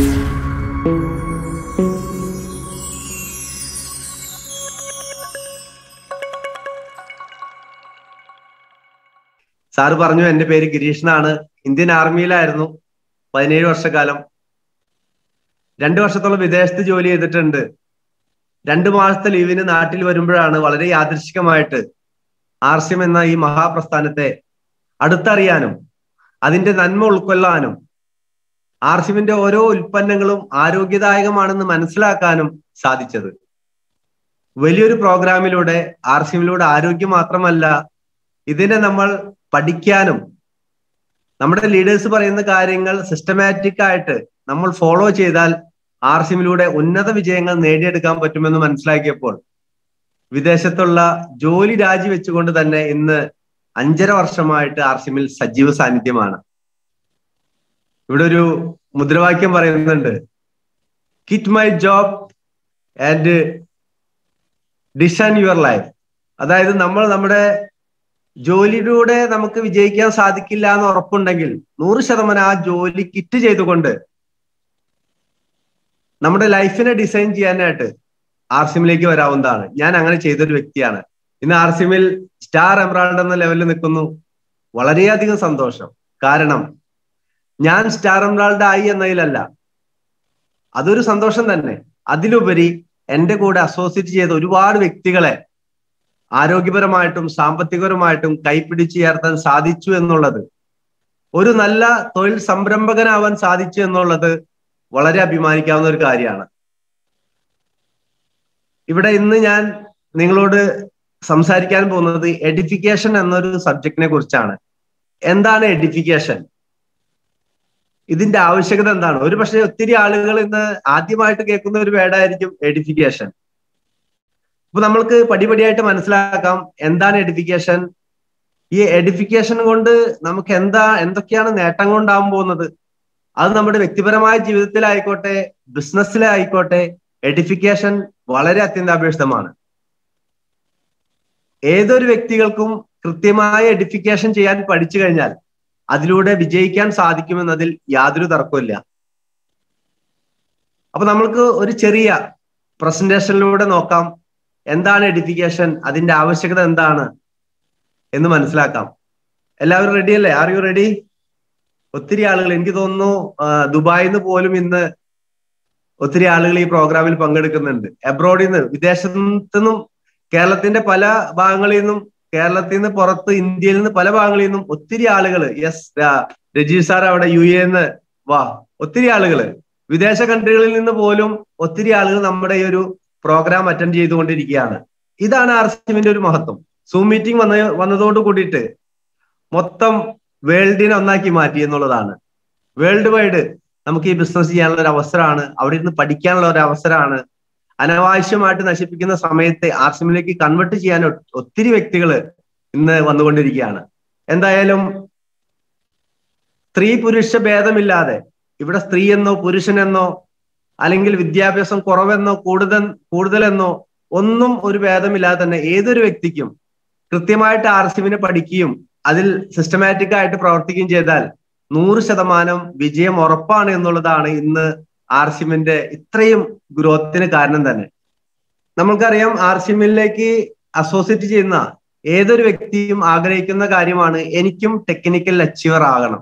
sir പറഞ്ഞു എന്റെ പേര് ഗിരീഷ് എന്നാണ് ഇന്ത്യൻ ആർമിയിലായിരുന്നു പതിനേഴ് വർഷക്കാലം രണ്ടു വർഷത്തോളം വിദേശത്ത് ജോലി ചെയ്തിട്ടുണ്ട് രണ്ടു മാസത്തെ ലീവിന് നാട്ടിൽ വരുമ്പോഴാണ് വളരെ യാദൃശികമായിട്ട് ആർസ്യം എന്ന ഈ മഹാപ്രസ്ഥാനത്തെ അടുത്തറിയാനും അതിന്റെ നന്മ ഉൾക്കൊള്ളാനും ആർസിമിന്റെ ഓരോ ഉൽപ്പന്നങ്ങളും ആരോഗ്യദായകമാണെന്ന് മനസ്സിലാക്കാനും സാധിച്ചത് വലിയൊരു പ്രോഗ്രാമിലൂടെ ആർസിമിലൂടെ ആരോഗ്യം മാത്രമല്ല ഇതിനെ നമ്മൾ പഠിക്കാനും നമ്മുടെ ലീഡേഴ്സ് പറയുന്ന കാര്യങ്ങൾ സിസ്റ്റമാറ്റിക് ആയിട്ട് നമ്മൾ ഫോളോ ചെയ്താൽ ആർസിമിലൂടെ ഉന്നത വിജയങ്ങൾ നേടിയെടുക്കാൻ പറ്റുമെന്ന് മനസ്സിലാക്കിയപ്പോൾ വിദേശത്തുള്ള ജോലി രാജിവെച്ചുകൊണ്ട് തന്നെ ഇന്ന് അഞ്ചര വർഷമായിട്ട് ആർസിമിൽ സജീവ സാന്നിധ്യമാണ് ഇവിടെ ഒരു മുദ്രാവാക്യം പറയുന്നുണ്ട് quit my job and design your life അതായത് നമ്മൾ നമ്മുടെ ജോലിയിലൂടെ നമുക്ക് വിജയിക്കാൻ സാധിക്കില്ല എന്ന് ഉറപ്പുണ്ടെങ്കിൽ നൂറ് ശതമാനം ആ ജോലി കിറ്റ് ചെയ്തുകൊണ്ട് നമ്മുടെ ലൈഫിനെ ഡിസൈൻ ചെയ്യാനായിട്ട് ആർസിമിലേക്ക് വരാവുന്നതാണ് ഞാൻ അങ്ങനെ ചെയ്തൊരു വ്യക്തിയാണ് ഇന്ന് ആർസിമിൽ സ്റ്റാർ എംബ്രാൾഡ് എന്ന ലെവലിൽ നിൽക്കുന്നു വളരെയധികം സന്തോഷം കാരണം ഞാൻ സ്റ്റാർ എംബ്രാൾഡ് ആയി എന്നതിലല്ല അതൊരു സന്തോഷം തന്നെ അതിലുപരി എന്റെ കൂടെ അസോസിയേറ്റ് ചെയ്ത ഒരുപാട് വ്യക്തികളെ ആരോഗ്യപരമായിട്ടും സാമ്പത്തികപരമായിട്ടും കൈപ്പിടിച്ചു ചേർത്താൻ സാധിച്ചു എന്നുള്ളത് ഒരു നല്ല തൊഴിൽ സംരംഭകനാവാൻ സാധിച്ചു എന്നുള്ളത് വളരെ അഭിമാനിക്കാവുന്ന ഒരു കാര്യമാണ് ഇവിടെ ഇന്ന് ഞാൻ നിങ്ങളോട് സംസാരിക്കാൻ പോകുന്നത് എഡിഫിക്കേഷൻ എന്നൊരു സബ്ജക്റ്റിനെ കുറിച്ചാണ് എന്താണ് എഡിഫിക്കേഷൻ ഇതിന്റെ ആവശ്യകത എന്താണ് ഒരു പക്ഷേ ഒത്തിരി ആളുകൾ ഇന്ന് ആദ്യമായിട്ട് കേൾക്കുന്ന ഒരു വേർഡായിരിക്കും എഡിഫിക്കേഷൻ അപ്പൊ നമ്മൾക്ക് പടിപടിയായിട്ട് മനസ്സിലാക്കാം എന്താണ് എഡിഫിക്കേഷൻ ഈ എഡിഫിക്കേഷൻ കൊണ്ട് നമുക്ക് എന്താ എന്തൊക്കെയാണ് നേട്ടങ്ങൾ ഉണ്ടാവാൻ പോകുന്നത് അത് നമ്മുടെ വ്യക്തിപരമായ ജീവിതത്തിലായിക്കോട്ടെ ബിസിനസ്സിലായിക്കോട്ടെ എഡിഫിക്കേഷൻ വളരെ അത്യന്താപേക്ഷിതമാണ് ഏതൊരു വ്യക്തികൾക്കും കൃത്യമായ എഡിഫിക്കേഷൻ ചെയ്യാൻ പഠിച്ചു കഴിഞ്ഞാൽ അതിലൂടെ വിജയിക്കാൻ സാധിക്കുമെന്നതിൽ യാതൊരു തർക്കമില്ല അപ്പൊ നമ്മൾക്ക് ഒരു ചെറിയ പ്രസന്റേഷനിലൂടെ നോക്കാം എന്താണ് എഡിഫിക്കേഷൻ അതിന്റെ ആവശ്യകത എന്താണ് എന്ന് മനസ്സിലാക്കാം എല്ലാവരും റെഡി അല്ലേ ആർ യു റെഡി ഒത്തിരി ആളുകൾ എനിക്ക് തോന്നുന്നു ദുബായിൽ നിന്ന് പോലും ഇന്ന് ഒത്തിരി ആളുകൾ ഈ പ്രോഗ്രാമിൽ പങ്കെടുക്കുന്നുണ്ട് എബ്രോഡിൽ നിന്ന് വിദേശത്തു നിന്നും കേരളത്തിന്റെ പല ഭാഗങ്ങളിൽ നിന്നും കേരളത്തിൽ നിന്ന് പുറത്ത് ഇന്ത്യയിൽ നിന്ന് പല ഭാഗങ്ങളിൽ നിന്നും ഒത്തിരി ആളുകൾ യെസ് രജീഷ് സാർ അവിടെ യു എന്ന് വാ ഒത്തിരി ആളുകൾ വിദേശ കൺട്രികളിൽ നിന്ന് പോലും ഒത്തിരി ആളുകൾ നമ്മുടെ ഈ ഒരു പ്രോഗ്രാം അറ്റൻഡ് ചെയ്തുകൊണ്ടിരിക്കുകയാണ് ഇതാണ് ആർ സിമിന്റെ ഒരു മഹത്വം സൂം മീറ്റിംഗ് വന്ന വന്നതോട് കൂടിയിട്ട് മൊത്തം വേൾഡിനെ ഒന്നാക്കി മാറ്റി എന്നുള്ളതാണ് വേൾഡ് വൈഡ് നമുക്ക് ഈ ബിസിനസ് ചെയ്യാനുള്ള ഒരു അവസരമാണ് അവിടെ ഇരുന്ന് പഠിക്കാനുള്ള ഒരു അവസരമാണ് അനാവശ്യമായിട്ട് നശിപ്പിക്കുന്ന സമയത്തെ ആർസിമിലേക്ക് കൺവെർട്ട് ചെയ്യാൻ ഒത്തിരി വ്യക്തികൾ ഇന്ന് വന്നുകൊണ്ടിരിക്കുകയാണ് എന്തായാലും സ്ത്രീ പുരുഷ ഭേദമില്ലാതെ ഇവിടെ സ്ത്രീ എന്നോ പുരുഷനെന്നോ അല്ലെങ്കിൽ വിദ്യാഭ്യാസം കുറവെന്നോ കൂടുതൽ കൂടുതലെന്നോ ഒന്നും ഒരു ഭേദമില്ലാതെ തന്നെ ഏതൊരു വ്യക്തിക്കും കൃത്യമായിട്ട് ആർസിമിനെ പഠിക്കുകയും അതിൽ സിസ്റ്റമാറ്റിക് ആയിട്ട് പ്രവർത്തിക്കുകയും ചെയ്താൽ നൂറ് ശതമാനം വിജയം ഉറപ്പാണ് എന്നുള്ളതാണ് ഇന്ന് ആർസിമിന്റെ ഇത്രയും ഗ്രോത്തിന് കാരണം തന്നെ നമുക്കറിയാം ആർസിമിലേക്ക് അസോസിയേറ്റ് ചെയ്യുന്ന ഏതൊരു വ്യക്തിയും ആഗ്രഹിക്കുന്ന കാര്യമാണ് എനിക്കും ടെക്നിക്കൽ അച്ചീവർ ആകണം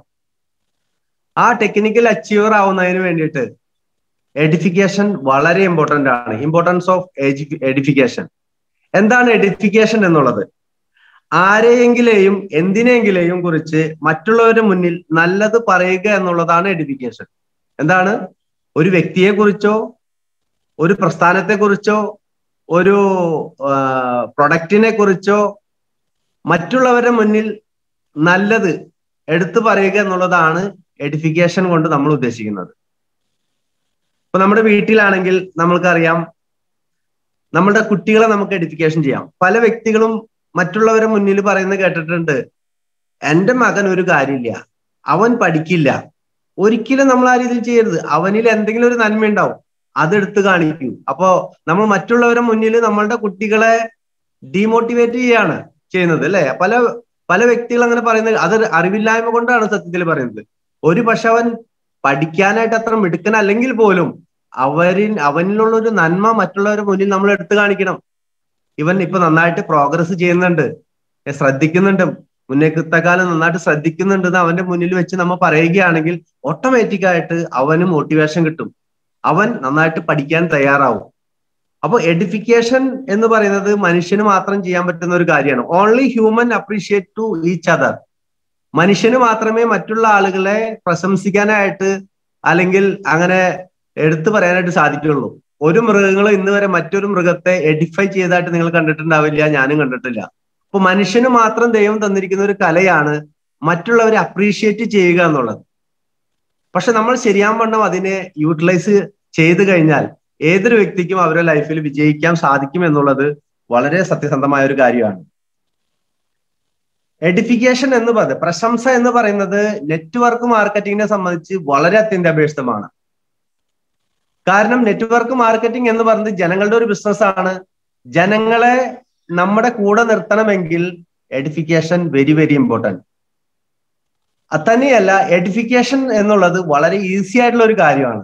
ആ ടെക്നിക്കൽ അച്ചീവർ ആവുന്നതിന് വേണ്ടിയിട്ട് എഡിഫിക്കേഷൻ വളരെ ഇമ്പോർട്ടന്റ് ആണ് ഇമ്പോർട്ടൻസ് ഓഫ് എഡിഫിക്കേഷൻ എന്താണ് എഡിഫിക്കേഷൻ എന്നുള്ളത് ആരെയെങ്കിലെയും എന്തിനെങ്കിലെയും കുറിച്ച് മറ്റുള്ളവരുടെ മുന്നിൽ നല്ലത് പറയുക എന്നുള്ളതാണ് എഡിഫിക്കേഷൻ എന്താണ് ഒരു വ്യക്തിയെ കുറിച്ചോ ഒരു പ്രസ്ഥാനത്തെ കുറിച്ചോ ഒരു പ്രൊഡക്റ്റിനെ കുറിച്ചോ മറ്റുള്ളവരുടെ മുന്നിൽ നല്ലത് എടുത്തു പറയുക എന്നുള്ളതാണ് എഡിഫിക്കേഷൻ കൊണ്ട് നമ്മൾ ഉദ്ദേശിക്കുന്നത് ഇപ്പൊ നമ്മുടെ വീട്ടിലാണെങ്കിൽ നമ്മൾക്കറിയാം നമ്മളുടെ കുട്ടികളെ നമുക്ക് എഡിഫിക്കേഷൻ ചെയ്യാം പല വ്യക്തികളും മറ്റുള്ളവരെ മുന്നിൽ പറയുന്നത് കേട്ടിട്ടുണ്ട് എന്റെ മകൻ ഒരു കാര്യമില്ല അവൻ പഠിക്കില്ല ഒരിക്കലും നമ്മൾ ആ രീതിയിൽ ചെയ്യരുത് അവനിൽ എന്തെങ്കിലും ഒരു നന്മ ഉണ്ടാവും അതെടുത്ത് കാണിക്കൂ അപ്പോ നമ്മൾ മറ്റുള്ളവരുടെ മുന്നിൽ നമ്മളുടെ കുട്ടികളെ ഡീമോട്ടിവേറ്റ് ചെയ്യാണ് ചെയ്യുന്നത് അല്ലെ പല പല വ്യക്തികൾ അങ്ങനെ പറയുന്നത് അത് അറിവില്ലായ്മ കൊണ്ടാണ് സത്യത്തിൽ പറയുന്നത് ഒരു പക്ഷെ അവൻ പഠിക്കാനായിട്ട് അത്ര മിടുക്കനല്ലെങ്കിൽ പോലും അവരിൽ അവനിലുള്ള ഒരു നന്മ മറ്റുള്ളവരുടെ മുന്നിൽ നമ്മൾ എടുത്തു കാണിക്കണം ഇവൻ ഇപ്പൊ നന്നായിട്ട് പ്രോഗ്രസ് ചെയ്യുന്നുണ്ട് ഏ, ശ്രദ്ധിക്കുന്നുണ്ട് മുന്നേക്കത്തെക്കാലം നന്നായിട്ട് ശ്രദ്ധിക്കുന്നുണ്ട് എന്ന് അവന്റെ മുന്നിൽ വെച്ച് നമ്മൾ പറയുകയാണെങ്കിൽ ഓട്ടോമാറ്റിക് ആയിട്ട് അവന് മോട്ടിവേഷൻ കിട്ടും അവൻ നന്നായിട്ട് പഠിക്കാൻ തയ്യാറാവും അപ്പൊ എഡിഫിക്കേഷൻ എന്ന് പറയുന്നത് മനുഷ്യന് മാത്രം ചെയ്യാൻ പറ്റുന്ന ഒരു കാര്യമാണ് only human appreciate to each other മനുഷ്യന് മാത്രമേ മറ്റുള്ള ആളുകളെ പ്രശംസിക്കാനായിട്ട് അല്ലെങ്കിൽ അങ്ങനെ എടുത്തു പറയാനായിട്ട് സാധിക്കുള്ളൂ ഒരു മൃഗങ്ങൾ ഇന്ന് വരെ മറ്റൊരു മൃഗത്തെ എഡിഫൈ ചെയ്തതായിട്ട് നിങ്ങൾ കണ്ടിട്ടുണ്ടാവില്ല ഞാനും കണ്ടിട്ടില്ല അപ്പൊ മനുഷ്യന് മാത്രം ദൈവം തന്നിരിക്കുന്ന ഒരു കലയാണ് മറ്റുള്ളവരെ അപ്രീഷിയേറ്റ് ചെയ്യുക എന്നുള്ളത് പക്ഷെ നമ്മൾ ശരിയാൻ വണ്ണം അതിനെ യൂട്ടിലൈസ് ചെയ്തു കഴിഞ്ഞാൽ ഏതൊരു വ്യക്തിക്കും അവരുടെ ലൈഫിൽ വിജയിക്കാൻ സാധിക്കും എന്നുള്ളത് വളരെ സത്യസന്ധമായ ഒരു കാര്യമാണ് എഡിഫിക്കേഷൻ എന്ന് പറയുന്നത് പ്രശംസ എന്ന് പറയുന്നത് നെറ്റ്വർക്ക് മാർക്കറ്റിങ്ങിനെ സംബന്ധിച്ച് വളരെ അത്യന്താപേക്ഷിതമാണ് കാരണം നെറ്റ്വർക്ക് മാർക്കറ്റിംഗ് എന്ന് പറയുന്നത് ജനങ്ങളുടെ ഒരു ബിസിനസ് ആണ് ജനങ്ങളെ നമ്മുടെ കൂടെ നിർത്തണമെങ്കിൽ എഡിഫിക്കേഷൻ വെരി വെരി ഇമ്പോർട്ടൻറ്റ് അത് തന്നെയല്ല എഡിഫിക്കേഷൻ എന്നുള്ളത് വളരെ ഈസി ആയിട്ടുള്ള ഒരു കാര്യമാണ്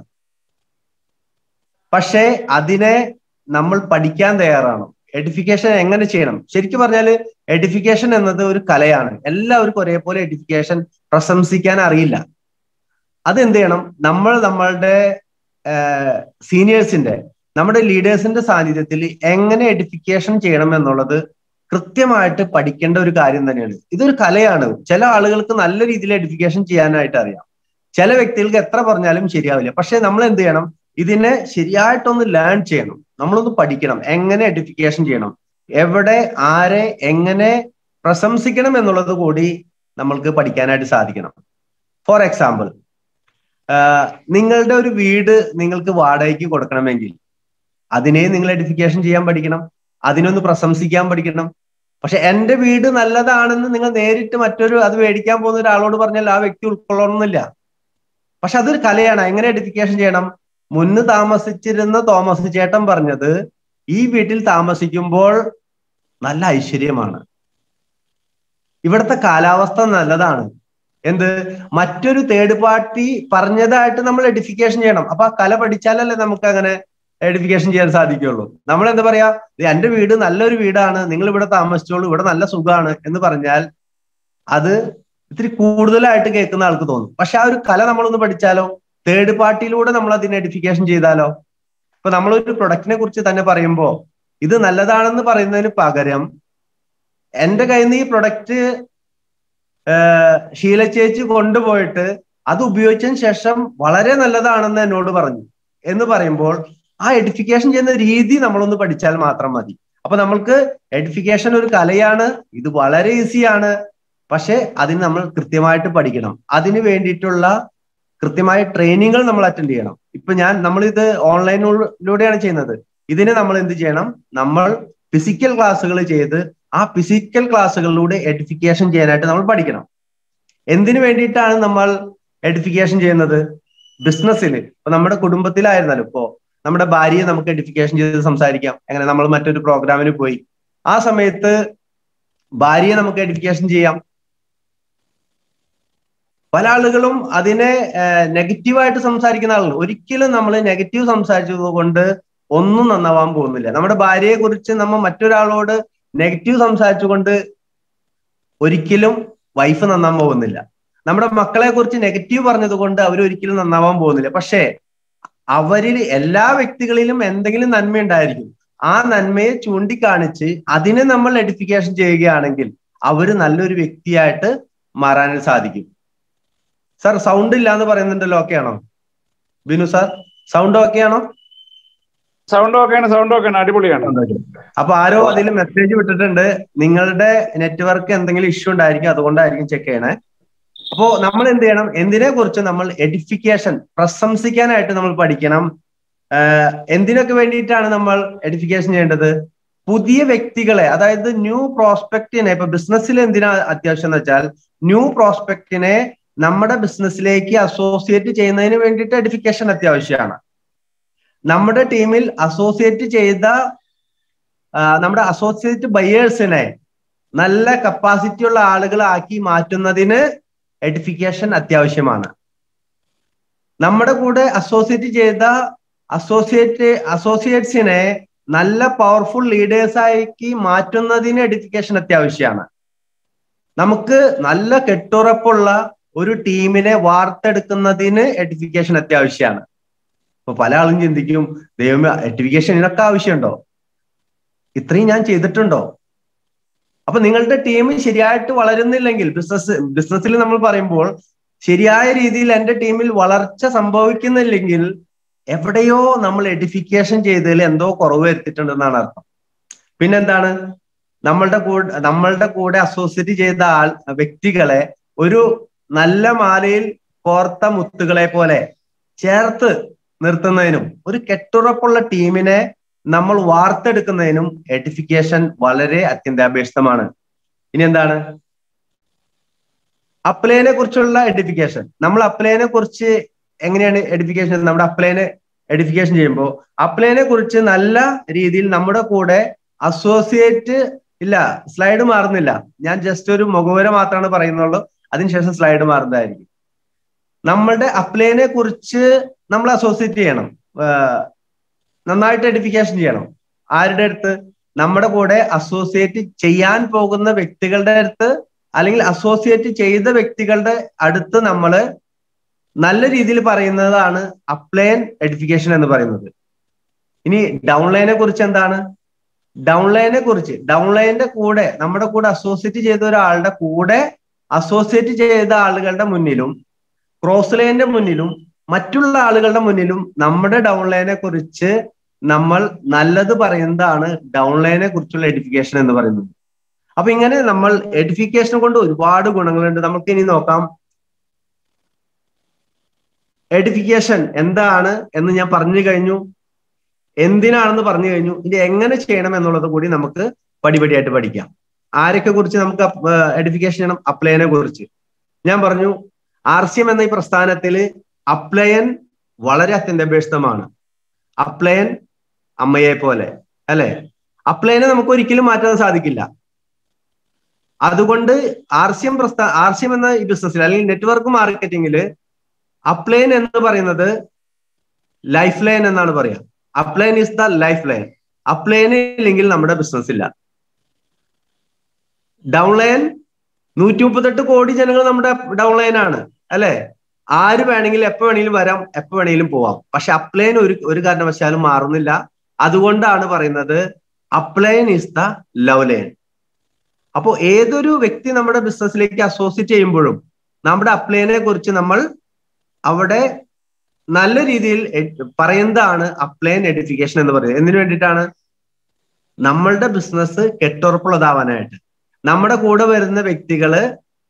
പക്ഷേ അതിനെ നമ്മൾ പഠിക്കാൻ തയ്യാറാണ് എഡിഫിക്കേഷൻ എങ്ങനെ ചെയ്യണം ശരിക്കും പറഞ്ഞാൽ എഡിഫിക്കേഷൻ എന്നത് ഒരു കലയാണ് എല്ലാവർക്കും ഒരേപോലെ എഡിഫിക്കേഷൻ പ്രശംസിക്കാൻ അറിയില്ല അത് എന്ത് ചെയ്യണം നമ്മൾ നമ്മളുടെ സീനിയേഴ്സിന്റെ നമ്മുടെ ലീഡേഴ്സിന്റെ സാന്നിധ്യത്തിൽ എങ്ങനെ എഡിഫിക്കേഷൻ ചെയ്യണം എന്നുള്ളത് കൃത്യമായിട്ട് പഠിക്കേണ്ട ഒരു കാര്യം തന്നെയാണ് ഇതൊരു കലയാണ് ചില ആളുകൾക്ക് നല്ല രീതിയിൽ എഡിഫിക്കേഷൻ ചെയ്യാനായിട്ട് അറിയാം ചില വ്യക്തികൾക്ക് എത്ര പറഞ്ഞാലും ശരിയാവില്ല പക്ഷെ നമ്മൾ എന്ത് ചെയ്യണം ഇതിനെ ശരിയായിട്ടൊന്ന് ലേൺ ചെയ്യണം നമ്മളൊന്ന് പഠിക്കണം എങ്ങനെ എഡിഫിക്കേഷൻ ചെയ്യണം എവിടെ ആരെ എങ്ങനെ പ്രശംസിക്കണം എന്നുള്ളത് കൂടി നമ്മൾക്ക് പഠിക്കാനായിട്ട് സാധിക്കണം ഫോർ എക്സാമ്പിൾ നിങ്ങളുടെ ഒരു വീട് നിങ്ങൾക്ക് വാടകയ്ക്ക് കൊടുക്കണമെങ്കിൽ അതിനെ നിങ്ങൾ എഡിഫിക്കേഷൻ ചെയ്യാൻ പഠിക്കണം അതിനൊന്ന് പ്രശംസിക്കാൻ പഠിക്കണം പക്ഷെ എന്റെ വീട് നല്ലതാണെന്ന് നിങ്ങൾ നേരിട്ട് മറ്റൊരു അത് മേടിക്കാൻ പോകുന്ന ഒരാളോട് പറഞ്ഞാൽ ആ വ്യക്തി ഉൾക്കൊള്ളണമെന്നില്ല പക്ഷെ അതൊരു കലയാണ് എങ്ങനെ എഡിഫിക്കേഷൻ ചെയ്യണം മുന്ന് താമസിച്ചിരുന്ന തോമസ് ചേട്ടൻ പറഞ്ഞത് ഈ വീട്ടിൽ താമസിക്കുമ്പോൾ നല്ല ഐശ്വര്യമാണ് ഇവിടുത്തെ കാലാവസ്ഥ നല്ലതാണ് എന്ത് മറ്റൊരു തേർഡ് പാർട്ടി പറഞ്ഞതായിട്ട് നമ്മൾ എഡിഫിക്കേഷൻ ചെയ്യണം അപ്പൊ ആ കല പഠിച്ചാലല്ലേ നമുക്ക് അങ്ങനെ എഡിഫിക്കേഷൻ ചെയ്യാൻ സാധിക്കുള്ളൂ നമ്മൾ എന്താ പറയാ എന്റെ വീട് നല്ലൊരു വീടാണ് നിങ്ങൾ ഇവിടെ താമസിച്ചോളൂ ഇവിടെ നല്ല സുഖമാണ് എന്ന് പറഞ്ഞാൽ അത് ഇത്തിരി കൂടുതലായിട്ട് കേൾക്കുന്ന ആൾക്ക് തോന്നും പക്ഷെ ആ ഒരു കല നമ്മളൊന്ന് പഠിച്ചാലോ തേർഡ് പാർട്ടിയിലൂടെ നമ്മൾ അതിനെ എഡിഫിക്കേഷൻ ചെയ്താലോ ഇപ്പൊ നമ്മളൊരു പ്രൊഡക്റ്റിനെ കുറിച്ച് തന്നെ പറയുമ്പോൾ ഇത് നല്ലതാണെന്ന് പറയുന്നതിന് പകരം എന്റെ കയ്യിൽ നിന്ന് ഈ പ്രൊഡക്റ്റ് ഷീല ചേച്ചി കൊണ്ടുപോയിട്ട് അത് ഉപയോഗിച്ചതിന് ശേഷം വളരെ നല്ലതാണെന്ന് എന്നോട് പറഞ്ഞു എന്ന് പറയുമ്പോൾ ആ എഡിഫിക്കേഷൻ ചെയ്യുന്ന രീതി നമ്മളൊന്ന് പഠിച്ചാൽ മാത്രം മതി അപ്പൊ നമ്മൾക്ക് എഡിഫിക്കേഷൻ ഒരു കലയാണ് ഇത് വളരെ ഈസിയാണ് പക്ഷെ അതിന് നമ്മൾ കൃത്യമായിട്ട് പഠിക്കണം അതിന് വേണ്ടിയിട്ടുള്ള കൃത്യമായ ട്രെയിനിങ്ങുകൾ നമ്മൾ അറ്റൻഡ് ചെയ്യണം ഇപ്പൊ ഞാൻ നമ്മൾ ഇത് ഓൺലൈനിലൂടെയാണ് ചെയ്യുന്നത് ഇതിനെ നമ്മൾ എന്ത് ചെയ്യണം നമ്മൾ ഫിസിക്കൽ ക്ലാസ്സുകൾ ചെയ്ത് ആ ഫിസിക്കൽ ക്ലാസ്സുകളിലൂടെ എഡിഫിക്കേഷൻ ചെയ്യാനായിട്ട് നമ്മൾ പഠിക്കണം എന്തിനു വേണ്ടിയിട്ടാണ് നമ്മൾ എഡിഫിക്കേഷൻ ചെയ്യുന്നത് ബിസിനസ്സിൽ ഇപ്പൊ നമ്മുടെ കുടുംബത്തിലായിരുന്നാലും ഇപ്പോ നമ്മുടെ ഭാര്യയെ നമുക്ക് എഡിഫിക്കേഷൻ ചെയ്ത് സംസാരിക്കാം എങ്ങനെ നമ്മൾ മറ്റൊരു പ്രോഗ്രാമിന് പോയി ആ സമയത്ത് ഭാര്യയെ നമുക്ക് എഡിഫിക്കേഷൻ ചെയ്യാം പല ആളുകളും അതിനെ നെഗറ്റീവായിട്ട് സംസാരിക്കുന്ന ആളുകൾ ഒരിക്കലും നമ്മൾ നെഗറ്റീവ് സംസാരിച്ചത് കൊണ്ട് ഒന്നും നന്നാവാൻ പോകുന്നില്ല നമ്മുടെ ഭാര്യയെ കുറിച്ച് നമ്മൾ മറ്റൊരാളോട് നെഗറ്റീവ് സംസാരിച്ചുകൊണ്ട് ഒരിക്കലും വൈഫ് നന്നാൻ പോകുന്നില്ല നമ്മുടെ മക്കളെ കുറിച്ച് നെഗറ്റീവ് പറഞ്ഞത് കൊണ്ട് അവർ ഒരിക്കലും നന്നാവാൻ പോകുന്നില്ല പക്ഷേ അവരിൽ എല്ലാ വ്യക്തികളിലും എന്തെങ്കിലും നന്മ ഉണ്ടായിരിക്കും ആ നന്മയെ ചൂണ്ടിക്കാണിച്ച് അതിനെ നമ്മൾ എഡിഫിക്കേഷൻ ചെയ്യുകയാണെങ്കിൽ അവര് നല്ലൊരു വ്യക്തിയായിട്ട് മാറാൻ സാധിക്കും സാർ സൗണ്ട് ഇല്ല എന്ന് പറയുന്നുണ്ടല്ലോ ഓക്കെ ആണോ ബിനു സാർ സൗണ്ട് ഓക്കെ ആണോ സൗണ്ട് ഓക്കെയാണ് സൗണ്ട് ഓക്കെയാണ് അടിപൊളിയാണ് അപ്പൊ ആരോ അതിൽ മെസ്സേജ് വിട്ടിട്ടുണ്ട് നിങ്ങളുടെ നെറ്റ്വർക്ക് എന്തെങ്കിലും ഇഷ്യൂ ഉണ്ടായിരിക്കും അതുകൊണ്ടായിരിക്കും ചെക്ക് ചെയ്യണേ അപ്പോ നമ്മൾ എന്ത് ചെയ്യണം എന്തിനെ കുറിച്ച് നമ്മൾ എഡിഫിക്കേഷൻ പ്രശംസിക്കാനായിട്ട് നമ്മൾ പഠിക്കണം എന്തിനൊക്കെ വേണ്ടിയിട്ടാണ് നമ്മൾ എഡിഫിക്കേഷൻ ചെയ്യേണ്ടത് പുതിയ വ്യക്തികളെ അതായത് ന്യൂ പ്രോസ്പെക്റ്റിനെ ഇപ്പൊ ബിസിനസ്സിൽ എന്തിനാ അത്യാവശ്യം എന്ന് വെച്ചാൽ ന്യൂ പ്രോസ്പെക്റ്റിനെ നമ്മുടെ ബിസിനസ്സിലേക്ക് അസോസിയേറ്റ് ചെയ്യുന്നതിന് വേണ്ടിയിട്ട് എഡിഫിക്കേഷൻ അത്യാവശ്യമാണ് നമ്മുടെ ടീമിൽ അസോസിയേറ്റ് ചെയ്ത നമ്മുടെ അസോസിയേറ്റ് ബയേഴ്സിനെ നല്ല കപ്പാസിറ്റി ഉള്ള ആളുകളാക്കി മാറ്റുന്നതിന് എഡിഫിക്കേഷൻ അത്യാവശ്യമാണ് നമ്മുടെ കൂടെ അസോസിയേറ്റ് ചെയ്ത അസോസിയേറ്റ് അസോസിയേറ്റ്സിനെ നല്ല പവർഫുൾ ലീഡേഴ്സ് ആക്കി മാറ്റുന്നതിന് എഡിഫിക്കേഷൻ അത്യാവശ്യമാണ് നമുക്ക് നല്ല കെട്ടുറപ്പുള്ള ഒരു ടീമിനെ വാർത്തെടുക്കുന്നതിന് എഡിഫിക്കേഷൻ അത്യാവശ്യമാണ് ഇപ്പൊ പല ആളും ചിന്തിക്കും ദൈവം എഡിഫിക്കേഷൻ ഇതിനൊക്കെ ആവശ്യമുണ്ടോ ഇത്രയും ഞാൻ ചെയ്തിട്ടുണ്ടോ അപ്പൊ നിങ്ങളുടെ ടീം ശരിയായിട്ട് വളരുന്നില്ലെങ്കിൽ ബിസിനസ് ബിസിനസ്സിൽ നമ്മൾ പറയുമ്പോൾ ശരിയായ രീതിയിൽ എന്റെ ടീമിൽ വളർച്ച സംഭവിക്കുന്നില്ലെങ്കിൽ എവിടെയോ നമ്മൾ എഡിഫിക്കേഷൻ ചെയ്തതിൽ എന്തോ കുറവ് വരുത്തിയിട്ടുണ്ടെന്നാണ് അർത്ഥം പിന്നെന്താണ് നമ്മളുടെ കൂടെ നമ്മളുടെ കൂടെ അസോസിയേറ്റ് ചെയ്ത ആൾ വ്യക്തികളെ ഒരു നല്ല മാലയിൽ കോർത്ത മുത്തുകളെ പോലെ ചേർത്ത് നിർത്തുന്നതിനും ഒരു കെട്ടുറപ്പുള്ള ടീമിനെ നമ്മൾ വാർത്തെടുക്കുന്നതിനും എഡിഫിക്കേഷൻ വളരെ അത്യന്താപേക്ഷിതമാണ് ഇനി എന്താണ് അപ്ലൈനെ കുറിച്ചുള്ള എഡിഫിക്കേഷൻ നമ്മൾ അപ്ലൈനെ കുറിച്ച് എങ്ങനെയാണ് എഡിഫിക്കേഷൻ നമ്മുടെ അപ്ലൈനെ എഡിഫിക്കേഷൻ ചെയ്യുമ്പോൾ അപ്ലൈനെ കുറിച്ച് നല്ല രീതിയിൽ നമ്മുടെ കൂടെ അസോസിയേറ്റ് ഇല്ല സ്ലൈഡ് മാറുന്നില്ല ഞാൻ ജസ്റ്റ് ഒരു മുഖവര മാത്രമാണ് പറയുന്നുള്ളൂ അതിനുശേഷം സ്ലൈഡ് മാറുന്നതായിരിക്കും നമ്മളുടെ അപ്ലൈനെ കുറിച്ച് നമ്മൾ അസോസിയേറ്റ് ചെയ്യണം നന്നായിട്ട് എഡിഫിക്കേഷൻ ചെയ്യണം ആരുടെ അടുത്ത് നമ്മുടെ കൂടെ അസോസിയേറ്റ് ചെയ്യാൻ പോകുന്ന വ്യക്തികളുടെ അടുത്ത് അല്ലെങ്കിൽ അസോസിയേറ്റ് ചെയ്ത വ്യക്തികളുടെ അടുത്ത് നമ്മൾ നല്ല രീതിയിൽ പറയുന്നതാണ് അപ്ലൈൻ എഡിഫിക്കേഷൻ എന്ന് പറയുന്നത് ഇനി ഡൗൺലൈനെ കുറിച്ച് എന്താണ് ഡൗൺലൈനെ കുറിച്ച് ഡൗൺലൈനിന്റെ കൂടെ നമ്മുടെ കൂടെ അസോസിയേറ്റ് ചെയ്ത ഒരാളുടെ കൂടെ അസോസിയേറ്റ് ചെയ്ത ആളുകളുടെ മുന്നിലും ക്രോസ് ലൈനിന്റെ മുന്നിലും മറ്റുള്ള ആളുകളുടെ മുന്നിലും നമ്മുടെ ഡൗൺലൈനെ കുറിച്ച് നമ്മൾ നല്ലത് പറയുന്നതാണ് ഡൗൺലൈനെ കുറിച്ചുള്ള എഡിഫിക്കേഷൻ എന്ന് പറയുന്നത് അപ്പൊ ഇങ്ങനെ നമ്മൾ എഡിഫിക്കേഷൻ കൊണ്ട് ഒരുപാട് ഗുണങ്ങളുണ്ട് നമുക്ക് ഇനി നോക്കാം എഡിഫിക്കേഷൻ എന്താണ് എന്ന് ഞാൻ പറഞ്ഞു കഴിഞ്ഞു എന്തിനാണെന്ന് പറഞ്ഞു കഴിഞ്ഞു ഇനി എങ്ങനെ ചെയ്യണം എന്നുള്ളത് കൂടി നമുക്ക് പടിപടിയായിട്ട് പഠിക്കാം ആരൊക്കെ കുറിച്ച് നമുക്ക് എഡിഫിക്കേഷൻ ചെയ്യണം അപ്ലയനെ കുറിച്ച് ഞാൻ പറഞ്ഞു ആർ സി എം എന്ന ഈ പ്രസ്ഥാനത്തിൽ അപ്ലയൻ വളരെ അത്യന്താപേക്ഷിതമാണ് അപ്ലയൻ അമ്മയെ പോലെ അല്ലെ അപ്ലയനെ നമുക്ക് ഒരിക്കലും മാറ്റാൻ സാധിക്കില്ല അതുകൊണ്ട് ആർ സി എം പ്രസ്ഥാ ആർ സി എം എന്ന ഈ ബിസിനസ്സിൽ അല്ലെങ്കിൽ നെറ്റ്വർക്ക് മാർക്കറ്റിംഗിൽ അപ്ലൈൻ എന്ന് പറയുന്നത് ലൈഫ് ലൈൻ എന്നാണ് പറയാ upline is the life line upline ഇല്ലെങ്കിൽ നമ്മുടെ ബിസിനസ് ഇല്ല ഡൗൺലൈൻ നൂറ്റി മുപ്പത്തെട്ട് കോടി ജനങ്ങൾ നമ്മുടെ ഡൗൺലൈൻ ആണ് അല്ലെ ആര് വേണമെങ്കിലും എപ്പോ വേണമെങ്കിലും വരാം എപ്പോ വേണമെങ്കിലും പോവാം പക്ഷെ അപ്ലൈൻ ഒരു ഒരു കാരണവശാലും മാറുന്നില്ല അതുകൊണ്ടാണ് പറയുന്നത് upline is the love line അപ്പോൾ ഏതൊരു വ്യക്തി നമ്മുടെ ബിസിനസ്സിലേക്ക് അസോസിയേറ്റ് ചെയ്യുമ്പോഴും നമ്മുടെ അപ്ലൈനെ കുറിച്ച് നമ്മൾ അവിടെ നല്ല രീതിയിൽ പറയുന്നതാണ് അപ്ലൈൻ എഡിഫിക്കേഷൻ എന്ന് പറയുന്നത് എന്തിനു വേണ്ടിയിട്ടാണ് നമ്മളുടെ ബിസിനസ് കെട്ടുറപ്പുള്ളതാവാനായിട്ട് നമ്മുടെ കൂടെ വരുന്ന വ്യക്തികള്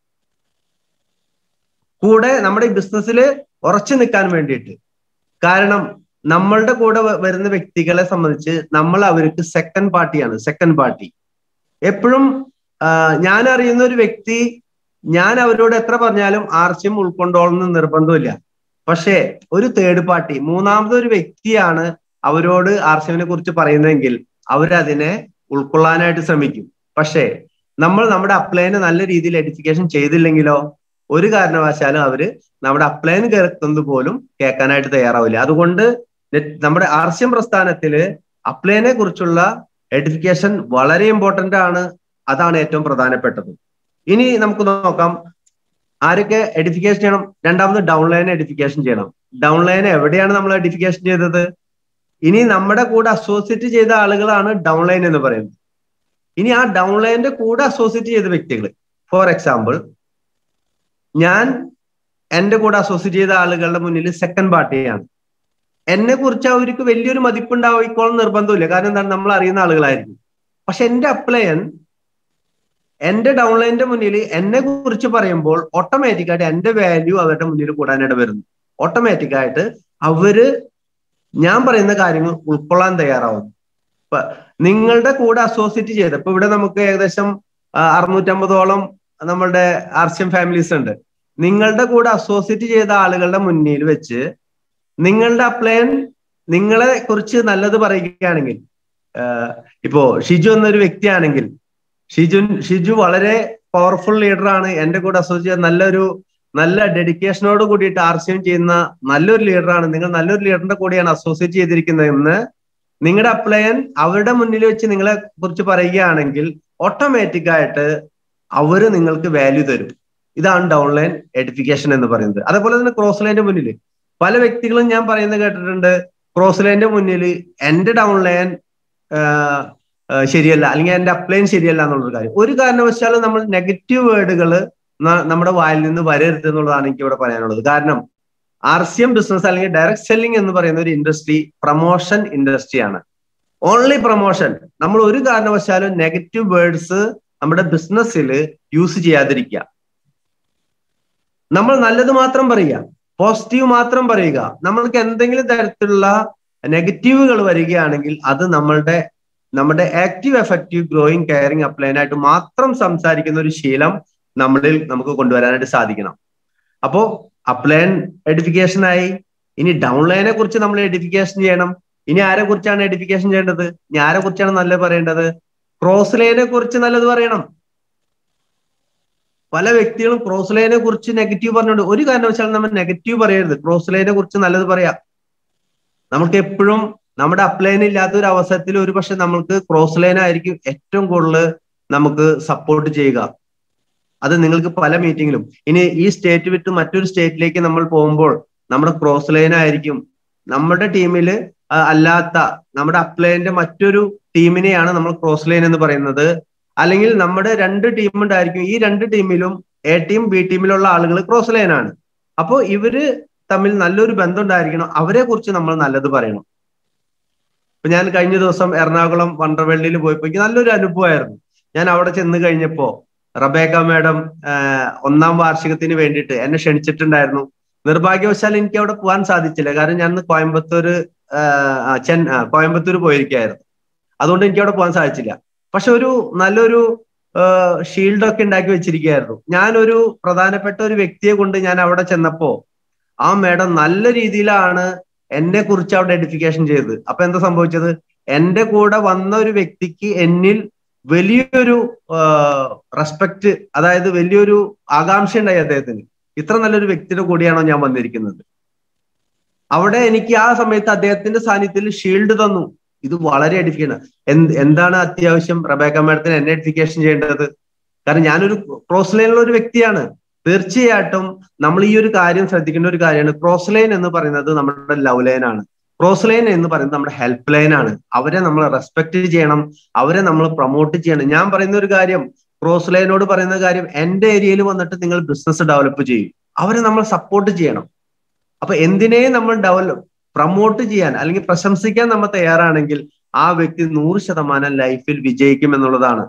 കൂടെ നമ്മുടെ ഈ ബിസിനസ്സിൽ ഉറച്ചു നിൽക്കാൻ വേണ്ടിയിട്ട് കാരണം നമ്മളുടെ കൂടെ വരുന്ന വ്യക്തികളെ സംബന്ധിച്ച് നമ്മൾ അവർക്ക് സെക്കൻഡ് പാർട്ടിയാണ് സെക്കൻഡ് പാർട്ടി എപ്പോഴും ഞാൻ അറിയുന്ന ഒരു വ്യക്തി ഞാൻ അവരോട് എത്ര പറഞ്ഞാലും ആർച്യം ഉൾക്കൊണ്ടോളുന്ന നിർബന്ധമില്ല പക്ഷേ ഒരു തേർഡ് പാർട്ടി മൂന്നാമത് ഒരു വ്യക്തിയാണ് അവരോട് ആർസിഎമ്മിനെ കുറിച്ച് പറയുന്നതെങ്കിൽ അവരതിനെ ഉൾക്കൊള്ളാനായിട്ട് ശ്രമിക്കും പക്ഷേ നമ്മൾ നമ്മുടെ അപ്ലൈനെ നല്ല രീതിയിൽ എഡിഫിക്കേഷൻ ചെയ്തില്ലെങ്കിലോ ഒരു കാരണവശാലും അവര് നമ്മുടെ അപ്ലൈന് കേൾക്കുന്നത് പോലും കേൾക്കാനായിട്ട് തയ്യാറാവില്ല അതുകൊണ്ട് നമ്മുടെ ആർസ്യം പ്രസ്ഥാനത്തില് അപ്ലൈനെ കുറിച്ചുള്ള എഡിഫിക്കേഷൻ വളരെ ഇമ്പോർട്ടന്റ് ആണ് അതാണ് ഏറ്റവും പ്രധാനപ്പെട്ടത് ഇനി നമുക്ക് നോക്കാം ആരൊക്കെ എഡിഫിക്കേഷൻ ചെയ്യണം രണ്ടാമത് ഡൗൺലൈൻ എഡിഫിക്കേഷൻ ചെയ്യണം ഡൗൺലൈൻ എവിടെയാണ് നമ്മൾ എഡിഫിക്കേഷൻ ചെയ്തത് ഇനി നമ്മുടെ കൂടെ അസോസിയേറ്റ് ചെയ്ത ആളുകളാണ് ഡൗൺലൈൻ എന്ന് പറയുന്നത് ഇനി ആ ഡൗൺലൈനിന്റെ കൂടെ അസോസിയേറ്റ് ചെയ്ത വ്യക്തികൾ ഫോർ എക്സാമ്പിൾ ഞാൻ എന്റെ കൂടെ അസോസിയേറ്റ് ചെയ്ത ആളുകളുടെ മുന്നിൽ സെക്കൻഡ് പാർട്ടിയാണ് എന്നെ കുറിച്ച് അവർക്ക് വലിയൊരു മതിപ്പുണ്ടാവിക്കോളം നിർബന്ധമില്ല കാരണം എന്താണ് നമ്മൾ അറിയുന്ന ആളുകളായിരിക്കും പക്ഷെ എന്റെ അപ്ലയൻ എന്റെ ഡൗൺലൈനിന്റെ മുന്നിൽ എന്നെ കുറിച്ച് പറയുമ്പോൾ ഓട്ടോമാറ്റിക്കായിട്ട് എന്റെ വാല്യൂ അവരുടെ മുന്നിൽ കൂടാനിട വരുന്നു ഓട്ടോമാറ്റിക്കായിട്ട് അവര് ഞാൻ പറയുന്ന കാര്യങ്ങൾ ഉൾക്കൊള്ളാൻ തയ്യാറാവുന്നു ഇപ്പൊ നിങ്ങളുടെ കൂടെ അസോസിയേറ്റ് ചെയ്ത് ഇപ്പൊ ഇവിടെ നമുക്ക് ഏകദേശം അറുന്നൂറ്റമ്പതോളം നമ്മളുടെ ആർസിയം ഫാമിലീസ് ഉണ്ട് നിങ്ങളുടെ കൂടെ അസോസിയേറ്റ് ചെയ്ത ആളുകളുടെ മുന്നിൽ വെച്ച് നിങ്ങളുടെ അപ്ലയൻ നിങ്ങളെ കുറിച്ച് നല്ലത് പറയുകയാണെങ്കിൽ ഇപ്പോ ഷിജു എന്നൊരു വ്യക്തിയാണെങ്കിൽ ഷിജു ഷിജു വളരെ പവർഫുൾ ലീഡറാണ് എന്റെ കൂടെ അസോസിയേറ്റ് നല്ലൊരു നല്ല ഡെഡിക്കേഷനോട് കൂടിയിട്ട് ആർ സി എം ചെയ്യുന്ന നല്ലൊരു ലീഡറാണ് നിങ്ങൾ നല്ലൊരു ലീഡറിന്റെ കൂടെയാണ് അസോസിയേറ്റ് ചെയ്തിരിക്കുന്നതെന്ന് നിങ്ങളുടെ അപ്ലയൻ അവരുടെ മുന്നിൽ വെച്ച് നിങ്ങളെ കുറിച്ച് പറയുകയാണെങ്കിൽ ഓട്ടോമാറ്റിക് ആയിട്ട് അവര് നിങ്ങൾക്ക് വാല്യൂ തരും ഇതാണ് ഡൗൺലൈൻ എഡിഫിക്കേഷൻ എന്ന് പറയുന്നത് അതേപോലെ തന്നെ ക്രോസ് ലൈന്റെ മുന്നിൽ പല വ്യക്തികളും ഞാൻ പറയുന്നത് കേട്ടിട്ടുണ്ട് ക്രോസ് ലൈന്റെ മുന്നിൽ എന്റെ ഡൗൺലൈൻ ശരിയല്ല അല്ലെങ്കിൽ എന്റെ അപ്ലൈൻ ശരിയല്ല എന്നുള്ളൊരു കാര്യം ഒരു കാരണവശാലും നമ്മൾ നെഗറ്റീവ് വേർഡുകൾ നമ്മുടെ വായിൽ നിന്ന് വരരുത് എന്നുള്ളതാണ് എനിക്ക് ഇവിടെ പറയാനുള്ളത് കാരണം ആർ സി എം ബിസിനസ് അല്ലെങ്കിൽ ഡയറക്ട് സെല്ലിംഗ് എന്ന് പറയുന്ന ഒരു ഇൻഡസ്ട്രി പ്രൊമോഷൻ ഇൻഡസ്ട്രിയാണ് ഓൺലി പ്രൊമോഷൻ നമ്മൾ ഒരു കാരണവശാലും നെഗറ്റീവ് വേർഡ്സ് നമ്മുടെ ബിസിനസ്സിൽ യൂസ് ചെയ്യാതിരിക്കുക നമ്മൾ നല്ലത് മാത്രം പറയുക പോസിറ്റീവ് മാത്രം പറയുക നമ്മൾക്ക് എന്തെങ്കിലും തരത്തിലുള്ള നെഗറ്റീവുകൾ വരികയാണെങ്കിൽ അത് നമ്മളുടെ നമ്മുടെ ആക്റ്റീവ് എഫക്റ്റീവ് ഗ്രോയിങ് കെയറിങ് അപ്ലൈനായിട്ട് മാത്രം സംസാരിക്കുന്ന ഒരു ശീലം നമ്മളിൽ നമുക്ക് കൊണ്ടുവരാനായിട്ട് സാധിക്കണം അപ്പോ അപ്ലൈൻ എഡിഫിക്കേഷൻ ആയി ഇനി ഡൗൺലൈനെ കുറിച്ച് നമ്മൾ എഡിഫിക്കേഷൻ ചെയ്യണം ഇനി ആരെ കുറിച്ചാണ് എഡിഫിക്കേഷൻ ചെയ്യേണ്ടത് ഇനി ആരെ കുറിച്ചാണ് നല്ലത് പറയേണ്ടത് ക്രോസ് ലൈനെ കുറിച്ച് നല്ലത് പറയണം പല വ്യക്തികളും ക്രോസ് ലൈനെ കുറിച്ച് നെഗറ്റീവ് പറഞ്ഞുകൊണ്ട് ഒരു കാരണവശാലും നമ്മൾ നെഗറ്റീവ് പറയരുത് ക്രോസ് ലൈനെ കുറിച്ച് നല്ലത് പറയാം നമുക്ക് എപ്പോഴും നമ്മുടെ അപ്ലൈൻ ഇല്ലാത്ത ഒരു അവസരത്തിൽ ഒരു പക്ഷെ നമ്മൾക്ക് ക്രോസ് ലൈൻ ആയിരിക്കും ഏറ്റവും കൂടുതൽ നമുക്ക് സപ്പോർട്ട് ചെയ്യുക അത് നിങ്ങൾക്ക് പല മീറ്റിങ്ങിലും ഇനി ഈ സ്റ്റേറ്റ് വിട്ട് മറ്റൊരു സ്റ്റേറ്റിലേക്ക് നമ്മൾ പോകുമ്പോൾ നമ്മുടെ ക്രോസ് ലൈൻ ആയിരിക്കും നമ്മുടെ ടീമിൽ അല്ലാത്ത നമ്മുടെ അപ്ലൈന്റെ മറ്റൊരു ടീമിനെയാണ് നമ്മൾ ക്രോസ് ലൈൻ എന്ന് പറയുന്നത് അല്ലെങ്കിൽ നമ്മുടെ രണ്ട് ടീം ഉണ്ടായിരിക്കും ഈ രണ്ട് ടീമിലും എ ടീം ബി ടീമിലുള്ള ആളുകൾ ക്രോസ് ലൈൻ ആണ് അപ്പോൾ ഇവര് തമ്മിൽ നല്ലൊരു ബന്ധം ഉണ്ടായിരിക്കണം അവരെ കുറിച്ച് നമ്മൾ നല്ലത് പറയണം ഇപ്പൊ ഞാൻ കഴിഞ്ഞ ദിവസം എറണാകുളം വണ്ടർവേൾഡിൽ പോയപ്പോ എനിക്ക് നല്ലൊരു അനുഭവമായിരുന്നു ഞാൻ അവിടെ ചെന്ന് കഴിഞ്ഞപ്പോ റബേക്ക മാഡം ഒന്നാം വാർഷികത്തിന് വേണ്ടിയിട്ട് എന്നെ ക്ഷണിച്ചിട്ടുണ്ടായിരുന്നു നിർഭാഗ്യവശാൽ എനിക്ക് അവിടെ പോകാൻ സാധിച്ചില്ല കാരണം ഞാൻ കോയമ്പത്തൂർ ചെൻ കോയമ്പത്തൂർ പോയിരിക്കായിരുന്നു അതുകൊണ്ട് എനിക്ക് അവിടെ പോകാൻ സാധിച്ചില്ല പക്ഷെ ഒരു നല്ലൊരു ഷീൽഡ് ഒക്കെ ഉണ്ടാക്കി വെച്ചിരിക്കുകയായിരുന്നു ഞാനൊരു പ്രധാനപ്പെട്ട ഒരു വ്യക്തിയെ കൊണ്ട് ഞാൻ അവിടെ ചെന്നപ്പോ ആ മേഡം നല്ല രീതിയിലാണ് എന്നെ കുറിച്ച് അവിടെ എഡിഫിക്കേഷൻ ചെയ്തത് അപ്പൊ എന്താ സംഭവിച്ചത് എന്റെ കൂടെ വന്ന ഒരു വ്യക്തിക്ക് എന്നിൽ വലിയൊരു റെസ്പെക്ട് അതായത് വലിയൊരു ആകാംക്ഷ ഉണ്ടായി അദ്ദേഹത്തിന് ഇത്ര നല്ലൊരു വ്യക്തിയുടെ കൂടിയാണോ ഞാൻ വന്നിരിക്കുന്നത് അവിടെ എനിക്ക് ആ സമയത്ത് അദ്ദേഹത്തിന്റെ സാന്നിധ്യത്തിൽ ഷീൽഡ് തന്നു ഇത് വളരെ എഡിഫിക്കേഷൻ എന്ത് എന്താണ് അത്യാവശ്യം റബേക്ക മാഡത്തിന് എന്നെ എഡിഫിക്കേഷൻ ചെയ്യേണ്ടത് കാരണം ഞാനൊരു ക്രോസ് ലൈനിലുള്ള ഒരു വ്യക്തിയാണ് തീർച്ചയായിട്ടും നമ്മൾ ഈ ഒരു കാര്യം ശ്രദ്ധിക്കേണ്ട ഒരു കാര്യമാണ് ക്രോസ് ലൈൻ എന്ന് പറയുന്നത് നമ്മുടെ ലവ് ലൈൻ ആണ് ക്രോസ് ലൈൻ എന്ന് പറയുന്നത് നമ്മുടെ ഹെൽപ്പ് ലൈൻ ആണ് അവരെ നമ്മൾ റെസ്പെക്ട് ചെയ്യണം അവരെ നമ്മൾ പ്രൊമോട്ട് ചെയ്യണം ഞാൻ പറയുന്ന ഒരു കാര്യം ക്രോസ് ലൈനോട് പറയുന്ന കാര്യം എന്റെ ഏരിയയിൽ വന്നിട്ട് നിങ്ങൾ ബിസിനസ് ഡെവലപ്പ് ചെയ്യും അവരെ നമ്മൾ സപ്പോർട്ട് ചെയ്യണം അപ്പൊ എന്തിനേ നമ്മൾ ഡെവലപ്പ് പ്രൊമോട്ട് ചെയ്യാൻ അല്ലെങ്കിൽ പ്രശംസിക്കാൻ നമ്മൾ തയ്യാറാണെങ്കിൽ ആ വ്യക്തി നൂറ് ശതമാനം ലൈഫിൽ വിജയിക്കും എന്നുള്ളതാണ്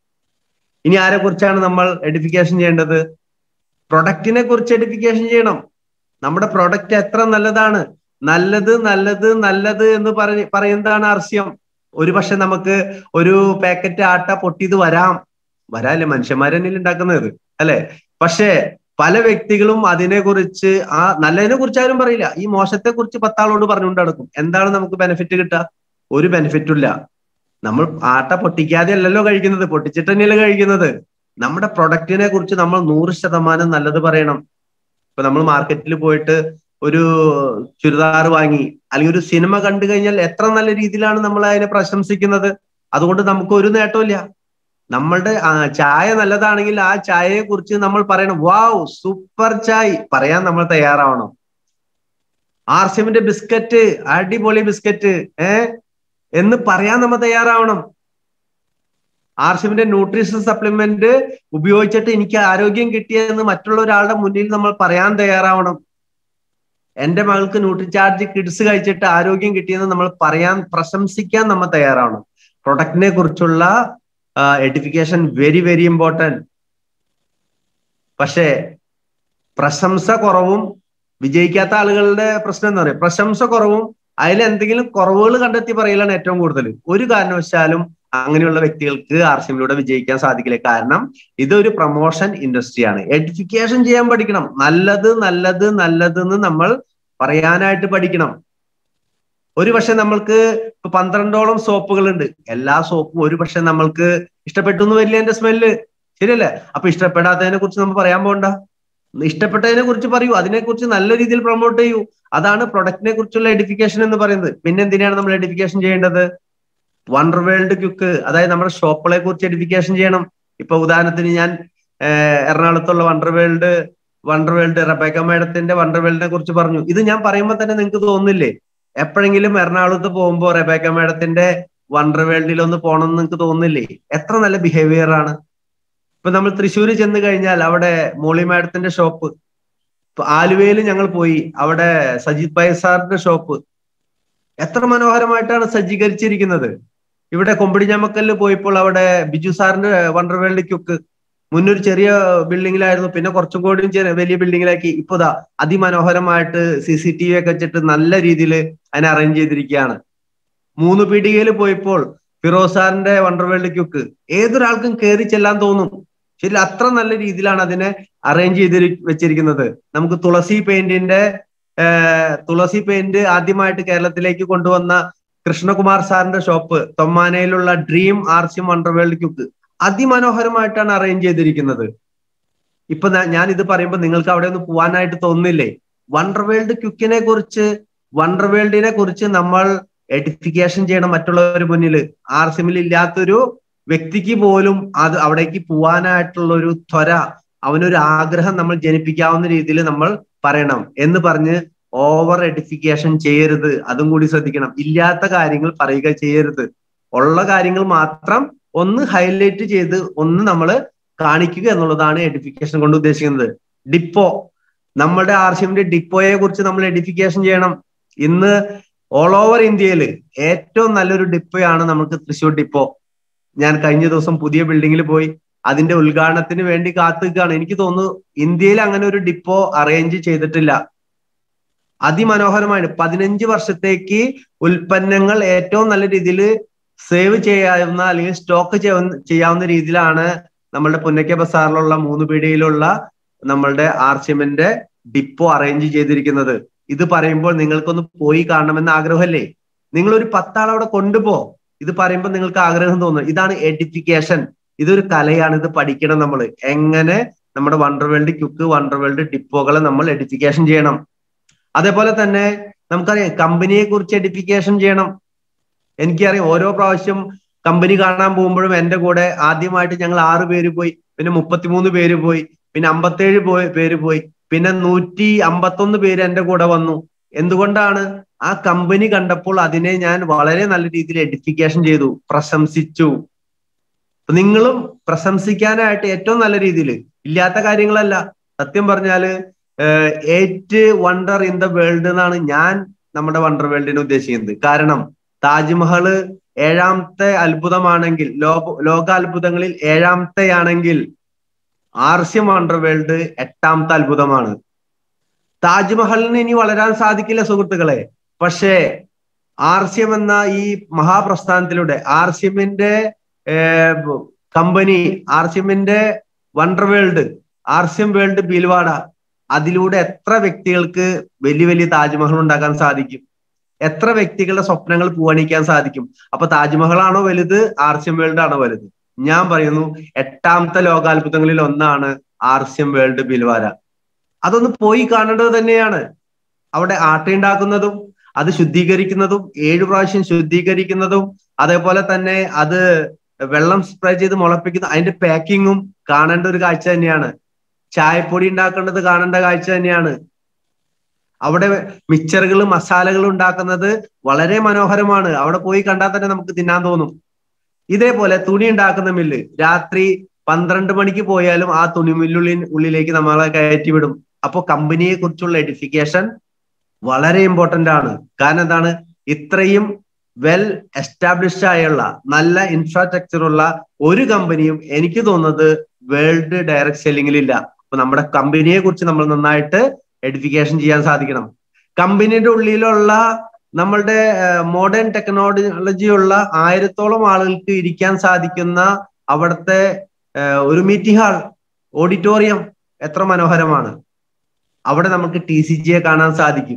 ഇനി ആരെ കുറിച്ചാണ് നമ്മൾ എഡിഫിക്കേഷൻ ചെയ്യേണ്ടത് പ്രൊഡക്റ്റിനെ കുറിച്ച് എഡിഫിക്കേഷൻ ചെയ്യണം നമ്മുടെ പ്രൊഡക്റ്റ് എത്ര നല്ലതാണ് നല്ലത് നല്ലത് നല്ലത് എന്ന് പറഞ്ഞ് പറയുന്നതാണ് ആർസ്യം ഒരു പക്ഷെ നമുക്ക് ഒരു പാക്കറ്റ് ആട്ട പൊട്ടിയത് വരാം വരാല്ലേ മനുഷ്യന്മാരെന്നിൽ ഉണ്ടാക്കുന്നത് അല്ലെ പക്ഷേ പല വ്യക്തികളും അതിനെ കുറിച്ച് ആ നല്ലതിനെ കുറിച്ച് ആരും പറയില്ല ഈ മോശത്തെ കുറിച്ച് പത്താളോട് പറഞ്ഞുകൊണ്ട് നടക്കും എന്താണ് നമുക്ക് ബെനിഫിറ്റ് കിട്ടുക ഒരു ബെനിഫിറ്റും ഇല്ല നമ്മൾ ആട്ട പൊട്ടിക്കാതെ അല്ലല്ലോ കഴിക്കുന്നത് പൊട്ടിച്ചിട്ട് തന്നെയല്ലേ കഴിക്കുന്നത് നമ്മുടെ പ്രൊഡക്റ്റിനെ കുറിച്ച് നമ്മൾ നൂറ് ശതമാനം നല്ലത് പറയണം ഇപ്പൊ നമ്മൾ മാർക്കറ്റിൽ പോയിട്ട് ഒരു ചുരിദാർ വാങ്ങി അല്ലെങ്കിൽ ഒരു സിനിമ കണ്ടു കഴിഞ്ഞാൽ എത്ര നല്ല രീതിയിലാണ് നമ്മൾ അതിനെ പ്രശംസിക്കുന്നത് അതുകൊണ്ട് നമുക്ക് ഒരു നേട്ടമില്ല നമ്മളുടെ ചായ നല്ലതാണെങ്കിൽ ആ ചായയെ കുറിച്ച് നമ്മൾ പറയണം വാവ് സൂപ്പർ ചായ് പറയാൻ നമ്മൾ തയ്യാറാവണം ആർസിഎമ്മിന്റെ ബിസ്ക്കറ്റ് അടിപൊളി ബിസ്ക്കറ്റ് ഏ എന്ന് പറയാൻ നമ്മൾ തയ്യാറാവണം ആർസിഎമ്മിന്റെ ന്യൂട്രീഷൻ സപ്ലിമെന്റ് ഉപയോഗിച്ചിട്ട് എനിക്ക് ആരോഗ്യം കിട്ടിയെന്ന് മറ്റുള്ള ഒരാളുടെ മുന്നിൽ നമ്മൾ പറയാൻ തയ്യാറാവണം എന്റെ മകൾക്ക് ന്യൂട്രിചാർജ് കിഡ്സ് കഴിച്ചിട്ട് ആരോഗ്യം കിട്ടിയെന്ന് നമ്മൾ പറയാൻ പ്രശംസിക്കാൻ നമ്മൾ തയ്യാറാവണം പ്രൊഡക്റ്റിനെ കുറിച്ചുള്ള എഡിഫിക്കേഷൻ വെരി വെരി ഇമ്പോർട്ടൻറ്റ് പക്ഷേ പ്രശംസ കുറവും വിജയിക്കാത്ത ആളുകളുടെ പ്രശ്നം എന്ന് പറയും പ്രശംസ കുറവും അതിൽ എന്തെങ്കിലും കുറവുകൾ കണ്ടെത്തി പറയലാണ് ഏറ്റവും കൂടുതൽ ഒരു കാരണവശാലും അങ്ങനെയുള്ള വ്യക്തികൾക്ക് ആർ സി എമ്മിലൂടെ വിജയിക്കാൻ സാധിക്കില്ല കാരണം ഇതൊരു പ്രൊമോഷൻ ഇൻഡസ്ട്രിയാണ് എഡിഫിക്കേഷൻ ചെയ്യാൻ പഠിക്കണം നല്ലത് നല്ലത് നല്ലത് എന്ന് നമ്മൾ പറയാനായിട്ട് പഠിക്കണം ഒരു പക്ഷെ നമ്മൾക്ക് ഇപ്പൊ പന്ത്രണ്ടോളം സോപ്പുകൾ ഉണ്ട് എല്ലാ സോപ്പും ഒരു പക്ഷെ നമ്മൾക്ക് ഇഷ്ടപ്പെട്ടു എന്ന് വരില്ല എന്റെ സ്മെല്ല് ശരിയല്ലേ അപ്പൊ ഇഷ്ടപ്പെടാത്തതിനെ കുറിച്ച് നമ്മൾ പറയാൻ പോകണ്ട ഇഷ്ടപ്പെട്ടതിനെ കുറിച്ച് പറയൂ അതിനെക്കുറിച്ച് നല്ല രീതിയിൽ പ്രൊമോട്ട് ചെയ്യൂ അതാണ് പ്രൊഡക്റ്റിനെ കുറിച്ചുള്ള എഡിഫിക്കേഷൻ എന്ന് പറയുന്നത് പിന്നെ എന്തിനാണ് നമ്മൾ എഡിഫിക്കേഷൻ ചെയ്യേണ്ടത് വണ്ടർ വേൾഡ് ക്യുക്ക് അതായത് നമ്മുടെ ഷോപ്പുകളെ കുറിച്ച് എഡിഫിക്കേഷൻ ചെയ്യണം ഇപ്പൊ ഉദാഹരണത്തിന് ഞാൻ എറണാകുളത്തുള്ള wonder world wonder world Rebecca മേഡത്തിന്റെ വണ്ടർ വേൾഡിനെ കുറിച്ച് പറഞ്ഞു ഇത് ഞാൻ പറയുമ്പോൾ തന്നെ നിങ്ങൾക്ക് തോന്നുന്നില്ലേ എപ്പോഴെങ്കിലും എറണാകുളത്ത് പോകുമ്പോൾ റബേക്ക മേഡത്തിന്റെ വണ്ടർ വേൾഡിൽ ഒന്ന് പോകണം എന്ന് നിങ്ങൾക്ക് തോന്നുന്നില്ലേ എത്ര നല്ല ബിഹേവിയർ ആണ് ഇപ്പൊ നമ്മൾ തൃശ്ശൂര് ചെന്ന് കഴിഞ്ഞാൽ അവിടെ മോളി മാഡത്തിന്റെ ഷോപ്പ് ഇപ്പൊ ആലുവയിൽ ഞങ്ങൾ പോയി അവിടെ സജിത് ഭായ് സാറിന്റെ ഷോപ്പ് എത്ര മനോഹരമായിട്ടാണ് സജ്ജീകരിച്ചിരിക്കുന്നത് ഇവിടെ കൊമ്പിടിഞ്ഞാമക്കല്ല് പോയപ്പോൾ അവിടെ ബിജു സാറിന്റെ വണ്ടർ വേൾഡ് ക്യുക്ക് മുന്നൊരു ചെറിയ ബിൽഡിങ്ങിലായിരുന്നു പിന്നെ കുറച്ചും കൂടി വലിയ ബിൽഡിങ്ങിലാക്കി ഇപ്പൊ ദാ അതിമനോഹരമായിട്ട് സി സി ടി വി ഒക്കെ വെച്ചിട്ട് നല്ല രീതിയിൽ അതിനെ അറേഞ്ച് ചെയ്തിരിക്കുകയാണ് മൂന്ന് പീടികയിൽ പോയപ്പോൾ ഫിറോസ് സാറിന്റെ വണ്ടർ വേൾഡ് ക്യുക്ക് ഏതൊരാൾക്കും കയറി ചെല്ലാൻ തോന്നും ശരി അത്ര നല്ല രീതിയിലാണ് അതിനെ അറേഞ്ച് ചെയ്ത് വെച്ചിരിക്കുന്നത് നമുക്ക് തുളസി പെയിന്റിന്റെ തുളസി പെയിന്റ് ആദ്യമായിട്ട് കേരളത്തിലേക്ക് കൊണ്ടുവന്ന കൃഷ്ണകുമാർ സാറിന്റെ ഷോപ്പ് തൊമ്മാനയിലുള്ള dream RCM wonder world quick അതിമനോഹരമായിട്ടാണ് അറേഞ്ച് ചെയ്തിരിക്കുന്നത് ഇപ്പൊ ഞാൻ ഇത് പറയുമ്പോൾ നിങ്ങൾക്ക് അവിടെ ഒന്ന് പോവാനായിട്ട് തോന്നുന്നില്ലേ വണ്ടർ വേൾഡ് ക്യുക്കിനെ കുറിച്ച് വണ്ടർ വേൾഡിനെ കുറിച്ച് നമ്മൾ എഡിഫിക്കേഷൻ ചെയ്യണം മറ്റുള്ളവരുടെ മുന്നിൽ ആർ സിമിൽ ഇല്ലാത്തൊരു വ്യക്തിക്ക് പോലും അത് അവിടേക്ക് പോവാനായിട്ടുള്ള ഒരു ത്വര അവനൊരു ആഗ്രഹം നമ്മൾ ജനിപ്പിക്കാവുന്ന രീതിയിൽ നമ്മൾ പറയണം എന്ന് പറഞ്ഞ് ഓവർ എഡിഫിക്കേഷൻ ചെയ്യരുത് അതും കൂടി ശ്രദ്ധിക്കണം ഇല്ലാത്ത കാര്യങ്ങൾ പറയുക ചെയ്യരുത് ഉള്ള കാര്യങ്ങൾ മാത്രം ഒന്ന് ഹൈലൈറ്റ് ചെയ്ത് ഒന്ന് നമ്മൾ കാണിക്കുക എന്നുള്ളതാണ് എഡിഫിക്കേഷൻ കൊണ്ട് ഉദ്ദേശിക്കുന്നത് ഡിപ്പോ നമ്മുടെ ആർഷ്യമിന്റെ ഡിപ്പോയെ കുറിച്ച് നമ്മൾ എഡിഫിക്കേഷൻ ചെയ്യണം ഇന്ന് ഓൾ ഓവർ ഇന്ത്യയിൽ ഏറ്റവും നല്ലൊരു ഡിപ്പോയാണ് നമുക്ക് തൃശ്ശൂർ ഡിപ്പോ ഞാൻ കഴിഞ്ഞ ദിവസം പുതിയ ബിൽഡിങ്ങിൽ പോയി അതിന്റെ ഉദ്ഘാടനത്തിന് വേണ്ടി കാത്തുകയാണ് എനിക്ക് തോന്നുന്നു ഇന്ത്യയിൽ അങ്ങനെ ഒരു ഡിപ്പോ അറേഞ്ച് ചെയ്തിട്ടില്ല അതിമനോഹരമാണ് പതിനഞ്ച് വർഷത്തേക്ക് ഉൽപ്പന്നങ്ങൾ ഏറ്റവും നല്ല രീതിയിൽ സേവ് ചെയ്യാവുന്ന അല്ലെങ്കിൽ സ്റ്റോക്ക് ചെയ്യാവുന്ന രീതിയിലാണ് നമ്മളുടെ പുന്നക്ക ബസാറിലുള്ള മൂന്ന് പീടികയിലുള്ള നമ്മളുടെ ആർസിഎമ്മിന്റെ ഡിപ്പോ അറേഞ്ച് ചെയ്തിരിക്കുന്നത് ഇത് പറയുമ്പോൾ നിങ്ങൾക്കൊന്ന് പോയി കാണണമെന്ന് ആഗ്രഹമല്ലേ നിങ്ങൾ ഒരു പത്താൾ അവിടെ കൊണ്ടുപോ ഇത് പറയുമ്പോൾ നിങ്ങൾക്ക് ആഗ്രഹം തോന്നും ഇതാണ് എഡിഫിക്കേഷൻ ഇതൊരു കലയാണ് ഇത് പഠിക്കണം നമ്മൾ എങ്ങനെ നമ്മുടെ wonder world quick wonder world ഡിപ്പോകളെ നമ്മൾ എഡിഫിക്കേഷൻ ചെയ്യണം അതേപോലെ തന്നെ നമുക്കറിയാം കമ്പനിയെ കുറിച്ച് എഡിഫിക്കേഷൻ ചെയ്യണം എനിക്കറിയാം ഓരോ പ്രാവശ്യം കമ്പനി കാണാൻ പോകുമ്പോഴും എന്റെ കൂടെ ആദ്യമായിട്ട് ഞങ്ങൾ ആറ് പേര് പോയി പിന്നെ മുപ്പത്തിമൂന്ന് പേര് പോയി പിന്നെ അമ്പത്തേഴ് പോയി പേര് പോയി പിന്നെ നൂറ്റി അമ്പത്തൊന്ന് പേര് എന്റെ കൂടെ വന്നു എന്തുകൊണ്ടാണ് ആ കമ്പനി കണ്ടപ്പോൾ അതിനെ ഞാൻ വളരെ നല്ല രീതിയിൽ എഡിഫിക്കേഷൻ ചെയ്തു പ്രശംസിച്ചു നിങ്ങളും പ്രശംസിക്കാനായിട്ട് ഏറ്റവും നല്ല രീതിയിൽ ഇല്ലാത്ത കാര്യങ്ങളല്ല സത്യം പറഞ്ഞാല് ഏറ്റ് വണ്ടർ ഇൻ ദ വേൾഡ് എന്നാണ് ഞാൻ നമ്മുടെ വണ്ടർ വേൾഡിനെ ഉദ്ദേശിക്കുന്നത് കാരണം താജ്മഹല് ഏഴാമത്തെ അത്ഭുതമാണെങ്കിൽ ലോക ലോകാത്ഭുതങ്ങളിൽ ഏഴാമത്തെ ആണെങ്കിൽ ആർസ്യം വണ്ടർ വേൾഡ് എട്ടാമത്തെ അത്ഭുതമാണ് താജ്മഹലിന് ഇനി വളരാൻ സാധിക്കില്ല സുഹൃത്തുക്കളെ പക്ഷേ ആർസ്യം എന്ന ഈ മഹാപ്രസ്ഥാനത്തിലൂടെ ആർസ്യമിന്റെ കമ്പനി ആർസ്യമിന്റെ വണ്ടർ വേൾഡ് ആർസ്യം വേൾഡ് ബിൽവാഡ അതിലൂടെ എത്ര വ്യക്തികൾക്ക് വലിയ വലിയ താജ്മഹൽ ഉണ്ടാക്കാൻ സാധിക്കും എത്ര വ്യക്തികളുടെ സ്വപ്നങ്ങൾ പൂവണിക്കാൻ സാധിക്കും അപ്പൊ താജ്മഹലാണോ വലുത് ആർസ്യം വേൾഡ് ആണോ വലുത് ഞാൻ പറയുന്നു എട്ടാമത്തെ ലോകാത്ഭുതങ്ങളിൽ ഒന്നാണ് ആർസ്യം വേൾഡ് ബിൽവാര അതൊന്ന് പോയി കാണേണ്ടത് തന്നെയാണ് അവിടെ ആട്ടയുണ്ടാക്കുന്നതും അത് ശുദ്ധീകരിക്കുന്നതും ഏഴു പ്രാവശ്യം ശുദ്ധീകരിക്കുന്നതും അതേപോലെ തന്നെ അത് വെള്ളം സ്പ്രേ ചെയ്ത് മുളപ്പിക്കുന്ന അതിന്റെ പാക്കിങ്ങും കാണേണ്ട ഒരു കാഴ്ച തന്നെയാണ് ചായപ്പൊടി ഉണ്ടാക്കേണ്ടത് കാണേണ്ട കാഴ്ച തന്നെയാണ് അവിടെ മിക്സറുകൾ മസാലകൾ ഉണ്ടാക്കുന്നത് വളരെ മനോഹരമാണ് അവിടെ പോയി കണ്ടാൽ തന്നെ നമുക്ക് തിന്നാൻ തോന്നും ഇതേപോലെ തുണി ഉണ്ടാക്കുന്ന മില്ല് രാത്രി പന്ത്രണ്ട് മണിക്ക് പോയാലും ആ തുണി മില്ലുള്ളിൽ ഉള്ളിലേക്ക് നമ്മളെ കയറ്റി വിടും അപ്പൊ കമ്പനിയെ കുറിച്ചുള്ള എഡിഫിക്കേഷൻ വളരെ ഇമ്പോർട്ടന്റ് ആണ് കാരണം എന്താണ് ഇത്രയും വെൽ എസ്റ്റാബ്ലിഷ്ഡ് ആയുള്ള നല്ല ഇൻഫ്രാസ്ട്രക്ചർ ഉള്ള ഒരു കമ്പനിയും എനിക്ക് തോന്നുന്നത് വേൾഡ് ഡയറക്ട് സെല്ലിംഗിൽ ഇല്ല അപ്പൊ നമ്മുടെ കമ്പനിയെ കുറിച്ച് നമ്മൾ നന്നായിട്ട് എഡിഫിക്കേഷൻ ചെയ്യാൻ സാധിക്കണം കമ്പനിയുടെ ഉള്ളിലുള്ള നമ്മളുടെ മോഡേൺ ടെക്നോളജി ഉള്ള ആയിരത്തോളം ആളുകൾക്ക് ഇരിക്കാൻ സാധിക്കുന്ന അവിടുത്തെ ഒരു മീറ്റിംഗ് ഹാൾ ഓഡിറ്റോറിയം എത്ര മനോഹരമാണ് അവിടെ നമുക്ക് ടി സി ജിയെ കാണാൻ സാധിക്കും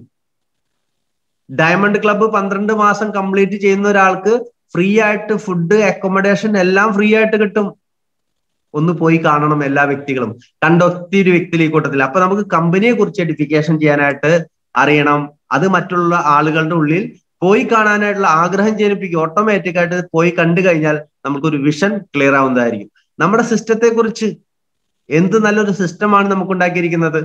ഡയമണ്ട് ക്ലബ്ബ് പന്ത്രണ്ട് മാസം കംപ്ലീറ്റ് ചെയ്യുന്ന ഒരാൾക്ക് ഫ്രീ ആയിട്ട് ഫുഡ് അക്കോമഡേഷൻ എല്ലാം ഫ്രീ ആയിട്ട് കിട്ടും ഒന്ന് പോയി കാണണം എല്ലാ വ്യക്തികളും കണ്ട ഒത്തിരി വ്യക്തികൾ ഈ കൂട്ടത്തിൽ അപ്പൊ നമുക്ക് കമ്പനിയെ കുറിച്ച് എഡിഫിക്കേഷൻ ചെയ്യാനായിട്ട് അറിയണം അത് മറ്റുള്ള ആളുകളുടെ ഉള്ളിൽ പോയി കാണാനായിട്ടുള്ള ആഗ്രഹം ജനിപ്പിക്കും ഓട്ടോമാറ്റിക് ആയിട്ട് പോയി കണ്ടു കഴിഞ്ഞാൽ നമുക്കൊരു വിഷൻ ക്ലിയർ ആവുന്നതായിരിക്കും നമ്മുടെ സിസ്റ്റത്തെ കുറിച്ച് എന്ത് നല്ലൊരു സിസ്റ്റമാണ് നമുക്ക് ഉണ്ടാക്കിയിരിക്കുന്നത്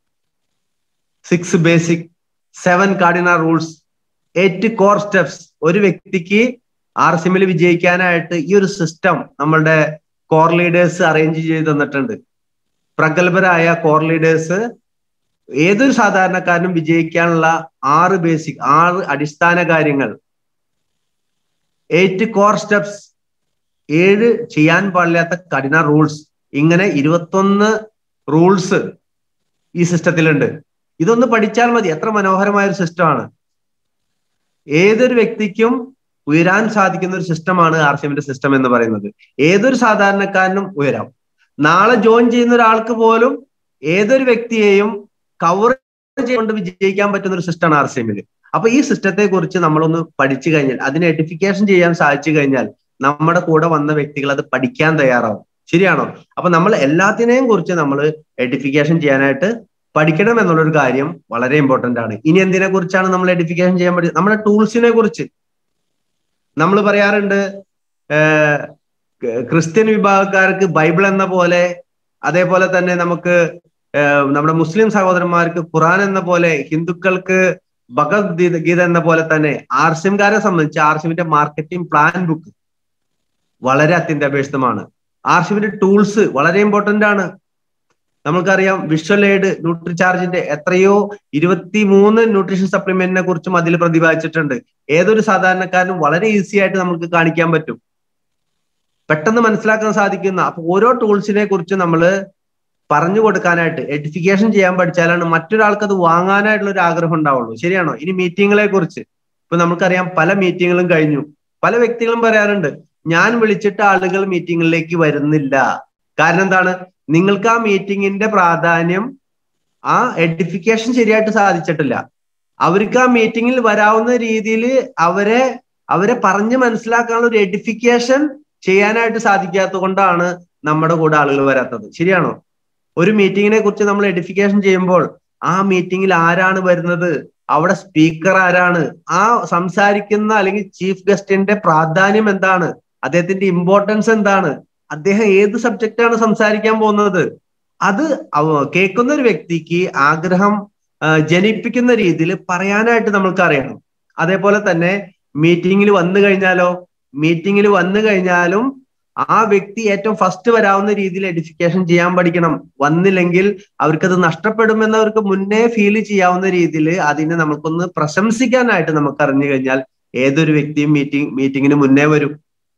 six basic seven cardinal rules eight core steps ഒരു വ്യക്തിക്ക് ആർ സിമിൽ വിജയിക്കാനായിട്ട് ഈ ഒരു സിസ്റ്റം നമ്മളുടെ കോർ ലീഡേഴ്സ് അറേഞ്ച് ചെയ്ത് തന്നിട്ടുണ്ട് പ്രഗത്ഭരായ കോർ ലീഡേഴ്സ് ഏതൊരു സാധാരണക്കാരനും വിജയിക്കാനുള്ള ആറ് ബേസിക് ആറ് അടിസ്ഥാന കാര്യങ്ങൾ എയ്റ്റ് കോർ സ്റ്റെപ്സ് ഏഴ് ചെയ്യാൻ പാടില്ലാത്ത കഠിന റൂൾസ് ഇങ്ങനെ ഇരുപത്തൊന്ന് റൂൾസ് ഈ സിസ്റ്റത്തിലുണ്ട് ഇതൊന്ന് പഠിച്ചാൽ മതി എത്ര മനോഹരമായ ഒരു സിസ്റ്റമാണ് ഏതൊരു വ്യക്തിക്കും ഉയരാൻ സാധിക്കുന്ന ഒരു സിസ്റ്റമാണ് ആർ സി എമ്മിന്റെ സിസ്റ്റം എന്ന് പറയുന്നത് ഏതൊരു സാധാരണക്കാരനും ഉയരാം നാളെ ജോയിൻ ചെയ്യുന്ന ഒരാൾക്ക് പോലും ഏതൊരു വ്യക്തിയെയും കവർ ചെയ്തുകൊണ്ട് വിജയിക്കാൻ പറ്റുന്ന ഒരു സിസ്റ്റമാണ് ആർ സി എമ്മില് അപ്പൊ ഈ സിസ്റ്റത്തെ കുറിച്ച് നമ്മളൊന്ന് പഠിച്ചു കഴിഞ്ഞാൽ അതിനെ എഡിഫിക്കേഷൻ ചെയ്യാൻ സാധിച്ചു കഴിഞ്ഞാൽ നമ്മുടെ കൂടെ വന്ന വ്യക്തികൾ അത് പഠിക്കാൻ തയ്യാറാവും ശരിയാണോ അപ്പൊ നമ്മൾ എല്ലാത്തിനെയും കുറിച്ച് നമ്മൾ എഡിഫിക്കേഷൻ ചെയ്യാനായിട്ട് പഠിക്കണം എന്നുള്ളൊരു കാര്യം വളരെ ഇമ്പോർട്ടന്റ് ആണ് ഇനി എന്തിനെ കുറിച്ചാണ് നമ്മൾ എഡിഫിക്കേഷൻ ചെയ്യാൻ പറ്റും നമ്മുടെ ടൂൾസിനെ കുറിച്ച് നമ്മൾ പറയാറുണ്ട് ക്രിസ്ത്യൻ വിഭാഗക്കാർക്ക് ബൈബിൾ എന്ന പോലെ അതേപോലെ തന്നെ നമുക്ക് നമ്മുടെ മുസ്ലിം സഹോദരന്മാർക്ക് ഖുറാൻ എന്ന പോലെ ഹിന്ദുക്കൾക്ക് ഭഗവത്ഗീത ഗീത എന്ന പോലെ തന്നെ ആർസിംകാരെ സംബന്ധിച്ച് ആർസിമിന്റെ മാർക്കറ്റിംഗ് പ്ലാൻ ബുക്ക് വളരെ അത്യന്താപേക്ഷിതമാണ് ആർസിമിന്റെ ടൂൾസ് വളരെ ഇമ്പോർട്ടന്റ് ആണ് നമുക്കറിയാം വിഷ്വൽ എയ്ഡ് ന്യൂട്രി ചാർജിന്റെ എത്രയോ ഇരുപത്തി മൂന്ന് ന്യൂട്രീഷൻ സപ്ലിമെന്റിനെ കുറിച്ചും അതിൽ പ്രതിപാദിച്ചിട്ടുണ്ട് ഏതൊരു സാധാരണക്കാരനും വളരെ ഈസി ആയിട്ട് നമുക്ക് കാണിക്കാൻ പറ്റും പെട്ടെന്ന് മനസ്സിലാക്കാൻ സാധിക്കുന്ന അപ്പൊ ഓരോ ടൂൾസിനെ കുറിച്ച് നമ്മൾ പറഞ്ഞു കൊടുക്കാനായിട്ട് എഡിഫിക്കേഷൻ ചെയ്യാൻ പഠിച്ചാലാണ് മറ്റൊരാൾക്ക് അത് വാങ്ങാനായിട്ടുള്ള ഒരു ആഗ്രഹം ഉണ്ടാവുള്ളൂ ശരിയാണോ ഇനി മീറ്റിങ്ങുകളെ കുറിച്ച് ഇപ്പൊ നമുക്കറിയാം പല മീറ്റിങ്ങുകളും കഴിഞ്ഞു പല വ്യക്തികളും പറയാറുണ്ട് ഞാൻ വിളിച്ചിട്ട് ആളുകൾ മീറ്റിങ്ങിലേക്ക് വരുന്നില്ല കാരണം എന്താണ് നിങ്ങൾക്ക് ആ മീറ്റിങ്ങിന്റെ പ്രാധാന്യം ആ എഡിഫിക്കേഷൻ ശരിയായിട്ട് സാധിച്ചിട്ടില്ല അവർക്ക് ആ മീറ്റിങ്ങിൽ വരാവുന്ന രീതിയിൽ അവരെ അവരെ പറഞ്ഞ് മനസ്സിലാക്കാനുള്ള ഒരു എഡിഫിക്കേഷൻ ചെയ്യാനായിട്ട് സാധിക്കാത്തത് കൊണ്ടാണ് നമ്മുടെ കൂടെ ആളുകൾ വരാത്തത് ശരിയാണോ ഒരു മീറ്റിങ്ങിനെ കുറിച്ച് നമ്മൾ എഡിഫിക്കേഷൻ ചെയ്യുമ്പോൾ ആ മീറ്റിങ്ങിൽ ആരാണ് വരുന്നത് അവിടെ സ്പീക്കർ ആരാണ് ആ സംസാരിക്കുന്ന അല്ലെങ്കിൽ ചീഫ് ഗസ്റ്റിന്റെ പ്രാധാന്യം എന്താണ് അദ്ദേഹത്തിന്റെ ഇമ്പോർട്ടൻസ് എന്താണ് അദ്ദേഹം ഏത് സബ്ജക്റ്റാണ് സംസാരിക്കാൻ പോകുന്നത് അത് കേൾക്കുന്ന ഒരു വ്യക്തിക്ക് ആഗ്രഹം ജനിപ്പിക്കുന്ന രീതിയിൽ പറയാനായിട്ട് നമ്മൾക്ക് അറിയണം അതേപോലെ തന്നെ മീറ്റിങ്ങിൽ വന്നു കഴിഞ്ഞാലോ മീറ്റിങ്ങിൽ വന്നു കഴിഞ്ഞാലും ആ വ്യക്തി ഏറ്റവും ഫസ്റ്റ് വരാവുന്ന രീതിയിൽ എഡിഫിക്കേഷൻ ചെയ്യാൻ പഠിക്കണം വന്നില്ലെങ്കിൽ അവർക്കത് നഷ്ടപ്പെടുമെന്ന് അവർക്ക് മുന്നേ ഫീൽ ചെയ്യാവുന്ന രീതിയിൽ അതിനെ നമുക്കൊന്ന് പ്രശംസിക്കാനായിട്ട് നമുക്ക് അറിഞ്ഞു കഴിഞ്ഞാൽ ഏതൊരു വ്യക്തിയും മീറ്റിംഗ് മീറ്റിങ്ങിന് മുന്നേ വരും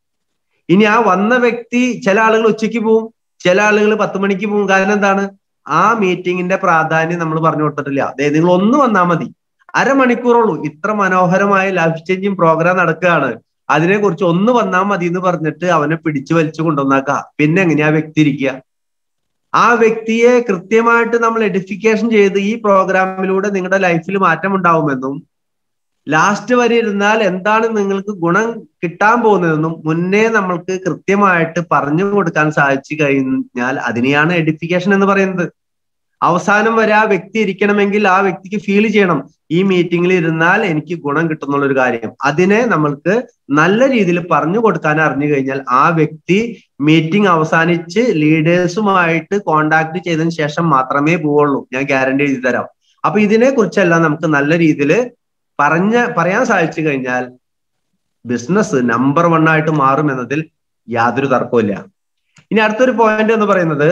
ഇനി ആ വന്ന വ്യക്തി ചില ആളുകൾ ഉച്ചയ്ക്ക് പോവും ചില ആളുകൾ പത്ത് മണിക്ക് പോവും കാരണം എന്താണ് ആ മീറ്റിങ്ങിന്റെ പ്രാധാന്യം നമ്മൾ പറഞ്ഞു കൊടുത്തിട്ടില്ല അതെ നിങ്ങൾ ഒന്ന് വന്നാൽ മതി അരമണിക്കൂറുള്ളൂ ഇത്ര മനോഹരമായ ലൈഫ് ചേഞ്ചിങ് പ്രോഗ്രാം നടക്കുകയാണ് അതിനെ കുറിച്ച് ഒന്ന് വന്നാൽ മതി എന്ന് പറഞ്ഞിട്ട് അവനെ പിടിച്ചു വലിച്ചു കൊണ്ടുവന്നാക്ക പിന്നെ എങ്ങനെയാ വ്യക്തി ഇരിക്കുക ആ വ്യക്തിയെ കൃത്യമായിട്ട് നമ്മൾ എഡിഫിക്കേഷൻ ചെയ്ത് ഈ പ്രോഗ്രാമിലൂടെ നിങ്ങളുടെ ലൈഫിൽ മാറ്റം ഉണ്ടാവുമെന്നും ലാസ്റ്റ് വരെ ഇരുന്നാൽ എന്താണ് നിങ്ങൾക്ക് ഗുണം കിട്ടാൻ പോകുന്നതെന്നും മുന്നേ നമ്മൾക്ക് കൃത്യമായിട്ട് പറഞ്ഞു കൊടുക്കാൻ സാധിച്ചു കഴിഞ്ഞാൽ അതിനെയാണ് എഡിഫിക്കേഷൻ എന്ന് പറയുന്നത് അവസാനം വരെ ആ വ്യക്തി ഇരിക്കണമെങ്കിൽ ആ വ്യക്തിക്ക് ഫീൽ ചെയ്യണം ഈ മീറ്റിംഗിൽ ഇരുന്നാൽ എനിക്ക് ഗുണം കിട്ടുന്നുള്ള ഒരു കാര്യം അതിനെ നമ്മൾക്ക് നല്ല രീതിയിൽ പറഞ്ഞു കൊടുക്കാൻ അറിഞ്ഞു കഴിഞ്ഞാൽ ആ വ്യക്തി മീറ്റിംഗ് അവസാനിച്ച് ലീഡേഴ്സുമായിട്ട് കോണ്ടാക്ട് ചെയ്തതിന് ശേഷം മാത്രമേ പോവുള്ളൂ ഞാൻ ഗ്യാരണ്ടി എഴുതി തരാം അപ്പൊ ഇതിനെ കുറിച്ചെല്ലാം നമുക്ക് നല്ല രീതിയിൽ പറഞ്ഞ പറയാൻ സാധിച്ചു കഴിഞ്ഞാൽ ബിസിനസ് നമ്പർ വൺ ആയിട്ട് മാറും എന്നതിൽ യാതൊരു തർക്കമില്ല ഇനി അടുത്തൊരു പോയിന്റ് എന്ന് പറയുന്നത്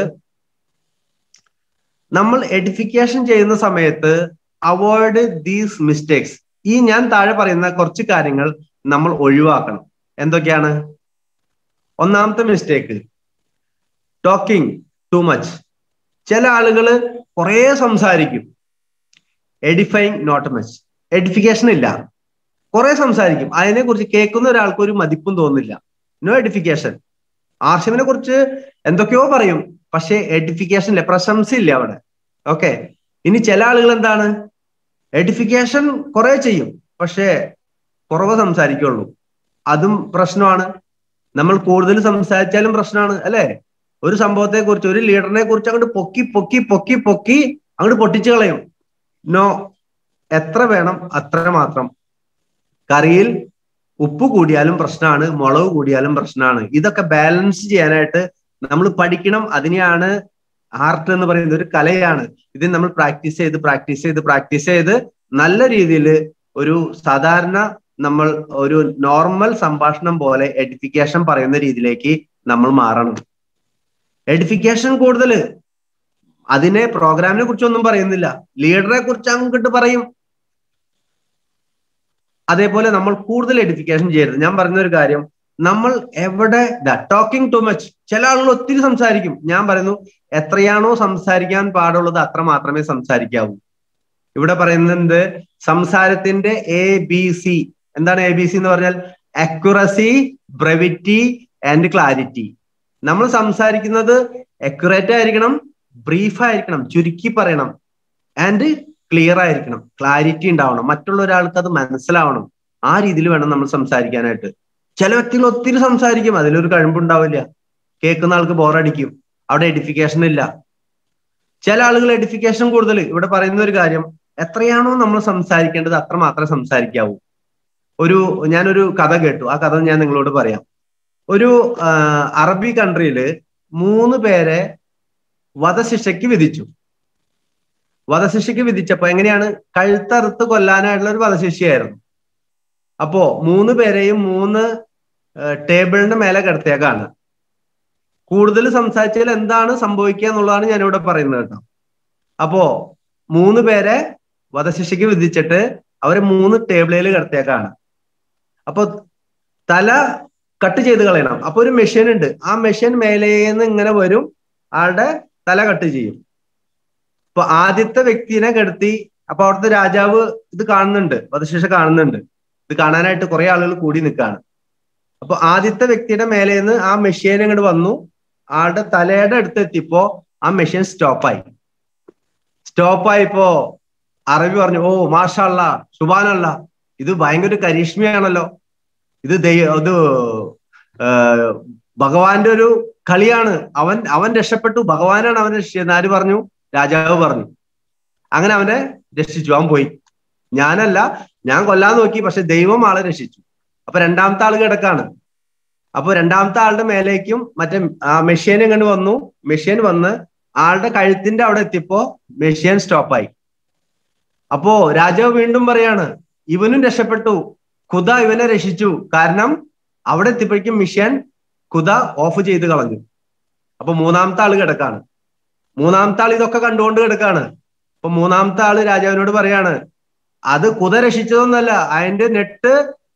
നമ്മൾ എഡിഫിക്കേഷൻ ചെയ്യുന്ന സമയത്ത് അവോയ്ഡ് ദീസ് മിസ്റ്റേക്സ് ഈ ഞാൻ താഴെ പറയുന്ന കുറച്ച് കാര്യങ്ങൾ നമ്മൾ ഒഴിവാക്കണം എന്തൊക്കെയാണ് ഒന്നാമത്തെ മിസ്റ്റേക്ക് ടോക്കിംഗ് ടു മച്ച് ചില ആളുകൾ കുറെ സംസാരിക്കും എഡിഫൈങ് നോട്ട് മച്ച് എഡിഫിക്കേഷൻ ഇല്ല കുറെ സംസാരിക്കും അതിനെ കുറിച്ച് കേൾക്കുന്ന ഒരാൾക്ക് ഒരു മതിപ്പും തോന്നില്ല നോ എഡിഫിക്കേഷൻ ആർഷമിനെ കുറിച്ച് എന്തൊക്കെയോ പറയും പക്ഷെ എഡിഫിക്കേഷൻ ഇല്ല പ്രശംസ ഇല്ല അവിടെ ഓക്കെ ഇനി ചില ആളുകൾ എന്താണ് എഡിഫിക്കേഷൻ കുറെ ചെയ്യും പക്ഷെ കുറവ് സംസാരിക്കുള്ളൂ അതും പ്രശ്നമാണ് നമ്മൾ കൂടുതൽ സംസാരിച്ചാലും പ്രശ്നമാണ് അല്ലെ ഒരു സംഭവത്തെ കുറിച്ച് ഒരു ലീഡറിനെ കുറിച്ച് അങ്ങോട്ട് പൊക്കി പൊക്കി പൊക്കി പൊക്കി അങ്ങോട്ട് പൊട്ടിച്ചു കളയും നോ എത്ര വേണം അത്ര മാത്രം കറിയിൽ ഉപ്പ് കൂടിയാലും പ്രശ്നമാണ് മുളക് കൂടിയാലും പ്രശ്നമാണ് ഇതൊക്കെ ബാലൻസ് ചെയ്യാനായിട്ട് നമ്മൾ പഠിക്കണം അതിനെയാണ് ആർട്ട് എന്ന് പറയുന്നത് ഒരു കലയാണ് ഇത് നമ്മൾ പ്രാക്ടീസ് ചെയ്ത് പ്രാക്ടീസ് ചെയ്ത് പ്രാക്ടീസ് ചെയ്ത് നല്ല രീതിയിൽ ഒരു സാധാരണ നമ്മൾ ഒരു നോർമൽ സംഭാഷണം പോലെ എഡിഫിക്കേഷൻ പറയുന്ന രീതിയിലേക്ക് നമ്മൾ മാറണം എഡിഫിക്കേഷൻ കൂടുതൽ അതിനെ പ്രോഗ്രാമിനെ കുറിച്ചൊന്നും പറയുന്നില്ല ലീഡറെ കുറിച്ച് അങ്ങോട്ട് പറയും അതേപോലെ നമ്മൾ കൂടുതൽ എഡിഫിക്കേഷൻ ചെയ്യരുത് ഞാൻ പറഞ്ഞ ഒരു കാര്യം നമ്മൾ എവിടെ ടോക്കിംഗ് ടു മച്ച് ചില ആളുകൾ ഒത്തിരി സംസാരിക്കും ഞാൻ പറയുന്നു എത്രയാണോ സംസാരിക്കാൻ പാടുള്ളത് അത്ര മാത്രമേ സംസാരിക്കാവൂ ഇവിടെ പറയുന്നത് സംസാരത്തിന്റെ എ ബി സി എന്താണ് എ ബി സി എന്ന് പറഞ്ഞാൽ അക്യുറസി ബ്രെവിറ്റി ആൻഡ് ക്ലാരിറ്റി നമ്മൾ സംസാരിക്കുന്നത് അക്യുറേറ്റ് ആയിരിക്കണം ബ്രീഫ് ആയിരിക്കണം ചുരുക്കി പറയണം ആൻഡ് ക്ലിയർ ആയിരിക്കണം ക്ലാരിറ്റി ഉണ്ടാവണം മറ്റുള്ള ഒരാൾക്ക് അത് മനസ്സിലാവണം ആ രീതിയിൽ വേണം നമ്മൾ സംസാരിക്കാനായിട്ട് ചില വ്യക്തികൾ ഒത്തിരി സംസാരിക്കും അതിലൊരു കഴിവുണ്ടാവില്ല കേൾക്കുന്ന ആൾക്ക് ബോറടിക്കും അവിടെ എഡിഫിക്കേഷൻ ഇല്ല ചില ആളുകൾ എഡിഫിക്കേഷൻ കൂടുതൽ ഇവിടെ പറയുന്ന ഒരു കാര്യം എത്രയാണോ നമ്മൾ സംസാരിക്കേണ്ടത് അത്ര മാത്രമേ സംസാരിക്കാവൂ ഒരു ഞാനൊരു കഥ കേട്ടു ആ കഥ ഞാൻ നിങ്ങളോട് പറയാം ഒരു അറബി കൺട്രിയില് മൂന്ന് പേരെ വധശിക്ഷയ്ക്ക് വിധിച്ചു വധശിക്ഷയ്ക്ക് വിധിച്ചപ്പോ എങ്ങനെയാണ് കഴുത്തറുത്ത് കൊല്ലാനായിട്ടുള്ള ഒരു വധശിക്ഷയായിരുന്നു അപ്പോ മൂന്ന് പേരെയും മൂന്ന് ടേബിളിന്റെ മേലെ കിടത്തിയേക്കാണ് കൂടുതൽ സംസാരിച്ചാൽ എന്താണ് സംഭവിക്കുക എന്നുള്ളതാണ് ഞാനിവിടെ പറയുന്നത് കേട്ടോ അപ്പോ മൂന്ന് പേരെ വധശിക്ഷയ്ക്ക് വിധിച്ചിട്ട് അവരെ മൂന്ന് ടേബിളിൽ കിടത്തിയേക്കാണ് അപ്പൊ തല കട്ട് ചെയ്ത് കളയണം അപ്പൊ ഒരു മെഷീൻ ഉണ്ട് ആ മെഷീൻ മേലേന്ന് ഇങ്ങനെ വരും ആളുടെ തല കട്ട് ചെയ്യും അപ്പൊ ആദ്യത്തെ വ്യക്തിനെ കിടത്തി അപ്പൊ അവിടുത്തെ രാജാവ് ഇത് കാണുന്നുണ്ട് വധശിക്ഷ കാണുന്നുണ്ട് ഇത് കാണാനായിട്ട് കുറെ ആളുകൾ കൂടി നിൽക്കുകയാണ് അപ്പൊ ആദ്യത്തെ വ്യക്തിയുടെ മേലേന്ന് ആ മെഷീൻ ഇങ്ങോട്ട് വന്നു ആളുടെ തലയുടെ അടുത്ത് എത്തിയപ്പോ ആ മെഷീൻ സ്റ്റോപ്പായി സ്റ്റോപ്പായിപ്പോ അറബി പറഞ്ഞു ഓ മാഷല്ല സുബാനല്ല ഇത് ഭയങ്കര കരീഷ്മയാണല്ലോ ഇത് ദൈവ ഇത് ഭഗവാന്റെ ഒരു കളിയാണ് അവൻ അവൻ രക്ഷപ്പെട്ടു ഭഗവാനാണ് അവനെ രക്ഷിച്ചത് ആര് പറഞ്ഞു രാജാവ് പറഞ്ഞു അങ്ങനെ അവനെ രക്ഷിച്ചു അവൻ പോയി ഞാനല്ല ഞാൻ കൊല്ലാൻ നോക്കി പക്ഷെ ദൈവം ആളെ രക്ഷിച്ചു അപ്പൊ രണ്ടാമത്തെ ആള് കിടക്കാണ് അപ്പൊ രണ്ടാമത്തെ ആളുടെ മേലേക്കും മറ്റേ ആ മെഷീൻ ഇങ്ങനെ വന്നു മെഷീൻ വന്ന് ആളുടെ കഴുത്തിന്റെ അവിടെ എത്തിയപ്പോ മെഷീൻ സ്റ്റോപ്പായി അപ്പോ രാജാവ് വീണ്ടും പറയാണ് ഇവനും രക്ഷപ്പെട്ടു ഖുദ ഇവനെ രക്ഷിച്ചു കാരണം അവിടെ എത്തിയപ്പോഴേക്കും മിഷ്യൻ ഖുദ ഓഫ് ചെയ്ത് കളഞ്ഞു അപ്പൊ മൂന്നാമത്തെ ആള് കിടക്കാണ് മൂന്നാമത്തെ ആൾ ഇതൊക്കെ കണ്ടുകൊണ്ട് കിടക്കാണ് അപ്പൊ മൂന്നാമത്തെ ആള് രാജാവിനോട് പറയാണ് അത് കുത രക്ഷിച്ചതൊന്നല്ല അതിന്റെ നെറ്റ്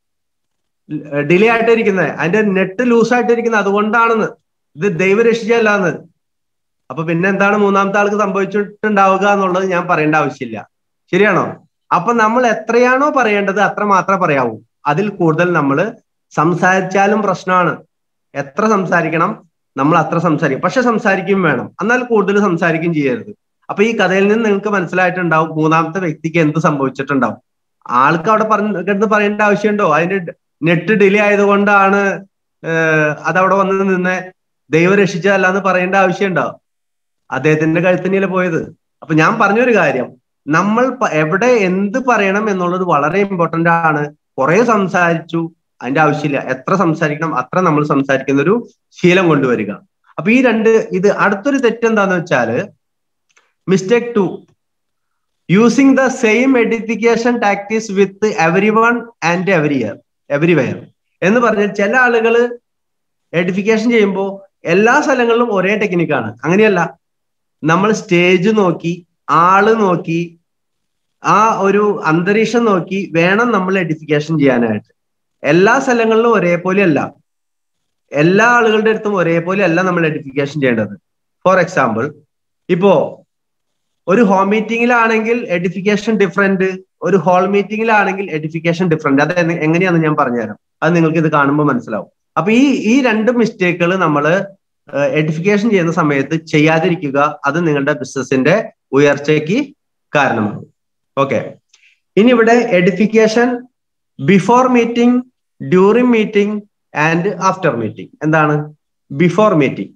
ഡിലേ ആയിട്ടിരിക്കുന്നത് അതിന്റെ നെറ്റ് ലൂസ് ആയിട്ടിരിക്കുന്നത് അതുകൊണ്ടാണെന്ന് ഇത് ദൈവം രക്ഷിച്ചല്ലാന്ന് അപ്പൊ പിന്നെ എന്താണ് മൂന്നാമത്തെ ആൾക്ക് സംഭവിച്ചിട്ടുണ്ടാവുക എന്നുള്ളത് ഞാൻ പറയേണ്ട ആവശ്യമില്ല ശരിയാണോ അപ്പൊ നമ്മൾ എത്രയാണോ പറയേണ്ടത് അത്ര മാത്രമേ പറയാവൂ അതിൽ കൂടുതൽ നമ്മൾ സംസാരിച്ചാലും പ്രശ്നമാണ് എത്ര സംസാരിക്കണം നമ്മൾ അത്ര സംസാരിക്കും പക്ഷെ സംസാരിക്കും വേണം എന്നാൽ കൂടുതൽ സംസാരിക്കും ചെയ്യരുത് അപ്പൊ ഈ കഥയിൽ നിന്ന് നിങ്ങൾക്ക് മനസ്സിലായിട്ടുണ്ടാവും മൂന്നാമത്തെ വ്യക്തിക്ക് എന്ത് സംഭവിച്ചിട്ടുണ്ടാവും ആൾക്ക് അവിടെ പറഞ്ഞ കിടന്ന് പറയേണ്ട ആവശ്യമുണ്ടോ അതിന്റെ നെറ്റ് ഡിലേ ആയതുകൊണ്ടാണ് അതവിടെ വന്ന് നിന്ന് ദൈവം രക്ഷിച്ചതല്ല എന്ന് പറയേണ്ട ആവശ്യമുണ്ടോ അദ്ദേഹത്തിന്റെ കഴുത്തിനിലെ പോയത് അപ്പൊ ഞാൻ പറഞ്ഞൊരു കാര്യം നമ്മൾ എവിടെ എന്ത് പറയണം എന്നുള്ളത് വളരെ ഇമ്പോർട്ടന്റ് ആണ് കുറെ സംസാരിച്ചു അതിന്റെ ആവശ്യമില്ല എത്ര സംസാരിക്കണം അത്ര നമ്മൾ സംസാരിക്കുന്ന ഒരു ശീലം കൊണ്ടുവരിക അപ്പൊ ഈ രണ്ട് ഇത് അടുത്തൊരു തെറ്റ് എന്താന്ന് വെച്ചാല് mistake to using the same edification tactics with everyone and every year everywhere എന്ന് പറഞ്ഞാൽ ചില ആളുകൾ എഡിഫിക്കേഷൻ ചെയ്യുമ്പോൾ എല്ലാ സ്ഥലങ്ങളിലും ഒരേ ടെക്നിക്കാണ് അങ്ങനെയല്ല നമ്മൾ സ്റ്റേജ് നോക്കി ആള് നോക്കി ആ ഒരു അന്തരീക്ഷം നോക്കി വേണം നമ്മൾ എഡിഫിക്കേഷൻ ചെയ്യാനായിട്ട് എല്ലാ സ്ഥലങ്ങളിലും ഒരേപോലെ അല്ല എല്ലാ ആളുകളുടെ അടുത്തും ഒരേപോലെ അല്ല നമ്മൾ എഡിഫിക്കേഷൻ ചെയ്യേണ്ടത് ഫോർ എക്സാമ്പിൾ ഇപ്പോ ഒരു ഹോം മീറ്റിംഗിലാണെങ്കിൽ എഡിഫിക്കേഷൻ ഡിഫറെന്റ് ഒരു ഹോൾ മീറ്റിംഗിലാണെങ്കിൽ എഡിഫിക്കേഷൻ ഡിഫറെന്റ് അത് എങ്ങനെയാണെന്ന് ഞാൻ പറഞ്ഞുതരാം അത് നിങ്ങൾക്ക് ഇത് കാണുമ്പോൾ മനസ്സിലാവും അപ്പൊ ഈ ഈ രണ്ട് മിസ്റ്റേക്കുകൾ നമ്മൾ എഡിഫിക്കേഷൻ ചെയ്യുന്ന സമയത്ത് ചെയ്യാതിരിക്കുക അത് നിങ്ങളുടെ ബിസിനസിന്റെ ഉയർച്ചയ്ക്ക് കാരണമാകും ഓക്കെ ഇനി ഇവിടെ edification before meeting during meeting and after meeting എന്താണ് ബിഫോർ മീറ്റിംഗ്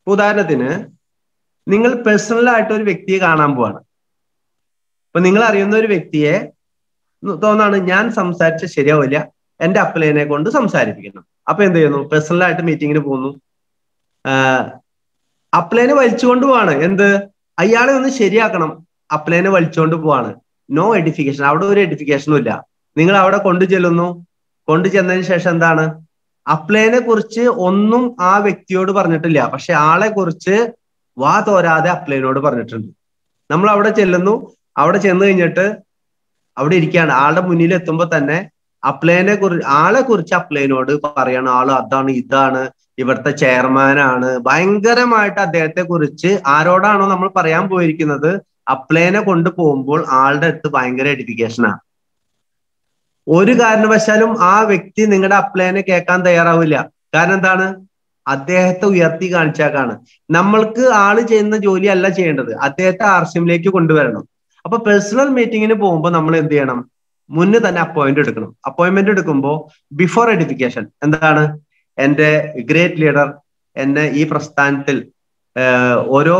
ഉദാഹരണത്തിന് നിങ്ങൾ പേഴ്സണൽ ആയിട്ട് ഒരു വ്യക്തിയെ കാണാൻ പോവാണ് അപ്പൊ നിങ്ങൾ അറിയുന്ന ഒരു വ്യക്തിയെ തോന്നാണ് ഞാൻ സംസാരിച്ച ശരിയാവില്ല എന്റെ അപ്ലൈനെ കൊണ്ട് സംസാരിപ്പിക്കണം അപ്പൊ എന്ത് ചെയ്യുന്നു പേഴ്സണൽ ആയിട്ട് മീറ്റിങ്ങിന് പോകുന്നു അപ്ലൈനെ വലിച്ചുകൊണ്ട് പോവാണ് എന്ത് അയാളെ ഒന്ന് ശരിയാക്കണം അപ്ലൈനെ വലിച്ചുകൊണ്ട് പോവാണ് നോ എഡിഫിക്കേഷൻ അവിടെ ഒരു എഡിഫിക്കേഷനും ഇല്ല നിങ്ങൾ അവിടെ കൊണ്ടു ചെല്ലുന്നു കൊണ്ടു ചെന്നതിന് ശേഷം എന്താണ് അപ്ലൈനെ കുറിച്ച് ഒന്നും ആ വ്യക്തിയോട് പറഞ്ഞിട്ടില്ല പക്ഷെ ആളെ കുറിച്ച് വാ തോരാതെ അപ്ലൈനോട് പറഞ്ഞിട്ടുണ്ട് നമ്മൾ അവിടെ ചെല്ലുന്നു അവിടെ ചെന്ന് കഴിഞ്ഞിട്ട് അവിടെ ഇരിക്കുകയാണ് ആളുടെ മുന്നിൽ എത്തുമ്പോൾ തന്നെ അപ്ലൈനെ കുറിച്ച് ആളെ കുറിച്ച് അപ്ലൈനോട് പറയാണ് ആള് അതാണ് ഇതാണ് ഇവിടുത്തെ ചെയർമാനാണ് ഭയങ്കരമായിട്ട് അദ്ദേഹത്തെ കുറിച്ച് ആരോടാണോ നമ്മൾ പറയാൻ പോയിരിക്കുന്നത് അപ്ലൈനെ കൊണ്ട് പോകുമ്പോൾ ആളുടെ അടുത്ത് ഭയങ്കര എഡിഫിക്കേഷനാണ് ഒരു കാരണവശാലും ആ വ്യക്തി നിങ്ങളുടെ അപ്ലൈനെ കേൾക്കാൻ തയ്യാറാവില്ല കാരണം എന്താണ് അദ്ദേഹത്തെ ഉയർത്തി കാണിച്ചാക്കാണ് നമ്മൾക്ക് ആള് ചെയ്യുന്ന ജോലി അല്ല ചെയ്യേണ്ടത് അദ്ദേഹത്തെ ആർ സി എമ്മിലേക്ക് കൊണ്ടുവരണം അപ്പൊ പേഴ്സണൽ മീറ്റിങ്ങിന് പോകുമ്പോൾ നമ്മൾ എന്ത് ചെയ്യണം മുന്നേ തന്നെ അപ്പോയിന്റ് എടുക്കണം അപ്പോയിന്റ്മെന്റ് എടുക്കുമ്പോൾ ബിഫോർ എഡിഫിക്കേഷൻ എന്താണ് എന്റെ ഗ്രേറ്റ് ലീഡർ എന്നെ ഈ പ്രസ്ഥാനത്തിൽ ഓരോ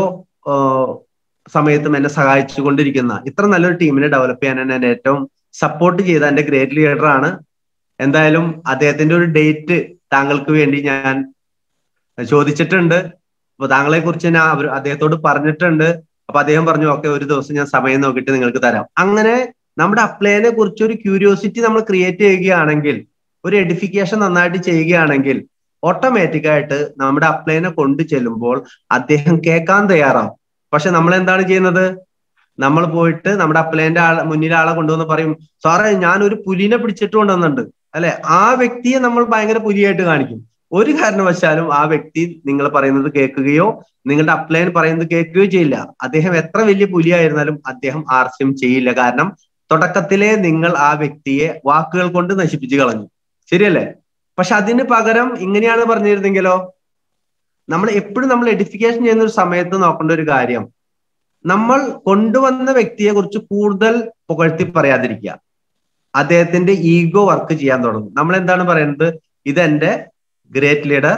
സമയത്തും എന്നെ സഹായിച്ചു കൊണ്ടിരിക്കുന്ന ഇത്ര നല്ലൊരു ടീമിനെ ഡെവലപ്പ് ചെയ്യാൻ എന്നെ ഏറ്റവും സപ്പോർട്ട് ചെയ്ത എന്റെ ഗ്രേറ്റ് ലീഡർ ആണ് എന്തായാലും അദ്ദേഹത്തിന്റെ ഒരു ഡേറ്റ് താങ്കൾക്ക് വേണ്ടി ഞാൻ ചോദിച്ചിട്ടുണ്ട് അപ്പൊ താങ്കളെ കുറിച്ച് ഞാൻ അവർ അദ്ദേഹത്തോട് പറഞ്ഞിട്ടുണ്ട് അപ്പൊ അദ്ദേഹം പറഞ്ഞു ഓക്കെ ഒരു ദിവസം ഞാൻ സമയം നോക്കിയിട്ട് നിങ്ങൾക്ക് തരാം അങ്ങനെ നമ്മുടെ അപ്ലൈനെ കുറിച്ച് ഒരു ക്യൂരിയോസിറ്റി നമ്മൾ ക്രിയേറ്റ് ചെയ്യുകയാണെങ്കിൽ ഒരു എഡിഫിക്കേഷൻ നന്നായിട്ട് ചെയ്യുകയാണെങ്കിൽ ഓട്ടോമാറ്റിക് ആയിട്ട് നമ്മുടെ അപ്ലൈനെ കൊണ്ടു ചെല്ലുമ്പോൾ അദ്ദേഹം കേൾക്കാൻ തയ്യാറാവും പക്ഷെ നമ്മൾ എന്താണ് ചെയ്യുന്നത് നമ്മൾ പോയിട്ട് നമ്മുടെ അപ്ലൈന്റെ ആളെ മുന്നിൽ ആളെ കൊണ്ടുവന്ന് പറയും സാറേ ഞാൻ ഒരു പുലിനെ പിടിച്ചിട്ട് കൊണ്ടുവന്നുണ്ട് അല്ലെ ആ വ്യക്തിയെ നമ്മൾ ഭയങ്കര പുലിയായിട്ട് കാണിക്കും ഒരു കാരണവശാലും ആ വ്യക്തി നിങ്ങൾ പറയുന്നത് കേൾക്കുകയോ നിങ്ങളുടെ അപ്ലൈൻ പറയുന്നത് കേൾക്കുകയോ ചെയ്യില്ല അദ്ദേഹം എത്ര വലിയ പുലിയായിരുന്നാലും അദ്ദേഹം ആർസ്യം ചെയ്യില്ല കാരണം തുടക്കത്തിലെ നിങ്ങൾ ആ വ്യക്തിയെ വാക്കുകൾ കൊണ്ട് നശിപ്പിച്ചു കളഞ്ഞു ശരിയല്ലേ പക്ഷെ അതിന് പകരം ഇങ്ങനെയാണ് പറഞ്ഞിരുന്നെങ്കിലോ നമ്മൾ എപ്പോഴും നമ്മൾ എഡിഫിക്കേഷൻ ചെയ്യുന്ന ഒരു സമയത്ത് നോക്കേണ്ട ഒരു കാര്യം നമ്മൾ കൊണ്ടുവന്ന വ്യക്തിയെ കുറിച്ച് കൂടുതൽ പുകഴ്ത്തി പറയാതിരിക്കുക അദ്ദേഹത്തിന്റെ ഈഗോ വർക്ക് ചെയ്യാൻ തുടങ്ങും നമ്മൾ എന്താണ് പറയുന്നത് ഇതെന്റെ ഗ്രേറ്റ് ലീഡർ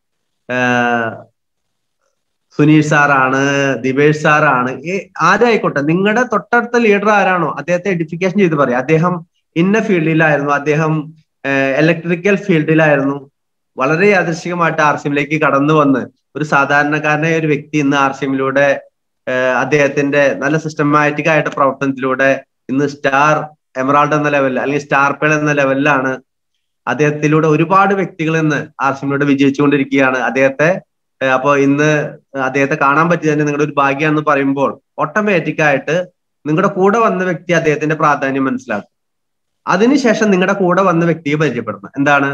സുനീഷ് സാറാണ് ദിവേഷ് സാറാണ് ആരായിക്കോട്ടെ നിങ്ങളുടെ തൊട്ടടുത്ത ലീഡർ ആരാണോ അദ്ദേഹത്തെ എഡിഫിക്കേഷൻ ചെയ്ത് പറയാം അദ്ദേഹം ഇന്ന ഫീൽഡിലായിരുന്നു അദ്ദേഹം ഇലക്ട്രിക്കൽ ഫീൽഡിലായിരുന്നു വളരെ യാദൃശികമായിട്ട് ആർ സി എമ്മിലേക്ക് കടന്നു വന്ന് ഒരു സാധാരണക്കാരനായ ഒരു വ്യക്തി ഇന്ന് ആർ സി എമ്മിലൂടെ അദ്ദേഹത്തിന്റെ നല്ല സിസ്റ്റമാറ്റിക് ആയിട്ട് പ്രവർത്തനത്തിലൂടെ ഇന്ന് സ്റ്റാർ എമറാൾഡ് എന്ന ലെവലിൽ അല്ലെങ്കിൽ സ്റ്റാർ പേൾ എന്ന ലെവലിലാണ് അദ്ദേഹത്തിലൂടെ ഒരുപാട് വ്യക്തികൾ ഇന്ന് ആർ സി എമ്മിലൂടെ വിജയിച്ചുകൊണ്ടിരിക്കുകയാണ് അദ്ദേഹത്തെ അപ്പൊ ഇന്ന് അദ്ദേഹത്തെ കാണാൻ പറ്റിയത് തന്നെ നിങ്ങളുടെ ഒരു ഭാഗ്യമാണെന്ന് പറയുമ്പോൾ ഓട്ടോമാറ്റിക് ആയിട്ട് നിങ്ങളുടെ കൂടെ വന്ന വ്യക്തി അദ്ദേഹത്തിന്റെ പ്രാധാന്യം മനസ്സിലാക്കും അതിനുശേഷം നിങ്ങളുടെ കൂടെ വന്ന വ്യക്തിയെ പരിചയപ്പെടണം എന്താണ്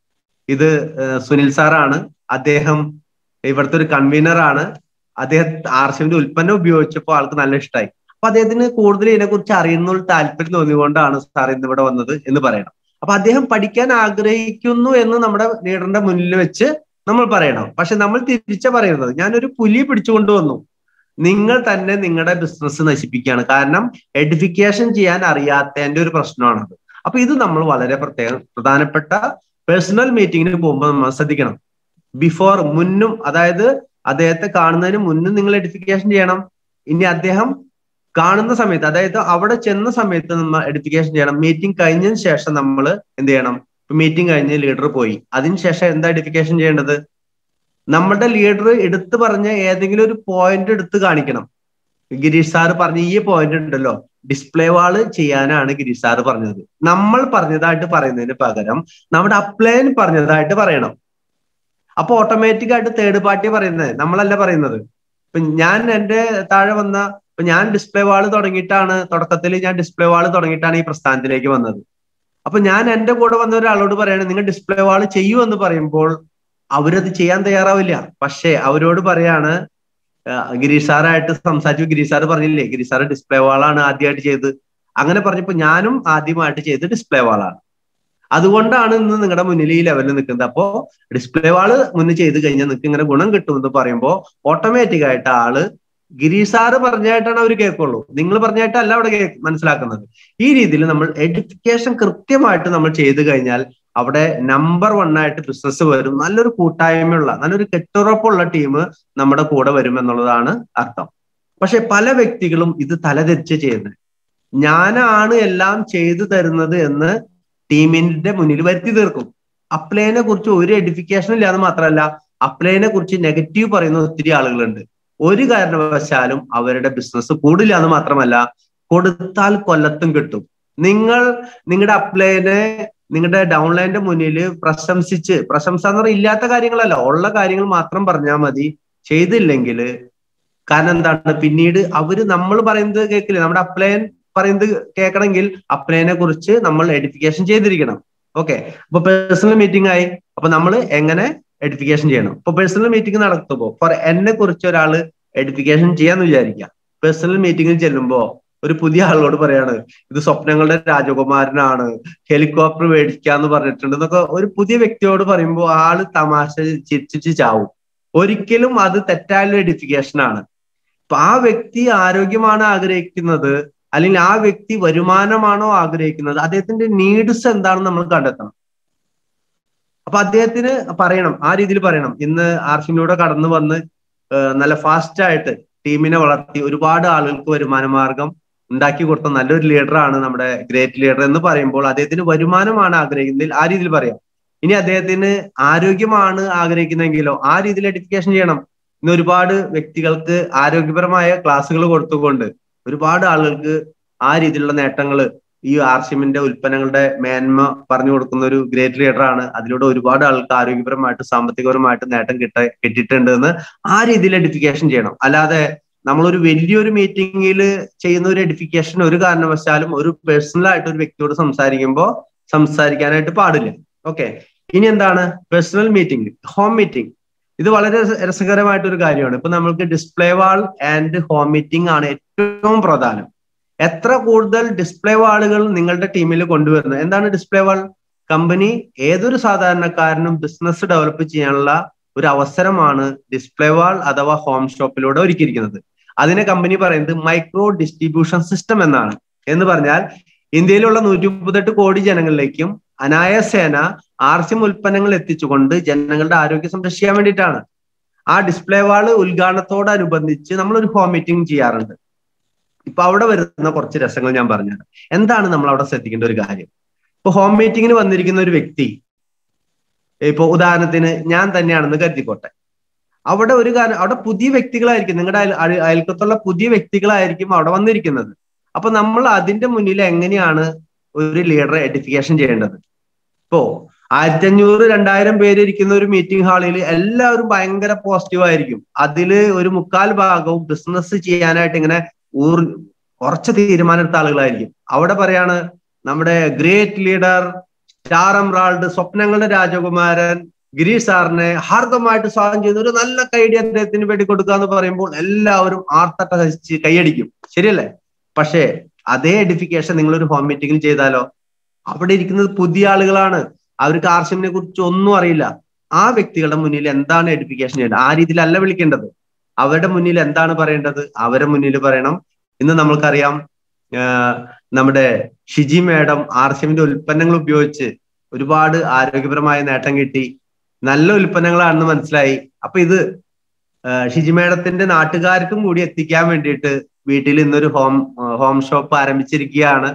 ഇത് സുനിൽ സാറാണ് അദ്ദേഹം ഇവിടുത്തെ ഒരു കൺവീനർ ആണ് അദ്ദേഹം ആർ സി എമ്മിന്റെ ഉൽപ്പന്നം ഉപയോഗിച്ചപ്പോൾ ആൾക്ക് നല്ല ഇഷ്ടമായി അപ്പൊ അദ്ദേഹത്തിന് കൂടുതൽ ഇതിനെക്കുറിച്ച് അറിയുന്ന ഒരു താല്പര്യം തോന്നിയുകൊണ്ടാണ് സാർ ഇന്ന് ഇവിടെ വന്നത് എന്ന് പറയണം അപ്പൊ അദ്ദേഹം പഠിക്കാൻ ആഗ്രഹിക്കുന്നു എന്ന് നമ്മുടെ ലീഡറിന്റെ മുന്നിൽ വെച്ച് നമ്മൾ പറയണം പക്ഷെ നമ്മൾ തിരിച്ച പറയുന്നത് ഞാനൊരു പുലി പിടിച്ചുകൊണ്ട് വന്നു നിങ്ങൾ തന്നെ നിങ്ങളുടെ ബിസിനസ് നശിപ്പിക്കുകയാണ് കാരണം എഡിഫിക്കേഷൻ ചെയ്യാൻ അറിയാത്തതിന്റെ ഒരു പ്രശ്നമാണത് അപ്പൊ ഇത് നമ്മൾ വളരെ പ്രത്യേകം പ്രധാനപ്പെട്ട പേഴ്സണൽ മീറ്റിങ്ങിന് പോകുമ്പോൾ നമ്മൾ ശ്രദ്ധിക്കണം ബിഫോർ മുന്നും അതായത് അദ്ദേഹത്തെ കാണുന്നതിന് മുന്നും നിങ്ങൾ എഡിഫിക്കേഷൻ ചെയ്യണം ഇനി അദ്ദേഹം കാണുന്ന സമയത്ത് അതായത് അവിടെ ചെന്ന സമയത്ത് നമ്മൾ എഡിഫിക്കേഷൻ ചെയ്യണം മീറ്റിംഗ് കഴിഞ്ഞതിന് ശേഷം നമ്മൾ എന്ത് ചെയ്യണം മീറ്റിംഗ് കഴിഞ്ഞ് ലീഡർ പോയി അതിനുശേഷം എന്താ എഡിഫിക്കേഷൻ ചെയ്യേണ്ടത് നമ്മുടെ ലീഡർ എടുത്തു പറഞ്ഞ ഏതെങ്കിലും ഒരു പോയിന്റ് എടുത്ത് കാണിക്കണം ഗിരീഷ് സാറ് പറഞ്ഞ ഈ പോയിന്റ് ഉണ്ടല്ലോ ഡിസ്പ്ലേ വാള് ചെയ്യാനാണ് ഗിരീഷ് സാറ് പറഞ്ഞത് നമ്മൾ പറഞ്ഞതായിട്ട് പറയുന്നതിന് പകരം നമ്മുടെ അപ്ലൈൻ പറഞ്ഞതായിട്ട് പറയണം അപ്പൊ ഓട്ടോമാറ്റിക് ആയിട്ട് തേർഡ് പാർട്ടി പറയുന്നത് നമ്മളല്ല പറയുന്നത് ഇപ്പൊ ഞാൻ എന്റെ താഴെ വന്ന ഇപ്പൊ ഞാൻ ഡിസ്പ്ലേ വാള് തുടങ്ങിയിട്ടാണ് തുടക്കത്തിൽ ഞാൻ ഡിസ്പ്ലേ വാള് തുടങ്ങിയിട്ടാണ് ഈ പ്രസ്ഥാനത്തിലേക്ക് വന്നത് അപ്പൊ ഞാൻ എന്റെ കൂടെ വന്ന ഒരാളോട് പറയാണ് നിങ്ങൾ ഡിസ്പ്ലേ വാള് ചെയ്യൂ എന്ന് പറയുമ്പോൾ അവരത് ചെയ്യാൻ തയ്യാറാവില്ല പക്ഷേ അവരോട് പറയാണ് ഗിരീഷ് സാറായിട്ട് സംസാരിച്ചു ഗിരീഷ് സാറ് പറഞ്ഞില്ലേ ഗിരീഷ് സാറ് ഡിസ്പ്ലേ വാളാണ് ആദ്യമായിട്ട് ചെയ്ത് അങ്ങനെ പറഞ്ഞപ്പോ ഞാനും ആദ്യമായിട്ട് ചെയ്ത് ഡിസ്പ്ലേ വാളാണ് അതുകൊണ്ടാണ് ഇന്ന് നിങ്ങളുടെ മുന്നിൽ ഈ ലെവലിൽ നിൽക്കുന്നത് അപ്പോ ഡിസ്പ്ലേ വാള് മുന്നിൽ ചെയ്ത് കഴിഞ്ഞാൽ നിങ്ങൾക്ക് ഇങ്ങനെ ഗുണം കിട്ടുമെന്ന് പറയുമ്പോൾ ഓട്ടോമാറ്റിക് ആയിട്ട് ആള് ഗിരീഷ് സാറ് പറഞ്ഞായിട്ടാണ് അവർ കേൾക്കുള്ളൂ നിങ്ങൾ പറഞ്ഞായിട്ടല്ല അവിടെ മനസ്സിലാക്കുന്നത് ഈ രീതിയിൽ നമ്മൾ എഡ്യൂക്കേഷൻ കൃത്യമായിട്ട് നമ്മൾ ചെയ്തു കഴിഞ്ഞാൽ അവിടെ നമ്പർ വൺ ആയിട്ട് ബിസിനസ് വരും നല്ലൊരു കൂട്ടായ്മയുള്ള നല്ലൊരു കെട്ടുറപ്പുള്ള ടീം നമ്മുടെ കൂടെ വരും എന്നുള്ളതാണ് അർത്ഥം പക്ഷെ പല വ്യക്തികളും ഇത് തലതെരിച്ച് ചെയ്യുന്നത് ഞാനാണ് എല്ലാം ചെയ്തു തരുന്നത് എന്ന് ടീമിന്റെ മുന്നിൽ വരുത്തി തീർക്കും അപ്ലൈനെ കുറിച്ച് ഒരു എഡിഫിക്കേഷൻ ഇല്ലാന്ന് മാത്രമല്ല അപ്ലൈനെ കുറിച്ച് നെഗറ്റീവ് പറയുന്ന ഒത്തിരി ആളുകളുണ്ട് ഒരു കാരണവശാലും അവരുടെ ബിസിനസ് കൂടില്ല എന്ന് മാത്രമല്ല കൊടുത്താൽ കൊല്ലത്തും കിട്ടും നിങ്ങൾ നിങ്ങളുടെ അപ്ലൈനെ നിങ്ങളുടെ ഡൗൺലൈന്റെ മുന്നിൽ പ്രശംസിച്ച് പ്രശംസ എന്ന് പറഞ്ഞാൽ ഇല്ലാത്ത കാര്യങ്ങളല്ല ഉള്ള കാര്യങ്ങൾ മാത്രം പറഞ്ഞാൽ മതി ചെയ്തില്ലെങ്കിൽ കാരണം എന്താണ് പിന്നീട് അവര് നമ്മൾ പറയുന്നത് കേൾക്കില്ല നമ്മുടെ അപ്ലൈൻ പറയുന്നത് കേൾക്കണമെങ്കിൽ അപ്ലൈനെ കുറിച്ച് നമ്മൾ എഡിഫിക്കേഷൻ ചെയ്തിരിക്കണം ഓക്കെ അപ്പൊ പേഴ്സണൽ മീറ്റിംഗ് ആയി അപ്പൊ നമ്മൾ എങ്ങനെ എഡിഫിക്കേഷൻ ചെയ്യണം ഇപ്പൊ പേഴ്സണൽ മീറ്റിംഗ് നടത്തുമ്പോ ഫോർ എന്നെ കുറിച്ച് ഒരാള് എഡിഫിക്കേഷൻ ചെയ്യാന്ന് വിചാരിക്കാം പേഴ്സണൽ മീറ്റിംഗിൽ ചെല്ലുമ്പോ ഒരു പുതിയ ആളോട് പറയാണ് ഇത് സ്വപ്നങ്ങളുടെ രാജകുമാരനാണ് ഹെലികോപ്റ്റർ മേടിക്കാന്ന് പറഞ്ഞിട്ടുണ്ട് എന്നൊക്കെ ഒരു പുതിയ വ്യക്തിയോട് പറയുമ്പോൾ ആള് തമാശ ചിരിച്ചിട്ട് ചാവും ഒരിക്കലും അത് തെറ്റായ എഡിഫിക്കേഷൻ ആണ് അപ്പൊ ആ വ്യക്തി ആരോഗ്യമാണ് ആഗ്രഹിക്കുന്നത് അല്ലെങ്കിൽ ആ വ്യക്തി വരുമാനമാണോ ആഗ്രഹിക്കുന്നത് അദ്ദേഹത്തിന്റെ നീഡ്സ് എന്താണെന്ന് നമ്മൾ കണ്ടെത്തണം അപ്പൊ അദ്ദേഹത്തിന് പറയണം ആ രീതിയിൽ പറയണം ഇന്ന് ആർഷിലൂടെ കടന്നു വന്ന് നല്ല ഫാസ്റ്റ് ആയിട്ട് ടീമിനെ വളർത്തി ഒരുപാട് ആളുകൾക്ക് വരുമാന മാർഗം ഉണ്ടാക്കി കൊടുത്ത നല്ലൊരു ലീഡറാണ് നമ്മുടെ ഗ്രേറ്റ് ലീഡർ എന്ന് പറയുമ്പോൾ അദ്ദേഹത്തിന് വരുമാനമാണ് ആഗ്രഹിക്കുന്നതിൽ ആ രീതിയിൽ പറയാം ഇനി അദ്ദേഹത്തിന് ആരോഗ്യമാണ് ആഗ്രഹിക്കുന്നതെങ്കിലോ ആ രീതിയിൽ എഡിഫിക്കേഷൻ ചെയ്യണം ഇന്ന് ഒരുപാട് വ്യക്തികൾക്ക് ആരോഗ്യപരമായ ക്ലാസ്സുകൾ കൊടുത്തുകൊണ്ട് ഒരുപാട് ആളുകൾക്ക് ആ രീതിയിലുള്ള നേട്ടങ്ങൾ ഈ ആർഷിമിന്റെ ഉൽപ്പന്നങ്ങളുടെ മേന്മ പറഞ്ഞു കൊടുക്കുന്ന ഒരു ഗ്രേറ്റ് ലീഡറാണ് അതിലൂടെ ഒരുപാട് ആൾക്ക് ആരോഗ്യപരമായിട്ട് സാമ്പത്തികപരമായിട്ട് നേട്ടം കിട്ട കിട്ടിയിട്ടുണ്ട് എന്ന് ആ രീതിയിൽ എഡിഫിക്കേഷൻ ചെയ്യണം അല്ലാതെ നമ്മളൊരു വലിയൊരു മീറ്റിംഗിൽ ചെയ്യുന്ന ഒരു എഡിഫിക്കേഷൻ ഒരു കാരണവശാലും ഒരു പേഴ്സണൽ ആയിട്ട് ഒരു വ്യക്തിയോട് സംസാരിക്കുമ്പോൾ സംസാരിക്കാനായിട്ട് പാടില്ല ഓക്കെ ഇനി എന്താണ് പേഴ്സണൽ മീറ്റിംഗ് ഹോം മീറ്റിംഗ് ഇത് വളരെ രസകരമായിട്ട് ഒരു കാര്യമാണ് ഇപ്പൊ നമ്മൾക്ക് display wall and home meeting ആണ് ഏറ്റവും പ്രധാനം എത്ര കൂടുതൽ ഡിസ്പ്ലേ വാളുകൾ നിങ്ങളുടെ ടീമിൽ കൊണ്ടുവരുന്നത് എന്താണ് ഡിസ്പ്ലേ വാൾ കമ്പനി ഏതൊരു സാധാരണക്കാരനും ബിസിനസ് ഡെവലപ്പ് ചെയ്യാനുള്ള ഒരു അവസരമാണ് ഡിസ്പ്ലേ വാൾ അഥവാ ഹോം ഷോപ്പിലൂടെ ഒരുക്കിയിരിക്കുന്നത് അതിനെ കമ്പനി പറയുന്നത് മൈക്രോ ഡിസ്ട്രിബ്യൂഷൻ സിസ്റ്റം എന്നാണ് എന്ന് പറഞ്ഞാൽ ഇന്ത്യയിലുള്ള നൂറ്റി മുപ്പത്തെട്ട് കോടി ജനങ്ങളിലേക്കും അനായാസേന ആർസ്യം ഉൽപ്പന്നങ്ങൾ എത്തിച്ചുകൊണ്ട് ജനങ്ങളുടെ ആരോഗ്യം സംരക്ഷിക്കാൻ വേണ്ടിയിട്ടാണ് ആ ഡിസ്പ്ലേ വാള് ഉദ്ഘാടനത്തോടനുബന്ധിച്ച് നമ്മൾ ഒരു ഹോം മീറ്റിംഗ് ചെയ്യാറുണ്ട് ഇപ്പൊ അവിടെ വരുന്ന കുറച്ച് രസങ്ങൾ ഞാൻ പറഞ്ഞത് എന്താണ് നമ്മൾ അവിടെ ശ്രദ്ധിക്കേണ്ട ഒരു കാര്യം ഇപ്പൊ ഹോം മീറ്റിങ്ങിന് വന്നിരിക്കുന്ന ഒരു വ്യക്തി ഇപ്പൊ ഉദാഹരണത്തിന് ഞാൻ തന്നെയാണെന്ന് കരുതിക്കോട്ടെ അവിടെ ഒരു കാര്യം അവിടെ പുതിയ വ്യക്തികളായിരിക്കും നിങ്ങളുടെ അയൽ അയൽക്കത്തുള്ള പുതിയ വ്യക്തികളായിരിക്കും അവിടെ വന്നിരിക്കുന്നത് അപ്പൊ നമ്മൾ അതിന്റെ മുന്നിൽ എങ്ങനെയാണ് ഒരു ലീഡറെ എഡിഫിക്കേഷൻ ചെയ്യേണ്ടത് ഇപ്പോ ആയിരത്തി അഞ്ഞൂറ് രണ്ടായിരം പേര് ഇരിക്കുന്ന ഒരു മീറ്റിംഗ് ഹാളിൽ എല്ലാവരും ഭയങ്കര പോസിറ്റീവ് ആയിരിക്കും അതില് ഒരു മുക്കാൽ ഭാഗവും ബിസിനസ് ചെയ്യാനായിട്ട് ഇങ്ങനെ ഊർ ഉറച്ച തീരുമാനം എടുത്ത ആളുകളായിരിക്കും അവിടെ പറയാണ് നമ്മുടെ ഗ്രേറ്റ് ലീഡർ സ്റ്റാർ എംറാൾഡ് സ്വപ്നങ്ങളുടെ രാജകുമാരൻ ഗിരീഷ് സാറിനെ ഹാർദമായിട്ട് സ്വാഗതം ചെയ്ത് ഒരു നല്ല കൈഡി അദ്ദേഹത്തിന് വേണ്ടി കൊടുക്കുക എന്ന് പറയുമ്പോൾ എല്ലാവരും ആർത്തട്ട ഹസിച്ച് കൈയടിക്കും ശരിയല്ലേ പക്ഷേ അതേ എഡിഫിക്കേഷൻ നിങ്ങൾ ഒരു ഹോം മീറ്റിംഗിൽ ചെയ്താലോ അവിടെ ഇരിക്കുന്നത് പുതിയ ആളുകളാണ് അവർക്ക് ആർഷിമിനെ കുറിച്ച് ഒന്നും അറിയില്ല ആ വ്യക്തികളുടെ മുന്നിൽ എന്താണ് എഡിഫിക്കേഷൻ ചെയ്യേണ്ടത് ആ രീതിയിലല്ല വിളിക്കേണ്ടത് അവരുടെ മുന്നിൽ എന്താണ് പറയേണ്ടത് അവരുടെ മുന്നിൽ പറയണം ഇന്ന് നമ്മൾക്കറിയാം നമ്മുടെ ഷിജി മേഡം ആർഷിമിന്റെ ഉൽപ്പന്നങ്ങൾ ഉപയോഗിച്ച് ഒരുപാട് ആരോഗ്യപരമായ നേട്ടം കിട്ടി നല്ല ഉൽപ്പന്നങ്ങളാണെന്ന് മനസ്സിലായി അപ്പൊ ഇത് ഷിജി മേഡത്തിന്റെ നാട്ടുകാർക്കും കൂടി എത്തിക്കാൻ വേണ്ടിയിട്ട് വീട്ടിൽ ഇന്നൊരു ഹോം ഹോം ഷോപ്പ് ആരംഭിച്ചിരിക്കുകയാണ്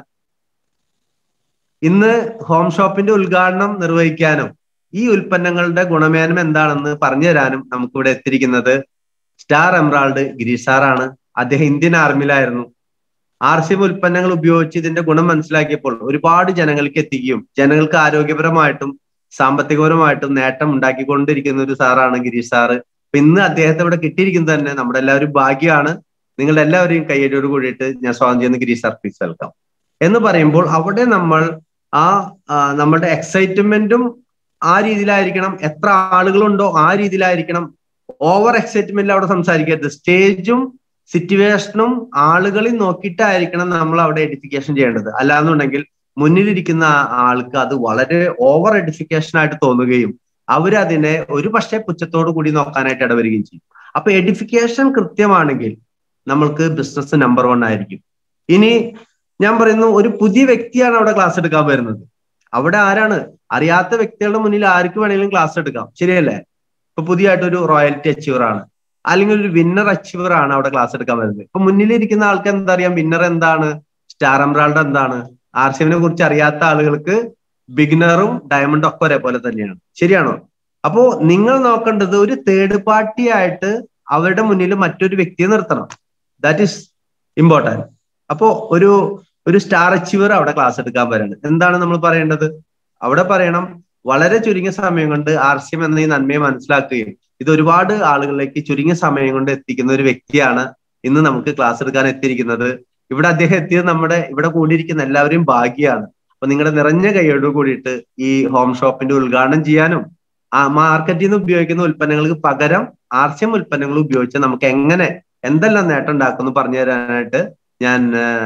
ഇന്ന് ഹോം ഷോപ്പിന്റെ ഉദ്ഘാടനം നിർവഹിക്കാനും ഈ ഉൽപ്പന്നങ്ങളുടെ ഗുണമേന്മ എന്താണെന്ന് പറഞ്ഞു തരാനും നമുക്കിവിടെ എത്തിയിരിക്കുന്നത് സ്റ്റാർ എംറാൾഡ് ഗിരീഷ് സാറാണ് അദ്ദേഹം ഇന്ത്യൻ ആർമിയിലായിരുന്നു ആർ സി എം ഉൽപ്പന്നങ്ങൾ ഉപയോഗിച്ച് ഇതിന്റെ ഗുണം മനസ്സിലാക്കിയപ്പോൾ ഒരുപാട് ജനങ്ങൾക്ക് എത്തിക്കുകയും ജനങ്ങൾക്ക് ആരോഗ്യപരമായിട്ടും സാമ്പത്തികപരമായിട്ടും നേട്ടം ഉണ്ടാക്കിക്കൊണ്ടിരിക്കുന്ന ഒരു സാറാണ് ഗിരീഷ് സാറ് അപ്പൊ ഇന്ന് അദ്ദേഹത്തെ ഇവിടെ കിട്ടിയിരിക്കുന്നത് തന്നെ നമ്മുടെ എല്ലാവരും ഭാഗ്യമാണ് നിങ്ങളുടെ എല്ലാവരെയും കയ്യടിയോട് കൂടിയിട്ട് ഞാൻ സ്വാഗതം ചെയ്യുന്ന ഗിരീഷ് സാർ പ്ലീസ് വെൽക്കം എന്ന് പറയുമ്പോൾ അവിടെ നമ്മൾ ആ നമ്മുടെ എക്സൈറ്റ്മെന്റും ആ രീതിയിലായിരിക്കണം എത്ര ആളുകളുണ്ടോ ആ രീതിയിലായിരിക്കണം ഓവർ എക്സൈറ്റ്മെന്റിൽ അവിടെ സംസാരിക്കരുത് സ്റ്റേജും സിറ്റുവേഷനും ആളുകളിൽ നോക്കിയിട്ടായിരിക്കണം നമ്മൾ അവിടെ എഡിഫിക്കേഷൻ ചെയ്യേണ്ടത് അല്ലാന്നുണ്ടെങ്കിൽ മുന്നിലിരിക്കുന്ന ആൾക്ക് അത് വളരെ ഓവർ എഡിഫിക്കേഷൻ ആയിട്ട് തോന്നുകയും അവരതിനെ ഒരു പക്ഷേ പുച്ഛത്തോടു കൂടി നോക്കാനായിട്ട് ഇടവരികയും ചെയ്യും അപ്പൊ എഡിഫിക്കേഷൻ കൃത്യമാണെങ്കിൽ നമ്മൾക്ക് ബിസിനസ് നമ്പർ വൺ ആയിരിക്കും ഇനി ഞാൻ പറയുന്നു ഒരു പുതിയ വ്യക്തിയാണ് അവിടെ ക്ലാസ് എടുക്കാൻ വരുന്നത് അവിടെ ആരാണ് അറിയാത്ത വ്യക്തികളുടെ മുന്നിൽ ആർക്ക് വേണമെങ്കിലും ക്ലാസ് എടുക്കാം ശരിയല്ലേ ഇപ്പൊ പുതിയതായിട്ടൊരു റോയൽറ്റി അച്ചീവർ ആണ് അല്ലെങ്കിൽ ഒരു വിന്നർ അച്ചീവർ ആണ് അവിടെ ക്ലാസ് എടുക്കാൻ വരുന്നത് ഇപ്പൊ മുന്നിലിരിക്കുന്ന ആൾക്ക് എന്താ അറിയാം വിന്നർ എന്താണ് സ്റ്റാർ എംബ്രാൾഡ് എന്താണ് ആർ സി എമ്മിനെ കുറിച്ച് അറിയാത്ത ആളുകൾക്ക് ബിഗിനറും ഡയമണ്ടും ഒക്കെ ഒരേപോലെ തന്നെയാണ് ശരിയാണോ അപ്പോ നിങ്ങൾ നോക്കേണ്ടത് ഒരു തേർഡ് പാർട്ടി ആയിട്ട് അവരുടെ മുന്നിൽ മറ്റൊരു വ്യക്തിയെ നിർത്തണം ദാറ്റ് ഈസ് ഇമ്പോർട്ടൻറ്റ് അപ്പോ ഒരു ഒരു സ്റ്റാർ അച്ചീവർ അവിടെ ക്ലാസ് എടുക്കാൻ വരാണ് എന്താണ് നമ്മൾ പറയേണ്ടത് അവിടെ പറയണം വളരെ ചുരുങ്ങിയ സമയം കൊണ്ട് ആർ സി എം എന്ന ഈ നന്മയെ മനസ്സിലാക്കുകയും ഇത് ഒരുപാട് ആളുകളിലേക്ക് ചുരുങ്ങിയ സമയം കൊണ്ട് എത്തിക്കുന്ന ഒരു വ്യക്തിയാണ് ഇന്ന് നമുക്ക് ക്ലാസ് എടുക്കാൻ എത്തിയിരിക്കുന്നത് ഇവിടെ അദ്ദേഹം എത്തിയത് നമ്മുടെ ഇവിടെ കൂടിയിരിക്കുന്ന എല്ലാവരെയും ഭാഗ്യമാണ് അപ്പൊ നിങ്ങളുടെ നിറഞ്ഞ കൈയോട് കൂടിയിട്ട് ഈ ഹോം ഷോപ്പിന്റെ ഉദ്ഘാടനം ചെയ്യാനും ആ മാർക്കറ്റിൽ നിന്ന് ഉപയോഗിക്കുന്ന ഉൽപ്പന്നങ്ങൾക്ക് പകരം ആർ സി എം ഉൽപ്പന്നങ്ങൾ ഉപയോഗിച്ച് നമുക്ക് എങ്ങനെ എന്തെല്ലാം നേട്ടം ഉണ്ടാക്കുന്നു പറഞ്ഞു തരാനായിട്ട് ഞാൻ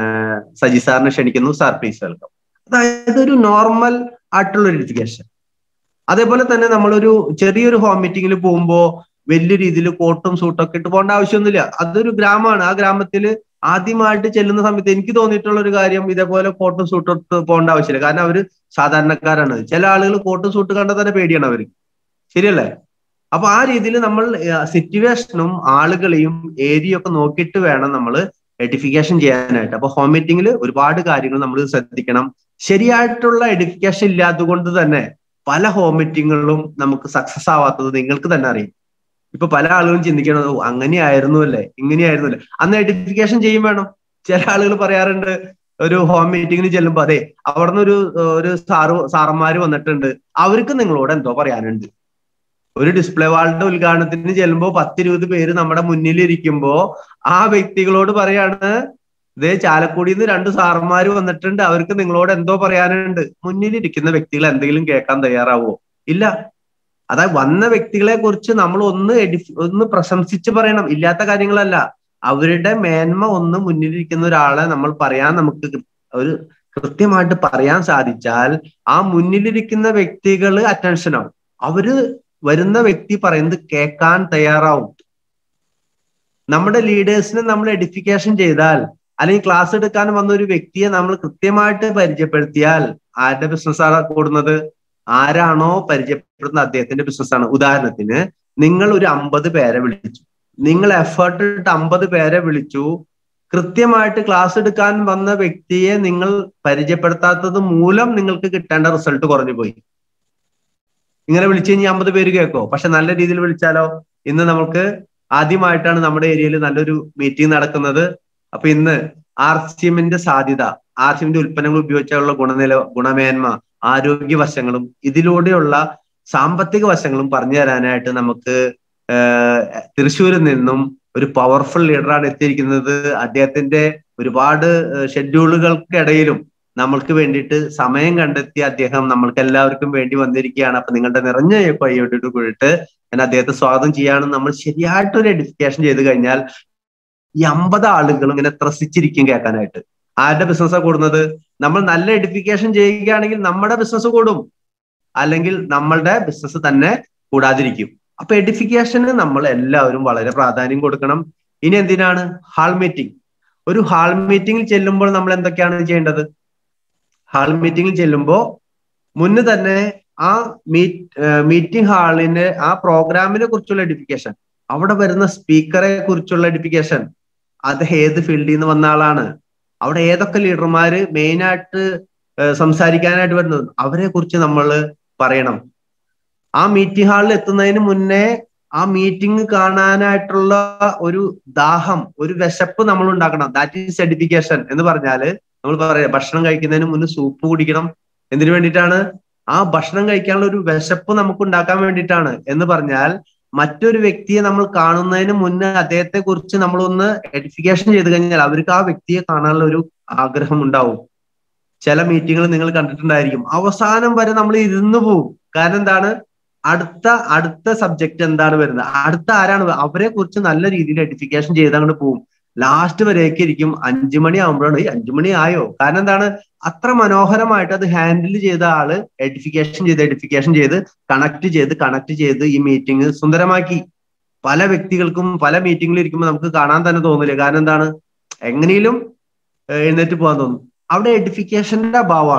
സജി സാറിനെ ക്ഷണിക്കുന്നു സാർ പ്ലീസ് വെൽക്കം അതായത് ഒരു നോർമൽ ആയിട്ടുള്ള ഒരു എഡ്യൂക്കേഷൻ അതേപോലെ തന്നെ നമ്മളൊരു ചെറിയൊരു ഹോം മീറ്റിങ്ങിൽ പോകുമ്പോൾ വലിയ രീതിയിൽ കോട്ടും സൂട്ടും ഒക്കെ ഇട്ട് പോകേണ്ട ആവശ്യമൊന്നുമില്ല അതൊരു ഗ്രാമമാണ് ആ ഗ്രാമത്തിൽ ആദ്യമായിട്ട് ചെല്ലുന്ന സമയത്ത് എനിക്ക് തോന്നിയിട്ടുള്ള ഒരു കാര്യം ഇതേപോലെ കോട്ടും സൂട്ടും ഇട്ട് പോകേണ്ട ആവശ്യമില്ല കാരണം അവര് സാധാരണക്കാരാണ് ചില ആളുകൾ കോട്ടും സൂട്ട് കണ്ടാൽ തന്നെ പേടിയാണ് അവർക്ക് ശരിയല്ലേ അപ്പൊ ആ രീതിയിൽ നമ്മൾ സിറ്റുവേഷനും ആളുകളെയും ഏരിയ ഒക്കെ നോക്കിയിട്ട് വേണം നമ്മൾ എഡിഫിക്കേഷൻ ചെയ്യാനായിട്ട് അപ്പൊ ഹോം മീറ്റിംഗിൽ ഒരുപാട് കാര്യങ്ങൾ നമ്മൾ ശ്രദ്ധിക്കണം ശരിയായിട്ടുള്ള എഡിഫിക്കേഷൻ ഇല്ലാത്തത് കൊണ്ട് തന്നെ പല ഹോം മീറ്റിങ്ങുകളിലും നമുക്ക് സക്സസ് ആവാത്തത് നിങ്ങൾക്ക് തന്നെ അറിയാം ഇപ്പൊ പല ആളുകളും ചിന്തിക്കണത് അങ്ങനെയായിരുന്നു അല്ലേ ഇങ്ങനെയായിരുന്നു അല്ലേ അന്ന് എഡിഫിക്കേഷൻ ചെയ്യും വേണം ചില ആളുകൾ പറയാറുണ്ട് ഒരു ഹോം മീറ്റിങ്ങിന് ചെല്ലുമ്പോ അതെ അവിടുന്ന് ഒരു ഒരു സാറ് സാറന്മാര് വന്നിട്ടുണ്ട് അവർക്ക് നിങ്ങളോട് എന്തോ പറയാനുണ്ട് ഒരു ഡിസ്പ്ലേ വാളിന്റെ ഉദ്ഘാടനത്തിന് ചെല്ലുമ്പോ പത്തിരുപത് പേര് നമ്മുടെ മുന്നിൽ ഇരിക്കുമ്പോ ആ വ്യക്തികളോട് പറയാണ് ഇതേ ചാലക്കുടിയിൽ നിന്ന് രണ്ട് സാറന്മാര് വന്നിട്ടുണ്ട് അവർക്ക് നിങ്ങളോട് എന്തോ പറയാനുണ്ട് മുന്നിലിരിക്കുന്ന വ്യക്തികൾ എന്തെങ്കിലും കേൾക്കാൻ തയ്യാറാവോ ഇല്ല അതായത് വന്ന വ്യക്തികളെ കുറിച്ച് നമ്മൾ ഒന്ന് എഡിഫ് ഒന്ന് പ്രശംസിച്ച് പറയണം ഇല്ലാത്ത കാര്യങ്ങളല്ല അവരുടെ മേന്മ ഒന്ന് മുന്നിലിരിക്കുന്ന ഒരാളെ നമ്മൾ പറയാൻ നമുക്ക് ഒരു കൃത്യമായിട്ട് പറയാൻ സാധിച്ചാൽ ആ മുന്നിലിരിക്കുന്ന വ്യക്തികൾ അറ്റൻഷനാവും അവര് വരുന്ന വ്യക്തി പറയുന്നത് കേൾക്കാൻ തയ്യാറാവും നമ്മുടെ ലീഡേഴ്സിനെ നമ്മൾ എഡിഫിക്കേഷൻ ചെയ്താൽ അല്ലെങ്കിൽ ക്ലാസ് എടുക്കാൻ വന്ന ഒരു വ്യക്തിയെ നമ്മൾ കൃത്യമായിട്ട് പരിചയപ്പെടുത്തിയാൽ ആരുടെ ബിസിനസ്സാണ് കൂടുന്നത് ആരാണോ പരിചയപ്പെടുന്ന അദ്ദേഹത്തിന്റെ ബിസിനസ്സാണ് ഉദാഹരണത്തിന് നിങ്ങൾ ഒരു അമ്പത് പേരെ വിളിച്ചു നിങ്ങൾ എഫേർട്ട് ഇട്ട് അമ്പത് പേരെ വിളിച്ചു കൃത്യമായിട്ട് ക്ലാസ് എടുക്കാൻ വന്ന വ്യക്തിയെ നിങ്ങൾ പരിചയപ്പെടുത്താത്തത് മൂലം നിങ്ങൾക്ക് കിട്ടേണ്ട റിസൾട്ട് കുറഞ്ഞു പോയി ഇങ്ങനെ വിളിച്ചു കഴിഞ്ഞാൽ അമ്പത് പേര് കേൾക്കോ പക്ഷെ നല്ല രീതിയിൽ വിളിച്ചാലോ ഇന്ന് നമുക്ക് ആദ്യമായിട്ടാണ് നമ്മുടെ ഏരിയയിൽ നല്ലൊരു മീറ്റിംഗ് നടക്കുന്നത് അപ്പൊ ഇന്ന് ആർ സി എമ്മിന്റെ സാധ്യത ആർ സി എമ്മിന്റെ ഉൽപ്പന്നങ്ങൾ ഉപയോഗിച്ചുള്ള ഗുണനില ഗുണമേന്മ ആരോഗ്യ വശങ്ങളും ഇതിലൂടെയുള്ള സാമ്പത്തിക വശങ്ങളും പറഞ്ഞു തരാനായിട്ട് നമുക്ക് തൃശ്ശൂരിൽ നിന്നും ഒരു പവർഫുൾ ലീഡറാണ് എത്തിയിരിക്കുന്നത് അദ്ദേഹത്തിന്റെ ഒരുപാട് ഷെഡ്യൂളുകൾക്കിടയിലും നമ്മൾക്ക് വേണ്ടിയിട്ട് സമയം കണ്ടെത്തി അദ്ദേഹം നമ്മൾക്ക് എല്ലാവർക്കും വേണ്ടി വന്നിരിക്കുകയാണ് അപ്പൊ നിങ്ങളുടെ നിറഞ്ഞ കൈയോട്ടിട്ട് കൂടിയിട്ട് ഞാൻ അദ്ദേഹത്തെ സ്വാഗതം ചെയ്യാണ് നമ്മൾ ശരിയായിട്ടൊരു എഡിഫിക്കേഷൻ ചെയ്ത് കഴിഞ്ഞാൽ ഈ അമ്പത് ആളുകളും ഇങ്ങനെ ത്രസിച്ചിരിക്കും കേൾക്കാനായിട്ട് ആരുടെ ബിസിനസ്സാണ് കൂടുന്നത് നമ്മൾ നല്ല എഡിഫിക്കേഷൻ ചെയ്യുകയാണെങ്കിൽ നമ്മുടെ ബിസിനസ് കൂടും അല്ലെങ്കിൽ നമ്മളുടെ ബിസിനസ് തന്നെ കൂടാതിരിക്കും അപ്പൊ എഡിഫിക്കേഷന് നമ്മൾ എല്ലാവരും വളരെ പ്രാധാന്യം കൊടുക്കണം ഇനി എന്തിനാണ് ഹാൾ മീറ്റിംഗ് ഒരു ഹാൾ മീറ്റിംഗിൽ ചെല്ലുമ്പോൾ നമ്മൾ എന്തൊക്കെയാണ് ചെയ്യേണ്ടത് ഹാൾ മീറ്റിംഗിൽ ചെല്ലുമ്പോൾ മുന്ന് തന്നെ ആ മീറ്റ് മീറ്റിംഗ് ഹാളിന് ആ പ്രോഗ്രാമിനെ കുറിച്ചുള്ള എഡിഫിക്കേഷൻ അവിടെ വരുന്ന സ്പീക്കറെ കുറിച്ചുള്ള എഡിഫിക്കേഷൻ അത് ഏത് ഫീൽഡിൽ നിന്ന് വന്ന ആളാണ് അവിടെ ഏതൊക്കെ ലീഡർമാര് മെയിൻ ആയിട്ട് സംസാരിക്കാനായിട്ട് വരുന്നത് അവരെ കുറിച്ച് നമ്മൾ പറയണം ആ മീറ്റിംഗ് ഹാളിൽ എത്തുന്നതിന് മുന്നേ ആ മീറ്റിംഗ് കാണാനായിട്ടുള്ള ഒരു ദാഹം ഒരു വിശപ്പ് നമ്മൾ ഉണ്ടാക്കണം ദാറ്റ് ഈസ് എഡിഫിക്കേഷൻ എന്ന് പറഞ്ഞാല് നമ്മൾ പറയാം ഭക്ഷണം കഴിക്കുന്നതിന് മുന്നേ സൂപ്പ് കുടിക്കണം എന്തിനു വേണ്ടിയിട്ടാണ് ആ ഭക്ഷണം കഴിക്കാനുള്ള ഒരു വിശപ്പ് നമുക്ക് ഉണ്ടാക്കാൻ വേണ്ടിയിട്ടാണ് എന്ന് പറഞ്ഞാൽ മറ്റൊരു വ്യക്തിയെ നമ്മൾ കാണുന്നതിന് മുന്നേ അദ്ദേഹത്തെ കുറിച്ച് നമ്മളൊന്ന് എഡിഫിക്കേഷൻ ചെയ്ത് കഴിഞ്ഞാൽ അവർക്ക് ആ വ്യക്തിയെ കാണാനുള്ള ഒരു ആഗ്രഹം ഉണ്ടാവും ചില മീറ്റിങ്ങുകൾ നിങ്ങൾ കണ്ടിട്ടുണ്ടായിരിക്കും അവസാനം വരെ നമ്മൾ ഇരുന്ന് പോവും കാരണം എന്താണ് അടുത്ത അടുത്ത സബ്ജക്ട് എന്താണ് വരുന്നത് അടുത്ത ആരാണ് അവരെ കുറിച്ച് നല്ല രീതിയിൽ എഡിഫിക്കേഷൻ ചെയ്ത് അങ്ങോട്ട് പോവും ലാസ്റ്റ് വരെയൊക്കെ ഇരിക്കും അഞ്ചു മണി ആകുമ്പോഴാണ് ഈ അഞ്ചു മണി ആയോ കാരണം എന്താണ് അത്ര മനോഹരമായിട്ട് അത് ഹാൻഡിൽ ചെയ്ത ആള് എഡിഫിക്കേഷൻ ചെയ്ത് എഡിഫിക്കേഷൻ ചെയ്ത് കണക്ട് ചെയ്ത് കണക്ട് ചെയ്ത് ഈ മീറ്റിംഗ് സുന്ദരമാക്കി പല വ്യക്തികൾക്കും പല മീറ്റിംഗിൽ ഇരിക്കുമ്പോൾ നമുക്ക് കാണാൻ തന്നെ തോന്നില്ല കാരണം എന്താണ് എങ്ങനെയും എഴുന്നേറ്റ് പോകാൻ തോന്നും അവിടെ എഡിഫിക്കേഷന്റെ അഭാവമാണ്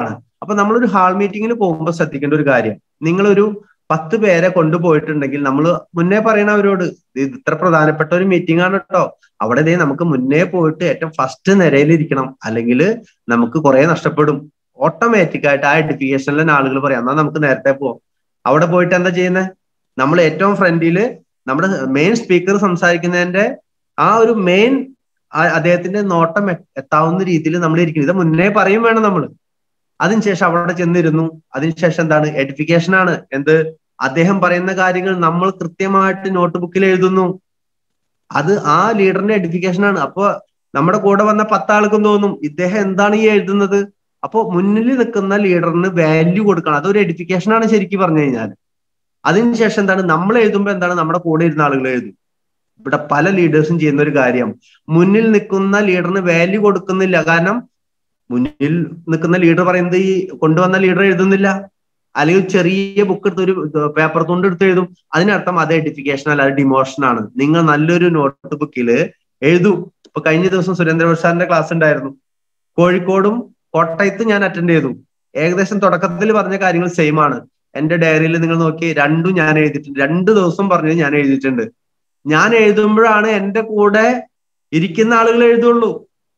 അപ്പൊ നമ്മളൊരു ഹാൾ മീറ്റിങ്ങിന് പോകുമ്പോൾ ശ്രദ്ധിക്കേണ്ട ഒരു കാര്യം നിങ്ങളൊരു പത്ത് പേരെ കൊണ്ടുപോയിട്ടുണ്ടെങ്കിൽ നമ്മൾ മുന്നേ പറയണ അവരോട് ഇത് ഇത്ര പ്രധാനപ്പെട്ട ഒരു മീറ്റിംഗ് ആണ് കേട്ടോ അവിടെ ദേ നമുക്ക് മുന്നേ പോയിട്ട് ഏറ്റവും ഫസ്റ്റ് നിരയിൽ ഇരിക്കണം അല്ലെങ്കിൽ നമുക്ക് കുറെ നഷ്ടപ്പെടും ഓട്ടോമാറ്റിക് ആയിട്ട് ആ എഡിഫിക്കേഷനിലെ ആളുകൾ പറയാം എന്നാൽ നമുക്ക് നേരത്തെ പോവാം അവിടെ പോയിട്ട് എന്താ ചെയ്യുന്നത് നമ്മൾ ഏറ്റവും ഫ്രണ്ടില് നമ്മുടെ മെയിൻ സ്പീക്കർ സംസാരിക്കുന്നതിന്റെ ആ ഒരു മെയിൻ അദ്ദേഹത്തിന്റെ നോട്ടം എത്താവുന്ന രീതിയിൽ നമ്മൾ ഇരിക്കുന്നത് ഇത് മുന്നേ പറയും വേണം നമ്മൾ അതിനുശേഷം അവിടെ ചെന്നിരുന്നു അതിനുശേഷം എന്താണ് എഡിഫിക്കേഷൻ ആണ് എന്ത് അദ്ദേഹം പറയുന്ന കാര്യങ്ങൾ നമ്മൾ കൃത്യമായിട്ട് നോട്ട് ബുക്കിൽ എഴുതുന്നു അത് ആ ലീഡറിന്റെ എഡിഫിക്കേഷൻ ആണ് അപ്പൊ നമ്മുടെ കൂടെ വന്ന പത്താൾക്കും തോന്നും ഇദ്ദേഹം എന്താണ് ഈ എഴുതുന്നത് അപ്പോ മുന്നിൽ നിൽക്കുന്ന ലീഡറിന് വാല്യൂ കൊടുക്കണം അതൊരു എഡിഫിക്കേഷൻ ആണ് ശരിക്കും പറഞ്ഞു കഴിഞ്ഞാൽ അതിനുശേഷം എന്താണ് നമ്മൾ എഴുതുമ്പോൾ എന്താണ് നമ്മുടെ കൂടെ ഇരുന്ന ആളുകൾ എഴുതും ഇവിടെ പല ലീഡേഴ്സും ചെയ്യുന്ന ഒരു കാര്യം മുന്നിൽ നിൽക്കുന്ന ലീഡറിന് വാല്യൂ കൊടുക്കുന്നില്ല കാരണം മുന്നിൽ നിൽക്കുന്ന ലീഡർ പറയുന്നത് ഈ കൊണ്ടുവന്ന ലീഡർ എഴുതുന്നില്ല അല്ലെങ്കിൽ ചെറിയ ബുക്ക് എടുത്ത് ഒരു പേപ്പർ കൊണ്ട് എടുത്ത് എഴുതും അതിനർത്ഥം അത് എഡിഫിക്കേഷൻ അല്ല അത് ഡിമോഷൻ ആണ് നിങ്ങൾ നല്ലൊരു നോട്ട് ബുക്കിൽ എഴുതൂ ഇപ്പൊ കഴിഞ്ഞ ദിവസം സുരേന്ദ്രപ്രസാദ് സാറിന്റെ ക്ലാസ് ഉണ്ടായിരുന്നു കോഴിക്കോടും കോട്ടയത്തും ഞാൻ അറ്റൻഡ് ചെയ്തു ഏകദേശം തുടക്കത്തിൽ പറഞ്ഞ കാര്യങ്ങൾ സെയിം ആണ് എന്റെ ഡയറിയിൽ നിങ്ങൾ നോക്കി രണ്ടും ഞാൻ എഴുതിയിട്ടുണ്ട് രണ്ട് ദിവസം പറഞ്ഞത് ഞാൻ എഴുതിയിട്ടുണ്ട് ഞാൻ എഴുതുമ്പോഴാണ് എന്റെ കൂടെ ഇരിക്കുന്ന ആളുകൾ എഴുതുള്ളൂ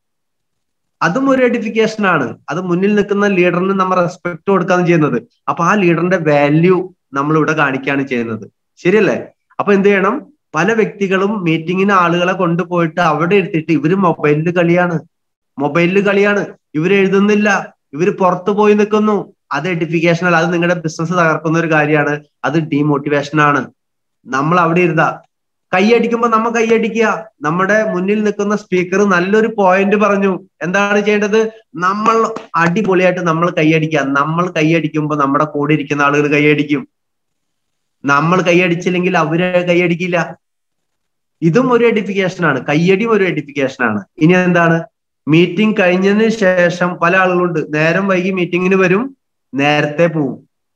അതും ഒരു എഡിഫിക്കേഷൻ ആണ് അത് മുന്നിൽ നിൽക്കുന്ന ലീഡറിന് നമ്മൾ റെസ്പെക്ട് കൊടുക്കാന്ന് ചെയ്യുന്നത് അപ്പൊ ആ ലീഡറിന്റെ വാല്യൂ നമ്മൾ ഇവിടെ കാണിക്കുകയാണ് ചെയ്യുന്നത് ശരിയല്ലേ അപ്പൊ എന്ത് ചെയ്യണം പല വ്യക്തികളും മീറ്റിങ്ങിന് ആളുകളെ കൊണ്ടുപോയിട്ട് അവിടെ എടുത്തിട്ട് ഇവര് മൊബൈലിൽ കളിയാണ് മൊബൈലിൽ കളിയാണ് ഇവര് എഴുതുന്നില്ല ഇവര് പുറത്തു പോയി നിൽക്കുന്നു അത് എഡിഫിക്കേഷൻ അല്ല അത് നിങ്ങളുടെ ബിസിനസ് തകർക്കുന്ന ഒരു കാര്യമാണ് അത് ഡീമോട്ടിവേഷൻ ആണ് നമ്മൾ അവിടെ ഇരുന്ന കൈയടിക്കുമ്പോ നമ്മ കൈയടിക്കുക നമ്മുടെ മുന്നിൽ നിൽക്കുന്ന സ്പീക്കർ നല്ലൊരു പോയിന്റ് പറഞ്ഞു എന്താണ് ചെയ്യേണ്ടത് നമ്മൾ അടിപൊളിയായിട്ട് നമ്മൾ കൈയടിക്കുക നമ്മൾ കൈയടിക്കുമ്പോൾ നമ്മുടെ കൂടെ ഇരിക്കുന്ന ആളുകൾ കൈയടിക്കും നമ്മൾ കൈയടിച്ചില്ലെങ്കിൽ അവര് കൈയടിക്കില്ല ഇതും ഒരു എഡിഫിക്കേഷൻ ആണ് കയ്യടിയും ഒരു എഡിഫിക്കേഷൻ ആണ് ഇനി എന്താണ് മീറ്റിംഗ് കഴിഞ്ഞതിന് ശേഷം പല ആളുകളുണ്ട് നേരം വൈകി മീറ്റിങ്ങിന് വരും നേരത്തെ പോവും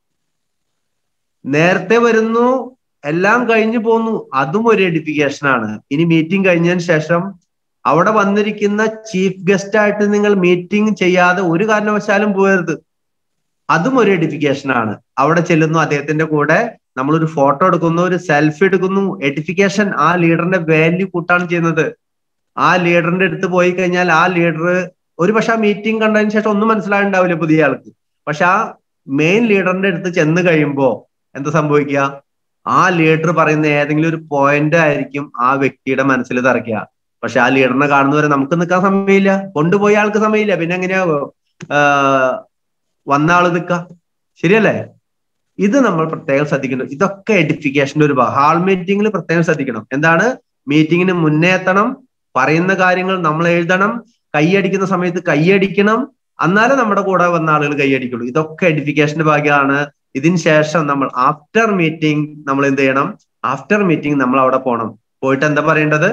നേരത്തെ വരുന്നു എല്ലാം കഴിഞ്ഞു പോന്നു അതും ഒരു എഡിഫിക്കേഷൻ ആണ് ഇനി മീറ്റിംഗ് കഴിഞ്ഞതിന് ശേഷം അവിടെ വന്നിരിക്കുന്ന ചീഫ് ഗസ്റ്റ് ആയിട്ട് നിങ്ങൾ മീറ്റിംഗ് ചെയ്യാതെ ഒരു കാരണവശാലും പോകരുത് അതും ഒരു എഡിഫിക്കേഷൻ ആണ് അവിടെ ചെല്ലുന്നു അദ്ദേഹത്തിന്റെ കൂടെ നമ്മളൊരു ഫോട്ടോ എടുക്കുന്നു ഒരു സെൽഫി എടുക്കുന്നു എഡിഫിക്കേഷൻ ആ ലീഡറിന്റെ വാല്യൂ കൂട്ടാണ് ചെയ്യുന്നത് ആ ലീഡറിന്റെ അടുത്ത് പോയി കഴിഞ്ഞാൽ ആ ലീഡർ ഒരു പക്ഷെ ആ മീറ്റിംഗ് കണ്ടതിന് ശേഷം ഒന്നും മനസ്സിലായിട്ടുണ്ടാവില്ല പുതിയ ആൾക്ക് പക്ഷെ ആ മെയിൻ ലീഡറിന്റെ അടുത്ത് ചെന്ന് കഴിയുമ്പോ എന്താ സംഭവിക്കുക ആ ലീഡർ പറയുന്ന ഏതെങ്കിലും ഒരു പോയിന്റ് ആയിരിക്കും ആ വ്യക്തിയുടെ മനസ്സിൽ തറയ്ക്കുക പക്ഷെ ആ ലീഡറിനെ കാണുന്നവരെ നമുക്ക് നിൽക്കാൻ സമയമില്ല കൊണ്ടുപോയ ആൾക്ക് സമയമില്ല പിന്നെ എങ്ങനെയാ വന്ന ആള് നിൽക്കുക ശരിയല്ലേ ഇത് നമ്മൾ പ്രത്യേകം ശ്രദ്ധിക്കണം ഇതൊക്കെ എഡിഫിക്കേഷന്റെ ഒരു ഹാൾ മീറ്റിംഗിൽ പ്രത്യേകം ശ്രദ്ധിക്കണം എന്താണ് മീറ്റിങ്ങിന് മുന്നേ എത്തണം പറയുന്ന കാര്യങ്ങൾ നമ്മൾ എഴുതണം കൈയടിക്കുന്ന സമയത്ത് കൈയടിക്കണം എന്നാലേ നമ്മുടെ കൂടെ വന്ന ആളുകൾ കൈയടിക്കുള്ളൂ ഇതൊക്കെ എഡിഫിക്കേഷന്റെ ഭാഗമാണ് ഇതിന് ശേഷം നമ്മൾ ആഫ്റ്റർ മീറ്റിംഗ് നമ്മൾ എന്ത് ചെയ്യണം ആഫ്റ്റർ മീറ്റിംഗ് നമ്മൾ അവിടെ പോകണം പോയിട്ട് എന്താ പറയേണ്ടത്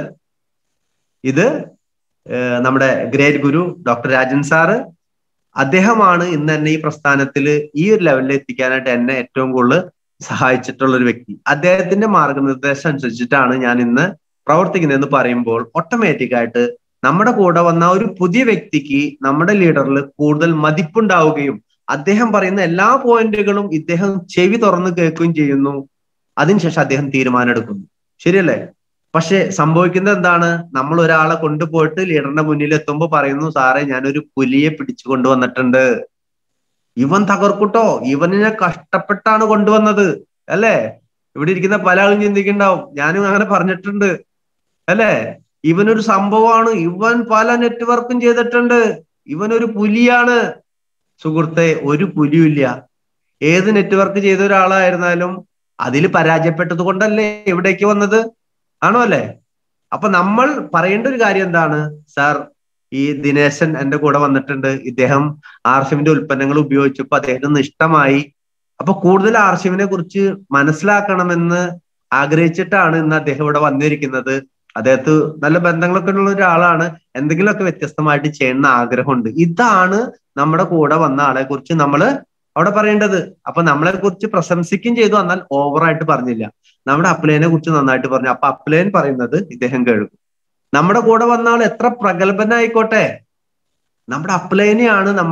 ഇത് നമ്മുടെ great guru doctor Rajan sir അദ്ദേഹമാണ് ഇന്ന് എന്നെ ഈ പ്രസ്ഥാനത്തിൽ ഈ ഒരു ലെവലിൽ എത്തിക്കാനായിട്ട് എന്നെ ഏറ്റവും കൂടുതൽ സഹായിച്ചിട്ടുള്ള ഒരു വ്യക്തി അദ്ദേഹത്തിന്റെ മാർഗനിർദ്ദേശം അനുസരിച്ചിട്ടാണ് ഞാൻ ഇന്ന് പ്രവർത്തിക്കുന്നതെന്ന് പറയുമ്പോൾ ഓട്ടോമാറ്റിക് ആയിട്ട് നമ്മുടെ കൂടെ വന്ന ഒരു പുതിയ വ്യക്തിക്ക് നമ്മുടെ ലീഡറിൽ കൂടുതൽ മതിപ്പുണ്ടാവുകയും അദ്ദേഹം പറയുന്ന എല്ലാ പോയിന്റുകളും ഇദ്ദേഹം ചെവി തുറന്ന് കേൾക്കുകയും ചെയ്യുന്നു അതിനുശേഷം അദ്ദേഹം തീരുമാനം എടുക്കുന്നു ശരിയല്ലേ പക്ഷെ സംഭവിക്കുന്നത് എന്താണ് നമ്മൾ ഒരാളെ കൊണ്ടുപോയിട്ട് ലീഡറിന്റെ മുന്നിൽ എത്തുമ്പോൾ പറയുന്നു സാറേ ഞാനൊരു പുലിയെ പിടിച്ചു കൊണ്ടുവന്നിട്ടുണ്ട് ഇവൻ തകർക്കുട്ടോ ഇവനെ കഷ്ടപ്പെട്ടാണ് കൊണ്ടുവന്നത് അല്ലേ ഇവിടെ ഇരിക്കുന്ന പല ആളും ചിന്തിക്കുന്നുണ്ടാവും ഞാനും അങ്ങനെ പറഞ്ഞിട്ടുണ്ട് അല്ലേ ഇവനൊരു സംഭവമാണ് ഇവൻ പല നെറ്റ്വർക്കും ചെയ്തിട്ടുണ്ട് ഇവനൊരു പുലിയാണ് സുഹൃത്തെ ഒരു പുലിയില്ല ഏത് നെറ്റ്വർക്ക് ചെയ്ത ഒരാളായിരുന്നാലും അതിൽ പരാജയപ്പെട്ടത് കൊണ്ടല്ലേ ഇവിടേക്ക് വന്നത് ആണോ അല്ലേ അപ്പൊ നമ്മൾ പറയേണ്ട ഒരു കാര്യം എന്താണ് സാർ ഈ ദിനേശൻ എന്റെ കൂടെ വന്നിട്ടുണ്ട് ഇദ്ദേഹം ആർഷിവിന്റെ ഉൽപ്പന്നങ്ങൾ ഉപയോഗിച്ചപ്പോൾ അദ്ദേഹത്തിന് ഇഷ്ടമായി അപ്പൊ കൂടുതൽ ആർഷിവിനെ കുറിച്ച് മനസ്സിലാക്കണമെന്ന് ആഗ്രഹിച്ചിട്ടാണ് ഇന്ന് അദ്ദേഹം ഇവിടെ വന്നിരിക്കുന്നത് അദ്ദേഹത്ത് നല്ല ബന്ധങ്ങളൊക്കെ ഉള്ള ഒരാളാണ് എന്തെങ്കിലുമൊക്കെ വ്യത്യസ്തമായിട്ട് ചെയ്യുന്ന ആഗ്രഹമുണ്ട് ഇതാണ് നമ്മുടെ കൂടെ വന്ന ആളെ കുറിച്ച് നമ്മൾ അവിടെ പറയേണ്ടത് അപ്പൊ നമ്മളെ കുറിച്ച് പ്രശംസിക്കുകയും ചെയ്തു എന്നാൽ ഓവറായിട്ട് പറഞ്ഞില്ല നമ്മുടെ അപ്ലൈനെ കുറിച്ച് നന്നായിട്ട് പറഞ്ഞു അപ്പൊ അപ്ലൈൻ പറയുന്നത് ഇദ്ദേഹം കേൾക്കും നമ്മുടെ കൂടെ വന്ന ആൾ എത്ര പ്രഗത്ഭനായിക്കോട്ടെ നമ്മുടെ അപ്ലൈനെയാണ് നമ്മൾ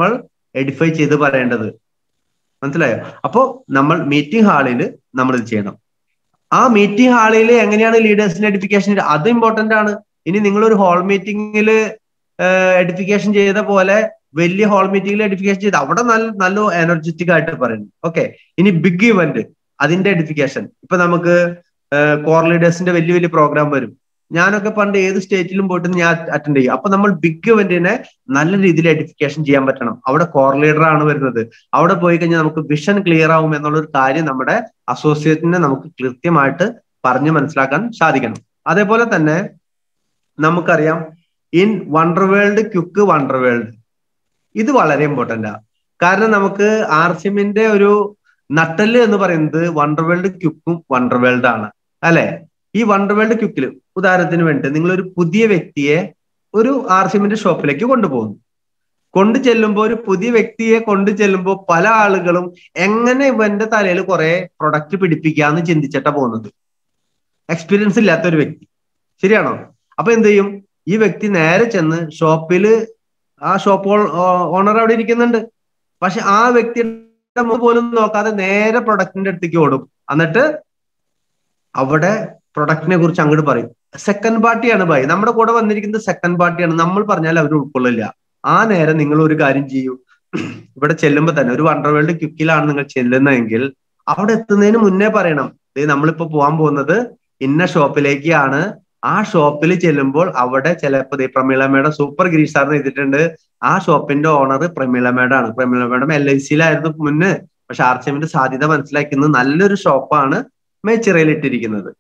എഡിഫൈ ചെയ്ത് പറയേണ്ടത് മനസ്സിലായോ അപ്പോ നമ്മൾ മീറ്റിംഗ് ഹാളിൽ നമ്മൾ ഇത് ചെയ്യണം ആ മീറ്റിംഗ് ഹാളിൽ എങ്ങനെയാണ് ലീഡേഴ്സിന്റെ എഡിഫിക്കേഷൻ അത് ഇമ്പോർട്ടന്റ് ആണ് ഇനി നിങ്ങൾ ഒരു ഹാൾ മീറ്റിംഗിൽ എഡിഫിക്കേഷൻ ചെയ്ത പോലെ വലിയ ഹാൾ മീറ്റിംഗിൽ എഡിഫിക്കേഷൻ ചെയ്ത് അവിടെ നല്ല നല്ല എനർജറ്റിക് ആയിട്ട് പറയുന്നു ഓക്കെ ഇനി ബിഗ് ഇവന്റ് അതിന്റെ എഡിഫിക്കേഷൻ ഇപ്പൊ നമുക്ക് കോർ ലീഡേഴ്സിന്റെ വലിയ വലിയ പ്രോഗ്രാം വരും ഞാനൊക്കെ പണ്ട് ഏത് സ്റ്റേറ്റിലും പോയിട്ട് ഞാൻ അറ്റൻഡ് ചെയ്യും അപ്പൊ നമ്മൾ ബിഗ് ഇവന്റിനെ നല്ല രീതിയിൽ എഡിഫിക്കേഷൻ ചെയ്യാൻ പറ്റണം അവിടെ കോർ ലീഡർ ആണ് വരുന്നത് അവിടെ പോയി കഴിഞ്ഞാൽ നമുക്ക് വിഷൻ ക്ലിയർ ആവും എന്നുള്ള ഒരു കാര്യം നമ്മുടെ അസോസിയേറ്റിനെ നമുക്ക് കൃത്യമായിട്ട് പറഞ്ഞു മനസ്സിലാക്കാൻ സാധിക്കണം അതേപോലെ തന്നെ നമുക്കറിയാം in wonder world quick wonder world ഇത് വളരെ ഇമ്പോർട്ടന്റ് ആണ് കാരണം നമുക്ക് ആർ സിമിന്റെ ഒരു നട്ടല് എന്ന് പറയുന്നത് വണ്ടർ വേൾഡ് ക്യുക്കും വണ്ടർ വേൾഡ് ആണ് അല്ലെ ഈ വണ്ടർ വേൾഡ് ക്യുക്കിൽ ഉദാഹരണത്തിന് വേണ്ടി നിങ്ങൾ ഒരു പുതിയ വ്യക്തിയെ ഒരു ആർ സിമിന്റെ ഷോപ്പിലേക്ക് കൊണ്ടുപോകുന്നു കൊണ്ടു ചെല്ലുമ്പോൾ ഒരു പുതിയ വ്യക്തിയെ കൊണ്ടു ചെല്ലുമ്പോൾ പല ആളുകളും എങ്ങനെ ഇവന്റെ തലയിൽ കുറെ പ്രൊഡക്റ്റ് പിടിപ്പിക്കാന്ന് ചിന്തിച്ചിട്ടാ പോകുന്നത് എക്സ്പീരിയൻസ് ഇല്ലാത്ത ഒരു വ്യക്തി ശരിയാണോ അപ്പൊ എന്ത് ചെയ്യും ഈ വ്യക്തി നേരെ ചെന്ന് ഷോപ്പില് ആ ഷോപ്പ് ഓണർ അവിടെ ഇരിക്കുന്നുണ്ട് പക്ഷെ ആ വ്യക്തിയുടെ മുഖം പോലും നോക്കാതെ നേരെ പ്രൊഡക്റ്റിന്റെ അടുത്തേക്ക് ഓടും എന്നിട്ട് അവിടെ പ്രൊഡക്റ്റിനെ കുറിച്ച് അങ്ങോട്ട് പറയും സെക്കൻഡ് പാർട്ടിയാണ് ബൈ നമ്മുടെ കൂടെ വന്നിരിക്കുന്നത് സെക്കൻഡ് പാർട്ടിയാണ് നമ്മൾ പറഞ്ഞാൽ അവർ ഉൾക്കൊള്ളില്ല ആ നേരം നിങ്ങൾ ഒരു കാര്യം ചെയ്യൂ ഇവിടെ ചെല്ലുമ്പോൾ തന്നെ ഒരു വണ്ടർ വേൾഡ് ക്യുക്കിലാണ് നിങ്ങൾ ചെല്ലുന്നതെങ്കിൽ അവിടെ എത്തുന്നതിന് മുന്നേ പറയണം നമ്മളിപ്പോ പോകാൻ പോകുന്നത് ഇന്ന ഷോപ്പിലേക്കാണ് ആ ഷോപ്പിൽ ചെല്ലുമ്പോൾ അവിടെ ചിലപ്പോൾ പ്രമീള മേഡം സൂപ്പർ ഗിരീഷ് സാറിന് എഴുതിയിട്ടുണ്ട് ആ ഷോപ്പിന്റെ ഓണർ പ്രമീള മേഡാണ് പ്രമീള മേഡം എൽ ഐ സിയിലായിരുന്നു മുന്നേ പക്ഷെ ആർ സി എമ്മിന്റെ സാധ്യത മനസ്സിലാക്കുന്നത് നല്ലൊരു ഷോപ്പാണ് മേച്ചിറയിൽ ഇട്ടിരിക്കുന്നത്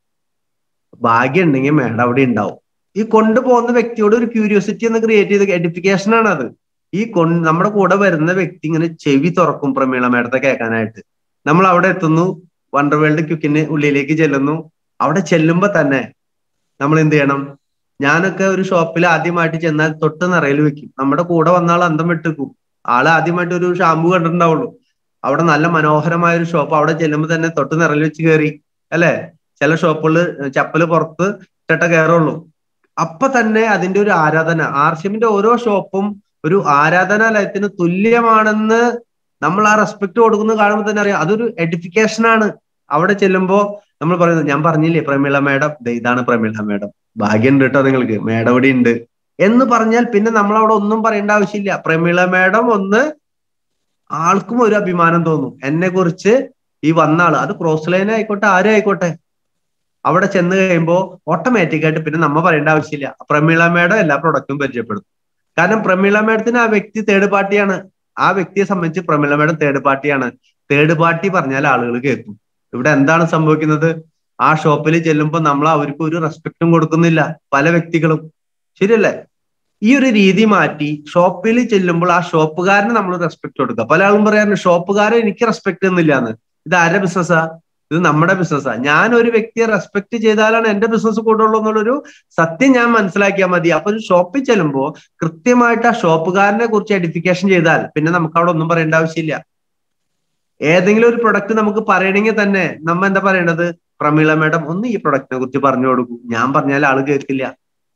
ഭാഗ്യം ഉണ്ടെങ്കിൽ മേഡം അവിടെ ഉണ്ടാവും ഈ കൊണ്ടുപോകുന്ന വ്യക്തിയോട് ഒരു ക്യൂരിയോസിറ്റി എന്ന് ക്രിയേറ്റ് ചെയ്ത് എഡിഫിക്കേഷൻ ആണ് അത് ഈ കൊ നമ്മുടെ കൂടെ വരുന്ന വ്യക്തി ഇങ്ങനെ ചെവി തുറക്കും പ്രമീള മേഡത്തെ കേൾക്കാനായിട്ട് നമ്മൾ അവിടെ എത്തുന്നു വണ്ടർ വേൾഡ് ക്യുക്കിന് ഉള്ളിലേക്ക് ചെല്ലുന്നു അവിടെ ചെല്ലുമ്പോ തന്നെ നമ്മൾ എന്ത് ചെയ്യണം ഞാനൊക്കെ ഒരു ഷോപ്പിൽ ആദ്യമായിട്ട് ചെന്നാൽ തൊട്ട് നിറയിൽ വെക്കും നമ്മുടെ കൂടെ വന്ന ആൾ അന്തം വിട്ടുക്കും ആള് ആദ്യമായിട്ട് ഒരു ഷാമ്പു കണ്ടിട്ടുണ്ടാവുള്ളൂ അവിടെ നല്ല മനോഹരമായ ഒരു ഷോപ്പ് അവിടെ ചെല്ലുമ്പോൾ തന്നെ തൊട്ട് നിറയിൽ വെച്ച് കയറി അല്ലെ ചില ഷോപ്പുകളിൽ ചപ്പല് പുറത്ത് ഇട്ടിട്ട കയറുള്ളൂ അപ്പൊ തന്നെ അതിന്റെ ഒരു ആരാധന ആർ സി എമ്മിന്റെ ഓരോ ഷോപ്പും ഒരു ആരാധനാലയത്തിന് തുല്യമാണെന്ന് നമ്മൾ ആ റെസ്പെക്ട് കൊടുക്കുന്നത് കാണുമ്പോൾ തന്നെ അറിയാം അതൊരു എഡിഫിക്കേഷൻ ആണ് അവിടെ ചെല്ലുമ്പോ നമ്മൾ പറയുന്നത് ഞാൻ പറഞ്ഞില്ലേ പ്രമീള മേഡം ഇതാണ് പ്രമീള മേഡം ഭാഗ്യമുണ്ട് കേട്ടോ നിങ്ങൾക്ക് മേഡം ഇവിടെ ഉണ്ട് എന്ന് പറഞ്ഞാൽ പിന്നെ നമ്മൾ അവിടെ ഒന്നും പറയേണ്ട ആവശ്യമില്ല പ്രമീള മേഡം ഒന്ന് ആൾക്കും ഒരു അഭിമാനം തോന്നും എന്നെ കുറിച്ച് ഈ വന്ന ആള് അത് ക്രോസ് ലൈൻ ആയിക്കോട്ടെ ആരും ആയിക്കോട്ടെ അവിടെ ചെന്ന് കഴിയുമ്പോൾ ഓട്ടോമാറ്റിക് ആയിട്ട് പിന്നെ നമ്മ പറയേണ്ട ആവശ്യമില്ല പ്രമീള മേഡം എല്ലാ പ്രൊഡക്റ്റും പരിചയപ്പെടുത്തും കാരണം പ്രമീള മേഡത്തിന് ആ വ്യക്തി തേർഡ് പാർട്ടിയാണ് ആ വ്യക്തിയെ സംബന്ധിച്ച് പ്രമീള മേഡം തേർഡ് പാർട്ടിയാണ് തേർഡ് പാർട്ടി പറഞ്ഞാൽ ആളുകൾ കേൾക്കും ഇവിടെ എന്താണ് സംഭവിക്കുന്നത് ആ ഷോപ്പിൽ ചെല്ലുമ്പോൾ നമ്മൾ അവർക്ക് ഒരു റെസ്പെക്റ്റും കൊടുക്കുന്നില്ല പല വ്യക്തികളും ശരിയല്ലേ ഈ ഒരു രീതി മാറ്റി ഷോപ്പിൽ ചെല്ലുമ്പോൾ ആ ഷോപ്പുകാരന് നമ്മൾ റെസ്പെക്ട് കൊടുക്കുക പല ആളും പറയാറുണ്ട് ഷോപ്പുകാരൻ എനിക്ക് റെസ്പെക്ട് എന്നില്ല എന്ന് ഇത് ആരുടെ ബിസിനസ്സാ ഇത് നമ്മുടെ ബിസിനസ്സാ ഞാൻ ഒരു വ്യക്തിയെ റെസ്പെക്ട് ചെയ്താലാണ് എന്റെ ബിസിനസ് കൂടുള്ളൂ എന്നുള്ളൊരു സത്യം ഞാൻ മനസ്സിലാക്കിയാൽ മതി അപ്പൊ ഒരു ഷോപ്പിൽ ചെല്ലുമ്പോൾ കൃത്യമായിട്ട് ആ ഷോപ്പുകാരനെ കുറിച്ച് എഡിഫിക്കേഷൻ ചെയ്താൽ പിന്നെ നമുക്ക് അവിടെ ഒന്നും പറയേണ്ട ആവശ്യമില്ല ഏതെങ്കിലും ഒരു പ്രൊഡക്റ്റ് നമുക്ക് പറയണമെങ്കിൽ തന്നെ നമ്മ എന്താ പറയേണ്ടത് പ്രമീള മേഡം ഒന്ന് ഈ പ്രൊഡക്റ്റിനെ കുറിച്ച് പറഞ്ഞു കൊടുക്കൂ ഞാൻ പറഞ്ഞാൽ ആള് കേൾക്കില്ല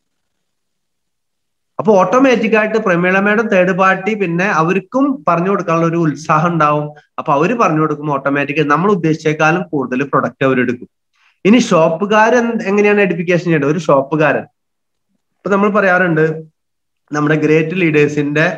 അപ്പൊ ഓട്ടോമാറ്റിക് ആയിട്ട് പ്രമീള മേഡം തേർഡ് പാർട്ടി പിന്നെ അവർക്കും പറഞ്ഞു കൊടുക്കാനുള്ള ഒരു ഉത്സാഹം ഉണ്ടാവും അപ്പൊ അവര് പറഞ്ഞു കൊടുക്കുമ്പോൾ ഓട്ടോമാറ്റിക് നമ്മൾ ഉദ്ദേശിച്ചേക്കാളും കൂടുതൽ പ്രൊഡക്റ്റ് അവരെടുക്കും ഇനി ഷോപ്പുകാരൻ എങ്ങനെയാണ് എഡിഫിക്കേഷൻ ചെയ്യേണ്ടത് ഒരു ഷോപ്പുകാരൻ ഇപ്പൊ നമ്മൾ പറയാറുണ്ട് നമ്മുടെ ഗ്രേറ്റ് ലീഡേഴ്സിന്റെ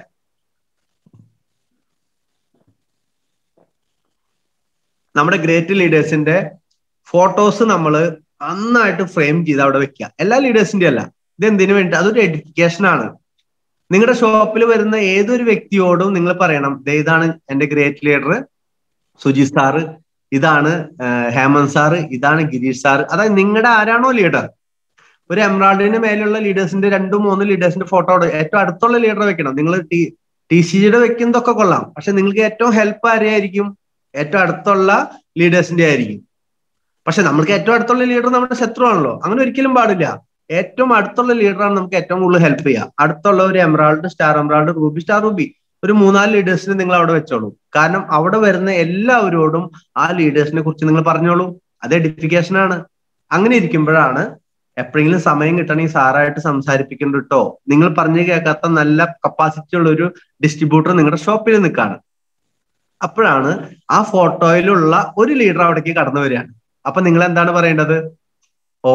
നമ്മുടെ ഗ്രേറ്റ് ലീഡേഴ്സിന്റെ ഫോട്ടോസ് നമ്മൾ നന്നായിട്ട് ഫ്രെയിം ചെയ്ത് അവിടെ വെക്കുക എല്ലാ ലീഡേഴ്സിന്റെ അല്ല ഇത് എന്തിനു വേണ്ടി അതൊരു എഡ്യൂക്കേഷൻ ആണ് നിങ്ങളുടെ ഷോപ്പിൽ വരുന്ന ഏതൊരു വ്യക്തിയോടും നിങ്ങൾ പറയണം ദേ ഇതാണ് എന്റെ ഗ്രേറ്റ് ലീഡർ സുജി സാറ് ഇതാണ് ഹേമന്ത് സാറ് ഇതാണ് ഗിരീഷ് സാറ് അതായത് നിങ്ങളുടെ ആരാണോ ലീഡർ ഒരു എംറാൾഡിന് മേലുള്ള ലീഡേഴ്സിന്റെ രണ്ടും മൂന്ന് ലീഡേഴ്സിന്റെ ഫോട്ടോ ഏറ്റവും അടുത്തുള്ള ലീഡർ വെക്കണം നിങ്ങൾ ടി ടി സിയുടെ വെക്കുന്നതൊക്കെ കൊള്ളാം പക്ഷെ നിങ്ങൾക്ക് ഏറ്റവും ഹെൽപ്പ് ആരെയായിരിക്കും ഏറ്റവും അടുത്തുള്ള ലീഡേഴ്സിന്റെ ആയിരിക്കും പക്ഷെ നമ്മൾക്ക് ഏറ്റവും അടുത്തുള്ള ലീഡർ നമ്മുടെ ശത്രുവാണല്ലോ അങ്ങനെ ഒരിക്കലും പാടില്ല ഏറ്റവും അടുത്തുള്ള ലീഡറാണ് നമുക്ക് ഏറ്റവും കൂടുതൽ ഹെൽപ്പ് ചെയ്യുക അടുത്തുള്ള ഒരു emerald star emerald ruby star ruby ഒരു മൂന്നാല് ലീഡേഴ്സിനെ നിങ്ങൾ അവിടെ വെച്ചോളൂ കാരണം അവിടെ വരുന്ന എല്ലാവരോടും ആ ലീഡേഴ്സിനെ കുറിച്ച് നിങ്ങൾ പറഞ്ഞോളൂ അത് എഡിഫിക്കേഷൻ ആണ് അങ്ങനെ ഇരിക്കുമ്പോഴാണ് എപ്പോഴെങ്കിലും സമയം കിട്ടണമെങ്കിൽ സാറായിട്ട് സംസാരിപ്പിക്കുന്നുണ്ട് കേട്ടോ നിങ്ങൾ പറഞ്ഞു കേൾക്കാത്ത നല്ല കപ്പാസിറ്റി ഉള്ള ഒരു ഡിസ്ട്രിബ്യൂട്ടർ നിങ്ങളുടെ ഷോപ്പിൽ നിൽക്കാണ് അപ്പോഴാണ് ആ ഫോട്ടോയിലുള്ള ഒരു ലീഡർ അവിടേക്ക് കടന്നു വരികയാണ് അപ്പൊ നിങ്ങൾ എന്താണ് പറയേണ്ടത് ഓ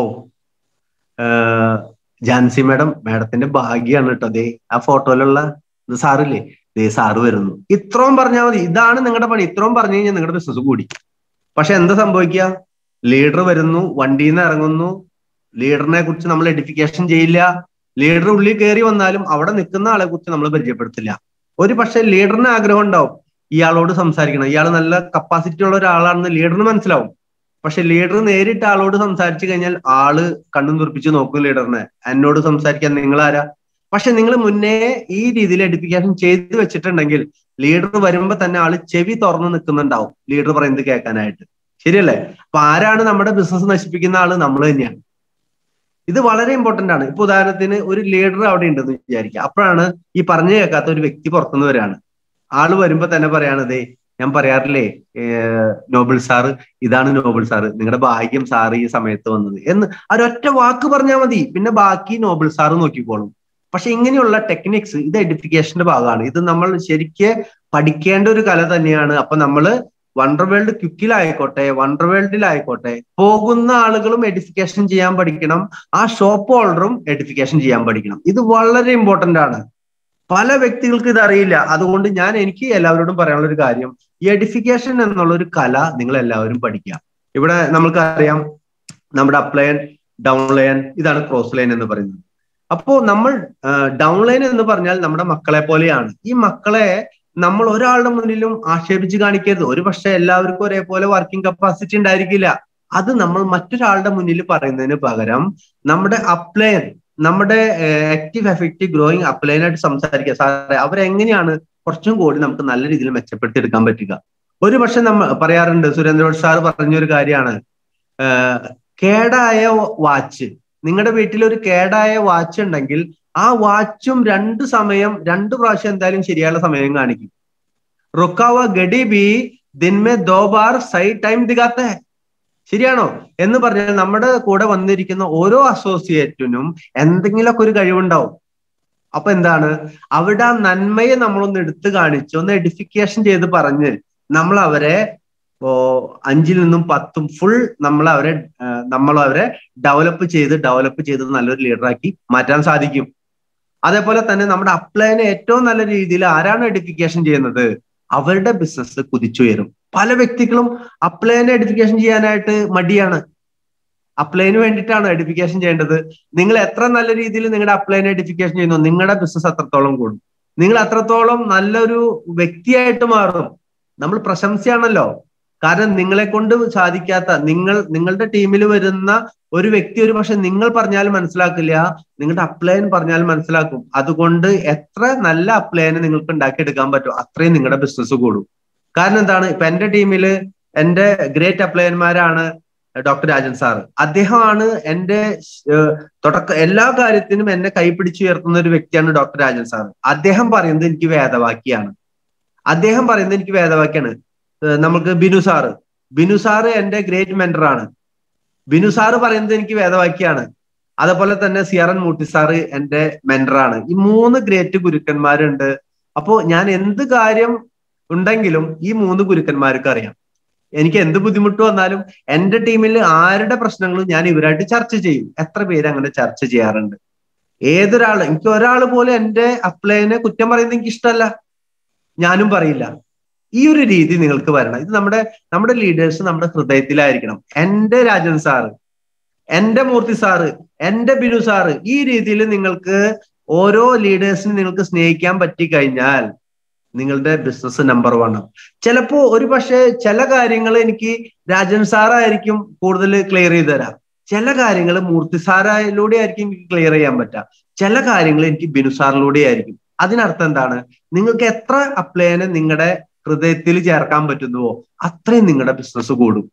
ജാൻസി മാഡം മാഡത്തിന്റെ ഭാഗ്യാണ് കേട്ടോ ദേ ആ ഫോട്ടോയിലുള്ള ഇത് സാറില്ലേ ദേ സാറ് വരുന്നു ഇത്രയും പറഞ്ഞാൽ മതി ഇതാണ് നിങ്ങളുടെ പണി ഇത്രയും പറഞ്ഞു കഴിഞ്ഞാൽ നിങ്ങളുടെ ബിസിനസ് കൂടി പക്ഷെ എന്താ സംഭവിക്കുക ലീഡർ വരുന്നു വണ്ടിയിൽ നിന്ന് ഇറങ്ങുന്നു ലീഡറിനെ കുറിച്ച് നമ്മൾ എഡിഫിക്കേഷൻ ചെയ്യില്ല ലീഡർ ഉള്ളിൽ കയറി വന്നാലും അവിടെ നിൽക്കുന്ന ആളെ കുറിച്ച് നമ്മൾ പരിചയപ്പെടുത്തില്ല ഒരു പക്ഷെ ലീഡറിന് ആഗ്രഹം ഉണ്ടാവും ഇയാളോട് സംസാരിക്കണം ഇയാൾ നല്ല കപ്പാസിറ്റി ഉള്ള ഒരാളാണെന്ന് ലീഡറിന് മനസ്സിലാവും പക്ഷെ ലീഡർ നേരിട്ട് ആളോട് സംസാരിച്ചു കഴിഞ്ഞാൽ ആള് കണ്ണും തുറപ്പിച്ച് നോക്കും ലീഡറിനെ എന്നോട് സംസാരിക്കാൻ നിങ്ങൾ ആരാ പക്ഷെ നിങ്ങൾ മുന്നേ ഈ രീതിയിൽ എഡിഫിക്കേഷൻ ചെയ്ത് വെച്ചിട്ടുണ്ടെങ്കിൽ ലീഡർ വരുമ്പോ തന്നെ ആള് ചെവി തുറന്ന് നിൽക്കുന്നുണ്ടാവും ലീഡർ പറയുന്നത് കേൾക്കാനായിട്ട് ശരിയല്ലേ അപ്പൊ ആരാണ് നമ്മുടെ ബിസിനസ് നശിപ്പിക്കുന്ന ആള് നമ്മൾ തന്നെയാണ് ഇത് വളരെ ഇമ്പോർട്ടന്റ് ആണ് ഇപ്പൊ ഉദാഹരണത്തിന് ഒരു ലീഡർ അവിടെ ഉണ്ടെന്ന് വിചാരിക്കുക അപ്പോഴാണ് ഈ പറഞ്ഞു കേൾക്കാത്ത ഒരു വ്യക്തി പുറത്തുനിന്ന് വരാണ് ആള് വരുമ്പോ തന്നെ പറയാണതേ ഞാൻ പറയാറില്ലേ നോബിൾ സാറ് ഇതാണ് നോബിൾ സാറ് നിങ്ങളുടെ ഭാഗ്യം സാറ് ഈ സമയത്ത് വന്നത് എന്ന് ഒരൊറ്റ വാക്ക് പറഞ്ഞാൽ മതി പിന്നെ ബാക്കി നോബിൾ സാറ് നോക്കിക്കോളും പക്ഷെ ഇങ്ങനെയുള്ള ടെക്നിക്സ് ഇത് എഡിഫിക്കേഷന്റെ ഭാഗമാണ് ഇത് നമ്മൾ ശരിക്ക് പഠിക്കേണ്ട ഒരു കല തന്നെയാണ് അപ്പൊ നമ്മള് വണ്ടർ വേൾഡ് ക്വിക്കിലായിക്കോട്ടെ വണ്ടർ വേൾഡിലായിക്കോട്ടെ പോകുന്ന ആളുകളും എഡിഫിക്കേഷൻ ചെയ്യാൻ പഠിക്കണം ആ ഷോപ്പ് ഹോൾഡറും എഡിഫിക്കേഷൻ ചെയ്യാൻ പഠിക്കണം ഇത് വളരെ ഇമ്പോർട്ടന്റ് ആണ് പല വ്യക്തികൾക്ക് ഇത് അറിയില്ല അതുകൊണ്ട് ഞാൻ എനിക്ക് എല്ലാവരോടും പറയാനുള്ള ഒരു കാര്യം ഈ എഡിഫിക്കേഷൻ എന്നുള്ള ഒരു കല നിങ്ങൾ എല്ലാവരും പഠിക്കുക ഇവിടെ നമുക്കറിയാം നമ്മുടെ അപ്ലയൻ ഡൗൺ ലൈൻ ഇതാണ് ക്രോസ് ലൈൻ എന്ന് പറയുന്നത് അപ്പോ നമ്മൾ ഡൗൺ ലൈൻ എന്ന് പറഞ്ഞാൽ നമ്മുടെ മക്കളെ പോലെയാണ് ഈ മക്കളെ നമ്മൾ ഒരാളുടെ മുന്നിലും ആക്ഷേപിച്ച് കാണിക്കരുത് ഒരു പക്ഷെ എല്ലാവർക്കും ഒരേപോലെ വർക്കിംഗ് കപ്പാസിറ്റി ഉണ്ടായിരിക്കില്ല അത് നമ്മൾ മറ്റൊരാളുടെ മുന്നിൽ പറയുന്നതിന് പകരം നമ്മുടെ അപ്ലയൻ നമ്മുടെ ആക്റ്റീവ് എഫക്റ്റീവ് ഗ്രോയിങ് അപ്ലൈനായിട്ട് സംസാരിക്കുക സാറേ അവരെങ്ങനെയാണ് കുറച്ചും കൂടി നമുക്ക് നല്ല രീതിയിൽ മെച്ചപ്പെടുത്തി എടുക്കാൻ പറ്റുക ഒരു പക്ഷെ നമ്മൾ പറയാറുണ്ട് സുരേന്ദ്രൻ സാർ പറഞ്ഞൊരു കാര്യമാണ് കേടായ വാച്ച് നിങ്ങളുടെ വീട്ടിൽ ഒരു കേടായ വാച്ച് ഉണ്ടെങ്കിൽ ആ വാച്ചും രണ്ട് സമയം രണ്ട് പ്രാവശ്യം എന്തായാലും ശരിയായ സമയം കാണിക്കും റുക്കാവ ഗഡി ബി ദിൻമേ ദോ ബാർ സൈ ടൈം ദിഗാത്ത ശരിയാണോ എന്ന് പറഞ്ഞാൽ നമ്മുടെ കൂടെ വന്നിരിക്കുന്ന ഓരോ അസോസിയേറ്റിനും എന്തെങ്കിലുമൊക്കെ ഒരു കഴിവുണ്ടാവും അപ്പൊ എന്താണ് അവിടെ ആ നന്മയെ നമ്മളൊന്ന് എടുത്തു കാണിച്ച് ഒന്ന് എഡിഫിക്കേഷൻ ചെയ്ത് പറഞ്ഞ് നമ്മൾ അവരെ ഇപ്പോ അഞ്ചിൽ നിന്നും പത്തും ഫുൾ നമ്മൾ അവരെ നമ്മൾ അവരെ ഡെവലപ്പ് ചെയ്ത് ഡെവലപ്പ് ചെയ്ത് നല്ലൊരു ലീഡറാക്കി മാറ്റാൻ സാധിക്കും അതേപോലെ തന്നെ നമ്മുടെ അപ്ലൈനെ ഏറ്റവും നല്ല രീതിയിൽ ആരാണ് എഡിഫിക്കേഷൻ ചെയ്യുന്നത് അവരുടെ ബിസിനസ് കുതിച്ചുയരും പല വ്യക്തികളും അപ്ലൈനെ എഡിഫിക്കേഷൻ ചെയ്യാനായിട്ട് മടിയാണ് അപ്ലൈന് വേണ്ടിയിട്ടാണ് എഡിഫിക്കേഷൻ ചെയ്യേണ്ടത് നിങ്ങൾ എത്ര നല്ല രീതിയിൽ നിങ്ങളുടെ അപ്ലൈനെ എഡിഫിക്കേഷൻ ചെയ്യുന്നു നിങ്ങളുടെ ബിസിനസ് അത്രത്തോളം കൂടും നിങ്ങൾ അത്രത്തോളം നല്ലൊരു വ്യക്തിയായിട്ട് മാറും നമ്മൾ പ്രശംസയാണല്ലോ കാരണം നിങ്ങളെ കൊണ്ട് സാധിക്കാത്ത നിങ്ങൾ നിങ്ങളുടെ ടീമിൽ വരുന്ന ഒരു വ്യക്തി ഒരു പക്ഷെ നിങ്ങൾ പറഞ്ഞാൽ മനസ്സിലാക്കില്ല നിങ്ങളുടെ അപ്ലയൻ പറഞ്ഞാൽ മനസ്സിലാക്കും അതുകൊണ്ട് എത്ര നല്ല അപ്ലയനെ നിങ്ങൾക്ക് ഉണ്ടാക്കിയെടുക്കാൻ പറ്റും അത്രയും നിങ്ങളുടെ ബിസിനസ് കൂടും കാരണം എന്താണ് ഇപ്പൊ എന്റെ ടീമിൽ എന്റെ ഗ്രേറ്റ് അപ്ലയന്മാരാണ് ഡോക്ടർ രാജൻ സാറ് അദ്ദേഹമാണ് എന്റെ തുടക്ക എല്ലാ കാര്യത്തിനും എന്നെ കൈപിടിച്ചുയർത്തുന്ന ഒരു വ്യക്തിയാണ് ഡോക്ടർ രാജൻ സാറ് അദ്ദേഹം പറയുന്നത് എനിക്ക് വേദവാക്യാണ് അദ്ദേഹം പറയുന്നത് എനിക്ക് വേദവാക്യാണ് നമുക്ക് ബിനു സാറ് ബിനു സാറ് എന്റെ ഗ്രേറ്റ് മെന്ററാണ് ബിനു സാറ് പറയുന്നത് എനിക്ക് വേദവാക്യാണ് അതേപോലെ തന്നെ സിയറൻ മൂട്ടി സാറ് എന്റെ മെന്ററാണ് ഈ മൂന്ന് ഗ്രേറ്റ് ഗുരുക്കന്മാരുണ്ട് അപ്പോ ഞാൻ എന്ത് കാര്യം ഉണ്ടെങ്കിലും ഈ മൂന്ന് ഗുരുക്കന്മാർക്ക് അറിയാം എനിക്ക് എന്ത് ബുദ്ധിമുട്ട് വന്നാലും എന്റെ ടീമിൽ ആരുടെ പ്രശ്നങ്ങളും ഞാൻ ഇവരായിട്ട് ചർച്ച ചെയ്യും എത്ര പേര് അങ്ങനെ ചർച്ച ചെയ്യാറുണ്ട് ഏതൊരാൾ എനിക്ക് ഒരാൾ പോലും എന്റെ അപ്ലൈനെ കുറ്റം പറയുന്നത് എനിക്ക് ഇഷ്ടമല്ല ഞാനും പറയില്ല ഈ ഒരു രീതി നിങ്ങൾക്ക് വരണം ഇത് നമ്മുടെ നമ്മുടെ ലീഡേഴ്സ് നമ്മുടെ ഹൃദയത്തിലായിരിക്കണം എന്റെ രാജൻ സാറ് എന്റെ മൂർത്തി സാറ് എന്റെ ബിനു സാറ് ഈ രീതിയിൽ നിങ്ങൾക്ക് ഓരോ ലീഡേഴ്സിനെ നിങ്ങൾക്ക് സ്നേഹിക്കാൻ പറ്റി കഴിഞ്ഞാൽ നിങ്ങളുടെ ബിസിനസ് നമ്പർ വൺ ആവും ചിലപ്പോ ഒരു പക്ഷേ ചില കാര്യങ്ങൾ എനിക്ക് രാജൻ സാറായിരിക്കും കൂടുതൽ ക്ലിയർ ചെയ്ത് തരാം ചില കാര്യങ്ങൾ മൂർത്തി സാറിലൂടെ ആയിരിക്കും എനിക്ക് ക്ലിയർ ചെയ്യാൻ പറ്റുക ചില കാര്യങ്ങൾ എനിക്ക് ബിനു സാറിലൂടെ ആയിരിക്കും അതിനർത്ഥം എന്താണ് നിങ്ങൾക്ക് എത്ര അപ്ലൈനെ നിങ്ങളുടെ ഹൃദയത്തിൽ ചേർക്കാൻ പറ്റുന്നുവോ അത്രയും നിങ്ങളുടെ ബിസിനസ് കൂടും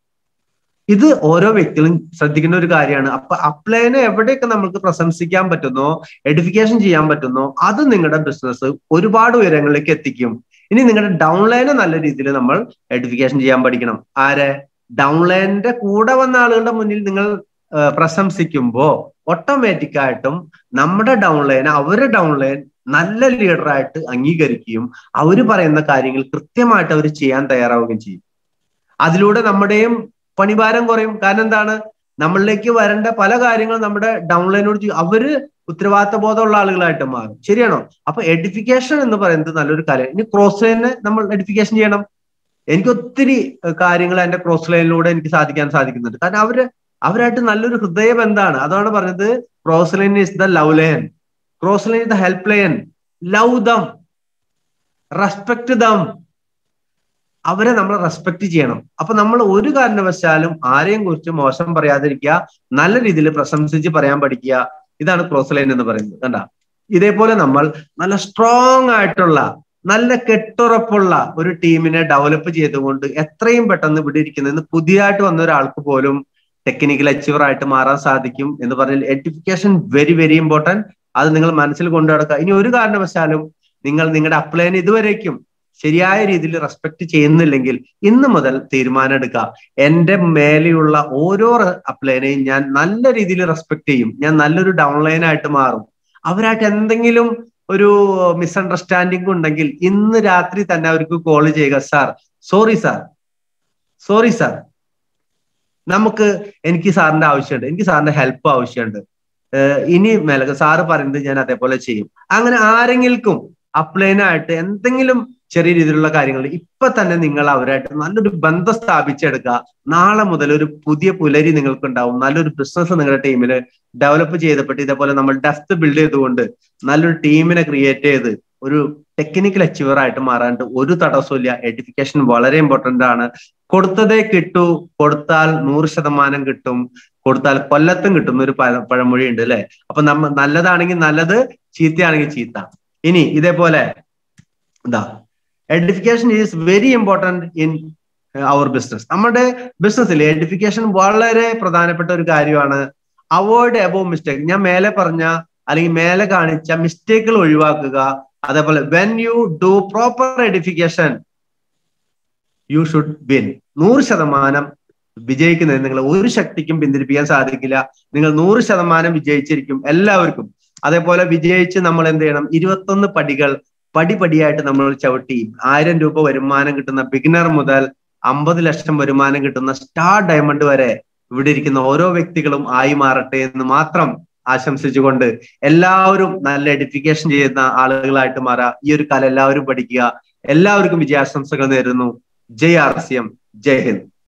ഇത് ഓരോ വ്യക്തികളും ശ്രദ്ധിക്കേണ്ട ഒരു കാര്യമാണ് അപ്പൊ അപ്ലൈനെ എവിടെയൊക്കെ നമുക്ക് പ്രശംസിക്കാൻ പറ്റുന്നോ എഡിഫിക്കേഷൻ ചെയ്യാൻ പറ്റുന്നോ അത് നിങ്ങളുടെ ബിസിനസ് ഒരുപാട് ഉയരങ്ങളിലേക്ക് എത്തിക്കും ഇനി നിങ്ങളുടെ ഡൗൺലൈനെ നല്ല രീതിയിൽ നമ്മൾ എഡിഫിക്കേഷൻ ചെയ്യാൻ പഠിക്കണം ആരെ ഡൗൺലൈനിന്റെ കൂടെ വന്ന ആളുകളുടെ മുന്നിൽ നിങ്ങൾ പ്രശംസിക്കുമ്പോ ഓട്ടോമാറ്റിക് ആയിട്ടും നമ്മുടെ ഡൗൺലൈൻ അവരുടെ ഡൗൺലൈൻ നല്ല ലീഡറായിട്ട് അംഗീകരിക്കുകയും അവർ പറയുന്ന കാര്യങ്ങൾ കൃത്യമായിട്ട് അവർ ചെയ്യാൻ തയ്യാറാവുകയും ചെയ്യും അതിലൂടെ നമ്മുടെയും പണിഭാരം കുറയും കാരണം എന്താണ് നമ്മളിലേക്ക് വരേണ്ട പല കാര്യങ്ങളും നമ്മുടെ ഡൗൺലൈനോട് ചെയ്യും അവര് ഉത്തരവാദിത്ത ബോധമുള്ള ആളുകളായിട്ട് മാറും ശരിയാണോ അപ്പൊ എഡിഫിക്കേഷൻ എന്ന് പറയുന്നത് നല്ലൊരു കാര്യം ഇനി ക്രോസ് ലൈനിന് നമ്മൾ എഡിഫിക്കേഷൻ ചെയ്യണം എനിക്ക് ഒത്തിരി കാര്യങ്ങൾ എന്റെ ക്രോസ് ലൈനിലൂടെ എനിക്ക് സാധിക്കാൻ സാധിക്കുന്നുണ്ട് കാരണം അവര് അവരായിട്ട് നല്ലൊരു ഹൃദയബന്ധാണ് അതാണ് പറഞ്ഞത് cross line is the love line cross line is the help line love them respect them അവരെ നമ്മൾ റെസ്പെക്ട് ചെയ്യണം അപ്പൊ നമ്മൾ ഒരു കാരണവശാലും ആരെയും കുറിച്ച് മോശം പറയാതിരിക്കുക നല്ല രീതിയിൽ പ്രശംസിച്ച് പറയാൻ പഠിക്കുക ഇതാണ് ക്രോസ് ലൈൻ എന്ന് പറയുന്നത് കണ്ട ഇതേപോലെ നമ്മൾ നല്ല സ്ട്രോങ് ആയിട്ടുള്ള നല്ല കെട്ടുറപ്പുള്ള ഒരു ടീമിനെ ഡെവലപ്പ് ചെയ്തുകൊണ്ട് എത്രയും പെട്ടെന്ന് ഇവിടെ ഇരിക്കുന്ന പുതിയതായിട്ട് വന്ന ഒരാൾക്ക് പോലും ടെക്നിക്കൽ അച്ചീവർ ആയിട്ട് മാറാൻ സാധിക്കും എന്ന് പറഞ്ഞാൽ എഡ്യൂക്കേഷൻ വെരി വെരി ഇമ്പോർട്ടൻറ്റ് അത് നിങ്ങൾ മനസ്സിൽ കൊണ്ടു നടക്കുക ഇനി ഒരു കാരണവശാലും നിങ്ങൾ നിങ്ങളുടെ അപ്ലൈനെ ഇതുവരേക്കും ശരിയായ രീതിയിൽ റെസ്പെക്ട് ചെയ്യുന്നില്ലെങ്കിൽ ഇന്ന് മുതൽ തീരുമാനം എടുക്കുക എന്റെ മേലെയുള്ള ഓരോ അപ്ലൈനെയും ഞാൻ നല്ല രീതിയിൽ റെസ്പെക്ട് ചെയ്യും ഞാൻ നല്ലൊരു ഡൗൺലൈൻ ആയിട്ട് മാറും അവരായിട്ട് എന്തെങ്കിലും ഒരു മിസ്അണ്ടർസ്റ്റാൻഡിംഗ് ഉണ്ടെങ്കിൽ ഇന്ന് രാത്രി തന്നെ അവർക്ക് കോൾ ചെയ്യുക sir sorry sir sorry sir നമുക്ക് എനിക്ക് സാറിന്റെ ആവശ്യമുണ്ട് എനിക്ക് സാറിന്റെ ഹെൽപ്പ് ആവശ്യമുണ്ട് ഇനി മേലെ സാറ് പറയുന്നത് ഞാൻ അതേപോലെ ചെയ്യും അങ്ങനെ ആരെങ്കിലും അപ്ലൈനായിട്ട് എന്തെങ്കിലും ചെറിയ രീതിയിലുള്ള കാര്യങ്ങൾ ഇപ്പൊ തന്നെ നിങ്ങൾ അവരായിട്ട് നല്ലൊരു ബന്ധം സ്ഥാപിച്ചെടുക്കുക നാളെ മുതൽ ഒരു പുതിയ പുലരി നിങ്ങൾക്ക് ഉണ്ടാവും നല്ലൊരു ബിസിനസ് നിങ്ങളുടെ ടീമിൽ ഡെവലപ്പ് ചെയ്തപ്പെട്ട് ഇതേപോലെ നമ്മൾ ഡെസ്ത് ബിൽഡ് ചെയ്തുകൊണ്ട് നല്ലൊരു ടീമിനെ ക്രിയേറ്റ് ചെയ്ത് ഒരു ടെക്നിക്കൽ അച്ചീവർ ആയിട്ട് മാറാണ്ട് ഒരു തടസ്സമില്ല എഡ്യൂക്കേഷൻ വളരെ ഇമ്പോർട്ടന്റ് ആണ് കൊടുത്തതേ കിട്ടൂ കൊടുത്താൽ നൂറ് ശതമാനം കിട്ടും കൊടുത്താൽ കൊല്ലത്തും കിട്ടുന്ന ഒരു പഴമൊഴി ഉണ്ട് അല്ലെ അപ്പൊ നമ്മ നല്ലതാണെങ്കിൽ നല്ലത് ചീത്തയാണെങ്കിൽ ചീത്ത ഇനി ഇതേപോലെ എന്താ edification is very important in our business നമ്മുടെ ബിസിനസ്സിൽ എഡിഫിക്കേഷൻ വളരെ പ്രധാനപ്പെട്ട ഒരു കാര്യമാണ് അവോയ്ഡ് എബോവ് മിസ്റ്റേക്ക് ഞാൻ മേലെ പറഞ്ഞ അല്ലെങ്കിൽ മേലെ കാണിച്ച മിസ്റ്റേക്കുകൾ ഒഴിവാക്കുക അതേപോലെ when you do proper edification you should win നൂറ് ശതമാനം വിജയിക്കുന്നത് നിങ്ങൾ ഒരു ശക്തിക്കും പിന്തിരിപ്പിക്കാൻ സാധിക്കില്ല നിങ്ങൾ നൂറ് ശതമാനം വിജയിച്ചിരിക്കും എല്ലാവർക്കും അതേപോലെ വിജയിച്ച് നമ്മൾ എന്ത് ചെയ്യണം ഇരുപത്തൊന്ന് പടികൾ പടിപടിയായിട്ട് നമ്മൾ ചവിട്ടി ആയിരം രൂപ വരുമാനം കിട്ടുന്ന ബിഗിനർ മുതൽ അമ്പത് ലക്ഷം വരുമാനം കിട്ടുന്ന സ്റ്റാർ ഡയമണ്ട് വരെ ഇവിടെ ഇരിക്കുന്ന ഓരോ വ്യക്തികളും ആയി മാറട്ടെ എന്ന് മാത്രം ആശംസിച്ചുകൊണ്ട് എല്ലാവരും നല്ല എഡിഫിക്കേഷൻ ചെയ്യുന്ന ആളുകളായിട്ട് മാറുക ഈ ഒരു കല എല്ലാവരും പഠിക്കുക എല്ലാവർക്കും വിജയാശംസകൾ നേരുന്നു ജയ് ആർ സി എം ജയ് ഹിന്ദ്